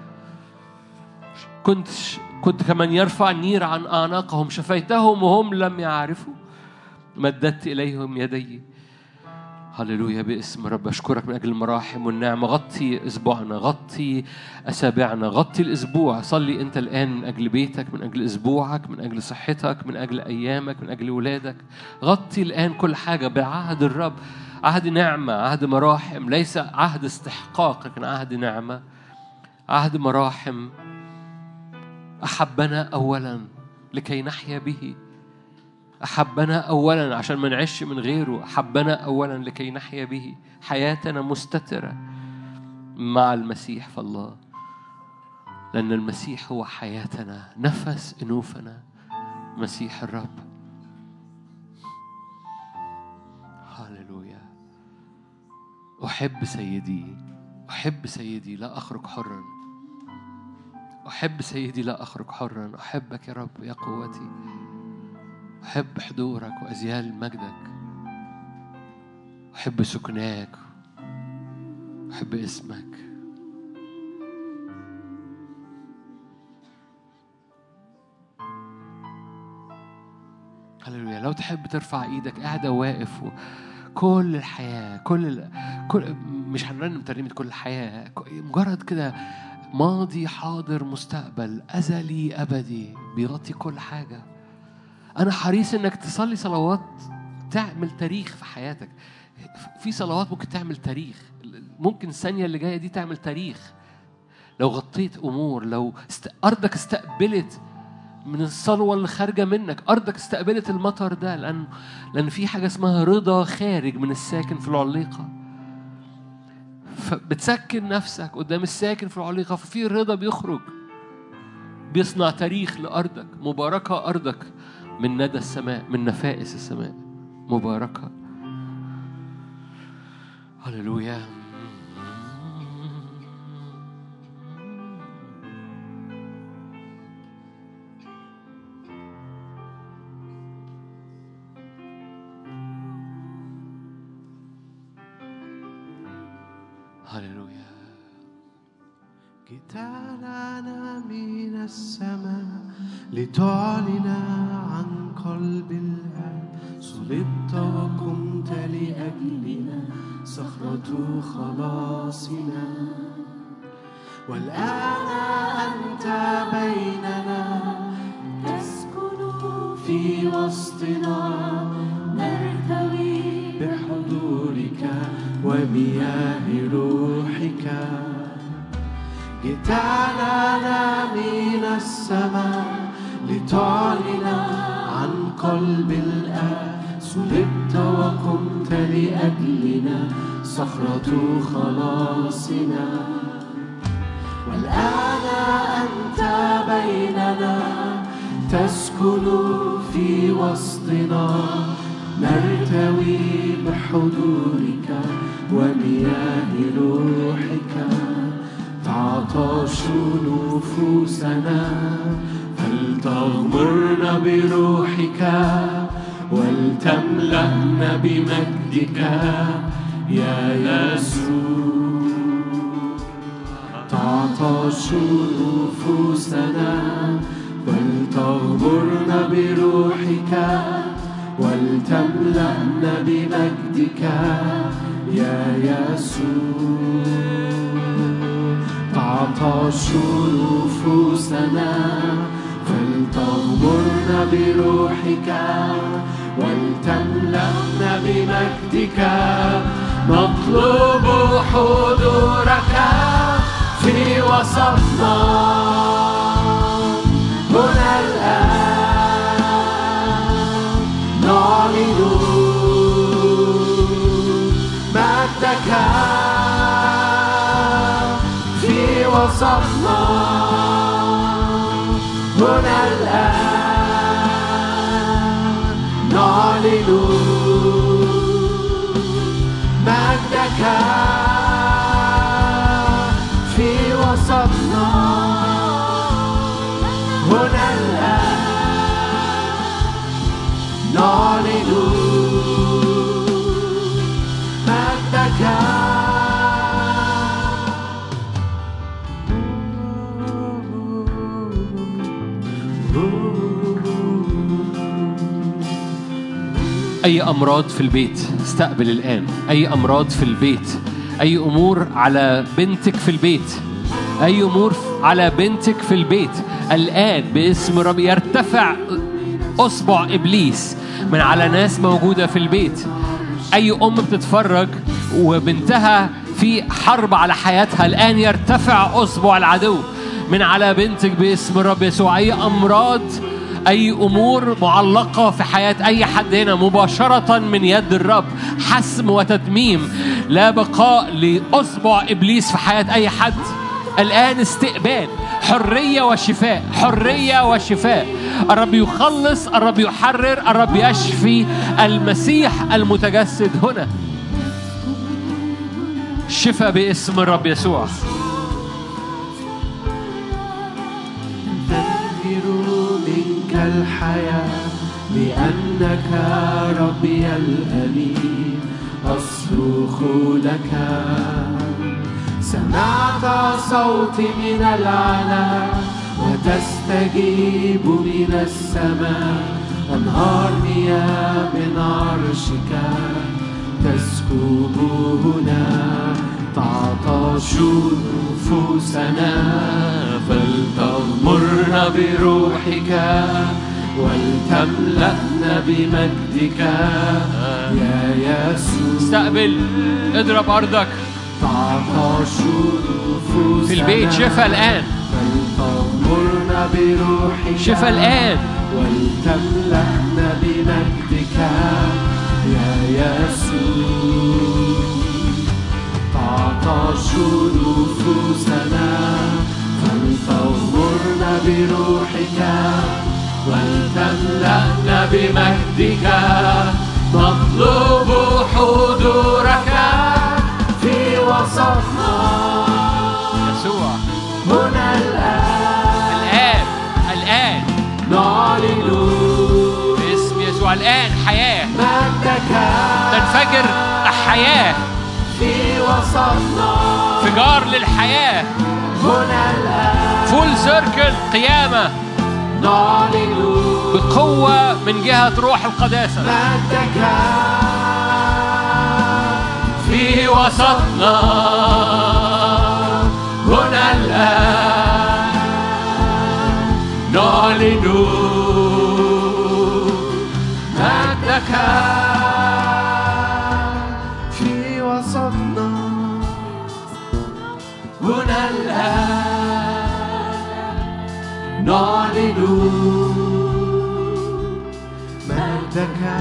كنت كنت كمن يرفع النير عن أعناقهم شفيتهم وهم لم يعرفوا مددت إليهم يدي هللويا باسم رب اشكرك من اجل المراحم والنعمه غطي اسبوعنا غطي اسابيعنا غطي الاسبوع صلي انت الان من اجل بيتك من اجل اسبوعك من اجل صحتك من اجل ايامك من اجل ولادك غطي الان كل حاجه بعهد الرب عهد نعمه عهد مراحم ليس عهد استحقاق لكن عهد نعمه عهد مراحم احبنا اولا لكي نحيا به أحبنا أولا عشان ما نعيش من غيره أحبنا أولا لكي نحيا به حياتنا مستترة مع المسيح فالله لأن المسيح هو حياتنا نفس أنوفنا مسيح الرب هللويا أحب سيدي أحب سيدي لا أخرج حرا أحب سيدي لا أخرج حرا أحبك يا رب يا قوتي أحب حضورك وأزيال مجدك أحب سكناك أحب اسمك هللويا لو تحب ترفع ايدك قاعد واقف و... كل الحياة كل ال... كل مش هنرنم ترنيمة كل الحياة مجرد كده ماضي حاضر مستقبل أزلي أبدي بيغطي كل حاجة أنا حريص إنك تصلي صلوات تعمل تاريخ في حياتك في صلوات ممكن تعمل تاريخ ممكن الثانية اللي جاية دي تعمل تاريخ لو غطيت أمور لو است... أرضك استقبلت من الصلوة اللي خارجة منك أرضك استقبلت المطر ده لأن لأن في حاجة اسمها رضا خارج من الساكن في العليقة فبتسكن نفسك قدام الساكن في العليقة ففي رضا بيخرج بيصنع تاريخ لأرضك مباركة أرضك من ندى السماء من نفائس السماء مباركة هللويا هللويا جئت لنا من السماء لتعلن عن قلب الآب صلبت وقمت لأجلنا صخرة خلاصنا والآن أنت بيننا تسكن في وسطنا نرتوي بحضورك ومياه روحك جئت لنا من السماء لتعلن عن قلب الآب صلبت وقمت لأجلنا صخرة خلاصنا والآن أنت بيننا تسكن في وسطنا نرتوي بحضورك ومياه روحك تعطش نفوسنا فلتغمرنا بروحك ولتملأنا بمجدك يا يسوع تعطش نفوسنا ولتغمرنا بروحك ولتملأنا بمجدك يا يسوع تعطش نفوسنا فلتغمرنا بروحك ولتملأنا بمجدك نطلب حضورك في وسطنا هنا الآن نعلن مجدك في وسطنا هنا الآن نعلن مجدك في وسطنا هنا الآن نعلن مجدك أي أمراض في البيت استقبل الآن أي أمراض في البيت أي أمور على بنتك في البيت أي أمور على بنتك في البيت الآن باسم رب يرتفع أصبع إبليس من على ناس موجودة في البيت أي أم بتتفرج وبنتها في حرب على حياتها الآن يرتفع أصبع العدو من على بنتك باسم الرب يسوع أي أمراض أي أمور معلقة في حياة أي حد هنا مباشرة من يد الرب حسم وتتميم لا بقاء لأصبع إبليس في حياة أي حد الآن استقبال حرية وشفاء حرية وشفاء الرب يخلص الرب يحرر الرب يشفي المسيح المتجسد هنا شفاء باسم الرب يسوع تنهر منك الحياة لأنك ربي الأمين أصرخ لك سمعت صوتي من العلا وتستجيب من السماء أنهار مياه من عرشك تسكب هنا تعطش نفوسنا فلتغمرنا بروحك ولتملأنا بمجدك يا يسوع استقبل اضرب أرضك تعطش نفوسنا في البيت شفاء الآن فلتغمرنا بروحك شفاء الآن ولتملأنا بمجدك يا يسوع تعطش نفوسنا فلتغمرنا بروحك ولتملأنا بمجدك نطلب حضورك نعلن باسم يسوع الآن حياة مجدك تنفجر حياة في وسطنا انفجار للحياة هنا الآن فول سيركل قيامة نعلن بقوة من جهة روح القداسة مجدك في وسطنا هنا الآن نعلن مجدك في وسطنا هنا الآن نعلن مجدك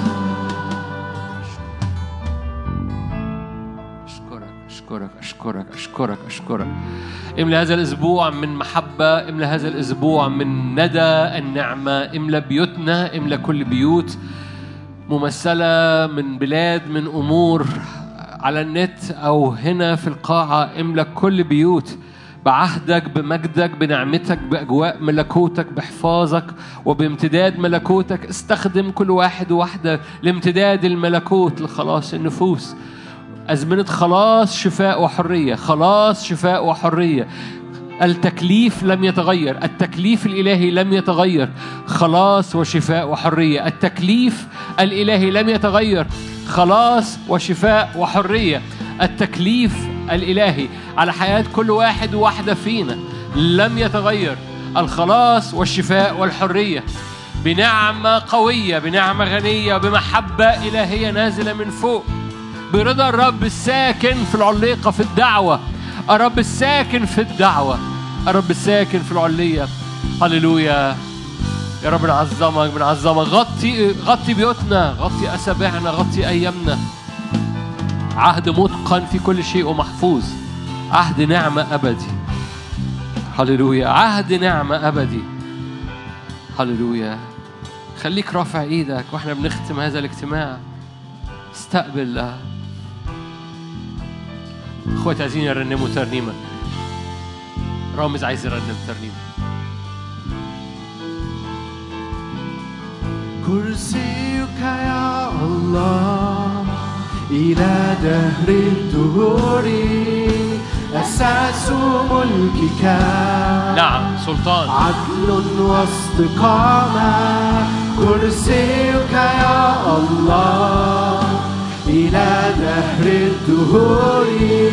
أشكرك أشكرك أشكرك أشكرك أشكرك املى هذا الأسبوع من محبة املى هذا الأسبوع من ندى النعمة املى بيوتنا املى كل بيوت ممثلة من بلاد من أمور على النت أو هنا في القاعة املى كل بيوت بعهدك بمجدك بنعمتك بأجواء ملكوتك بحفاظك وبامتداد ملكوتك استخدم كل واحد وواحدة لامتداد الملكوت لخلاص النفوس أزمنة خلاص شفاء وحرية خلاص شفاء وحرية التكليف لم يتغير التكليف الإلهي لم يتغير خلاص وشفاء وحرية التكليف الإلهي لم يتغير خلاص وشفاء وحرية التكليف الإلهي على حياة كل واحد وواحدة فينا لم يتغير الخلاص والشفاء والحرية بنعمة قوية بنعمة غنية بمحبة إلهية نازلة من فوق برضا الرب الساكن في العليقة في الدعوة الرب الساكن في الدعوة الرب الساكن في العلية هللويا يا رب نعظمك بنعظمك غطي غطي بيوتنا غطي أسابيعنا غطي أيامنا عهد متقن في كل شيء ومحفوظ عهد نعمة أبدي هللويا عهد نعمة أبدي هللويا خليك رافع ايدك واحنا بنختم هذا الاجتماع استقبل اخواتي عايزين يرنموا ترنيمة رامز عايز يرنم ترنيمة كرسيك يا الله إلى دهر الدهور أساس ملكك نعم سلطان عدل واستقامة كرسيك يا الله إلى دهر الدهور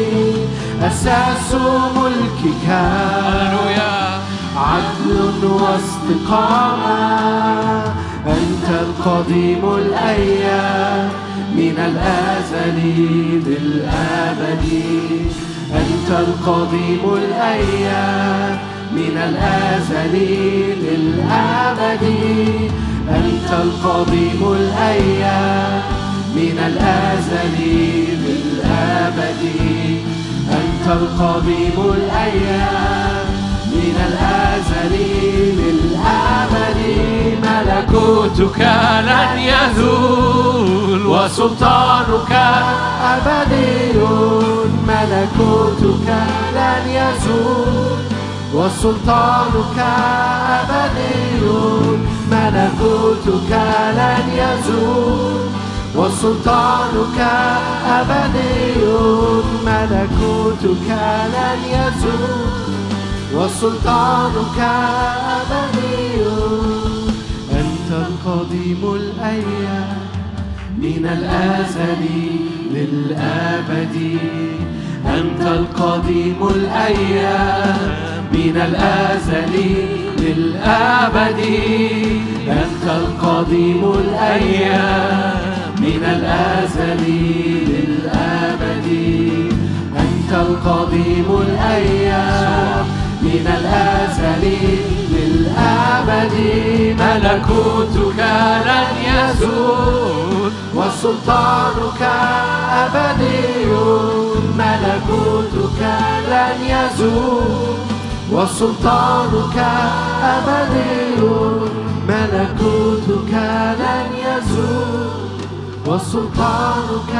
أساس ملكك هللويا عدل واستقامة أنت القديم الأيام من الأزل للأبد أنت القديم الأيام من الأزل للأبد أنت القديم الأيام من الأزل للأبد أنت القديم الأيام من الأزل للأبد ملكوتك لن يزول وسلطانك أبدي ملكوتك لن يزول وسلطانك أبدي ملكوتك لن يزول وسلطانك أبدي ملكوتك لن يزول وسلطانك أبدي أنت القديم الأيام من الأزل للأبد أنت القديم الأيام من الأزل للأبد أنت القديم الأيام من الأزل للأبد أنت القديم الأيام من الأزل للأبد ملكوتك لن يزول وسلطانك أبدي ملكوتك لن يزول وسلطانك أبدي ملكوتك لن يزول وسلطانك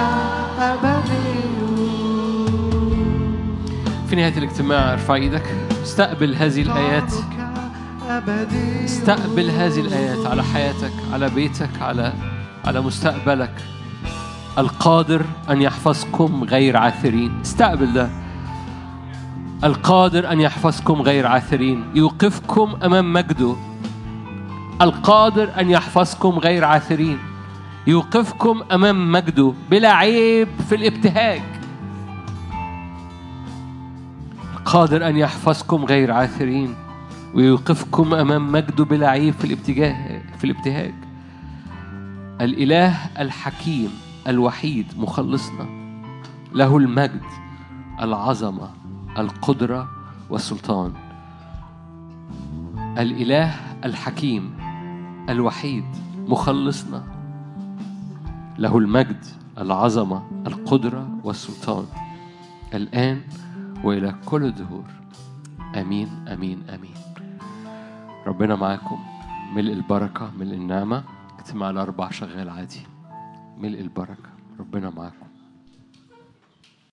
أبدي في نهاية الاجتماع ارفع ايدك استقبل هذه الآيات أبدي استقبل هذه الآيات على حياتك على بيتك على على مستقبلك القادر أن يحفظكم غير عاثرين استقبل ده القادر أن يحفظكم غير عاثرين يوقفكم أمام مجده القادر أن يحفظكم غير عاثرين يوقفكم أمام مجده بلا عيب في الابتهاج القادر أن يحفظكم غير عاثرين ويوقفكم أمام مجده بلا عيب في الابتجاه في الابتهاج الإله الحكيم الوحيد مخلصنا له المجد العظمة القدرة والسلطان الإله الحكيم الوحيد مخلصنا له المجد العظمة القدرة والسلطان الآن وإلى كل الدهور آمين آمين آمين ربنا معاكم ملء البركة ملء النعمة اجتماع الأربع شغال عادي ملء البركة ربنا معاكم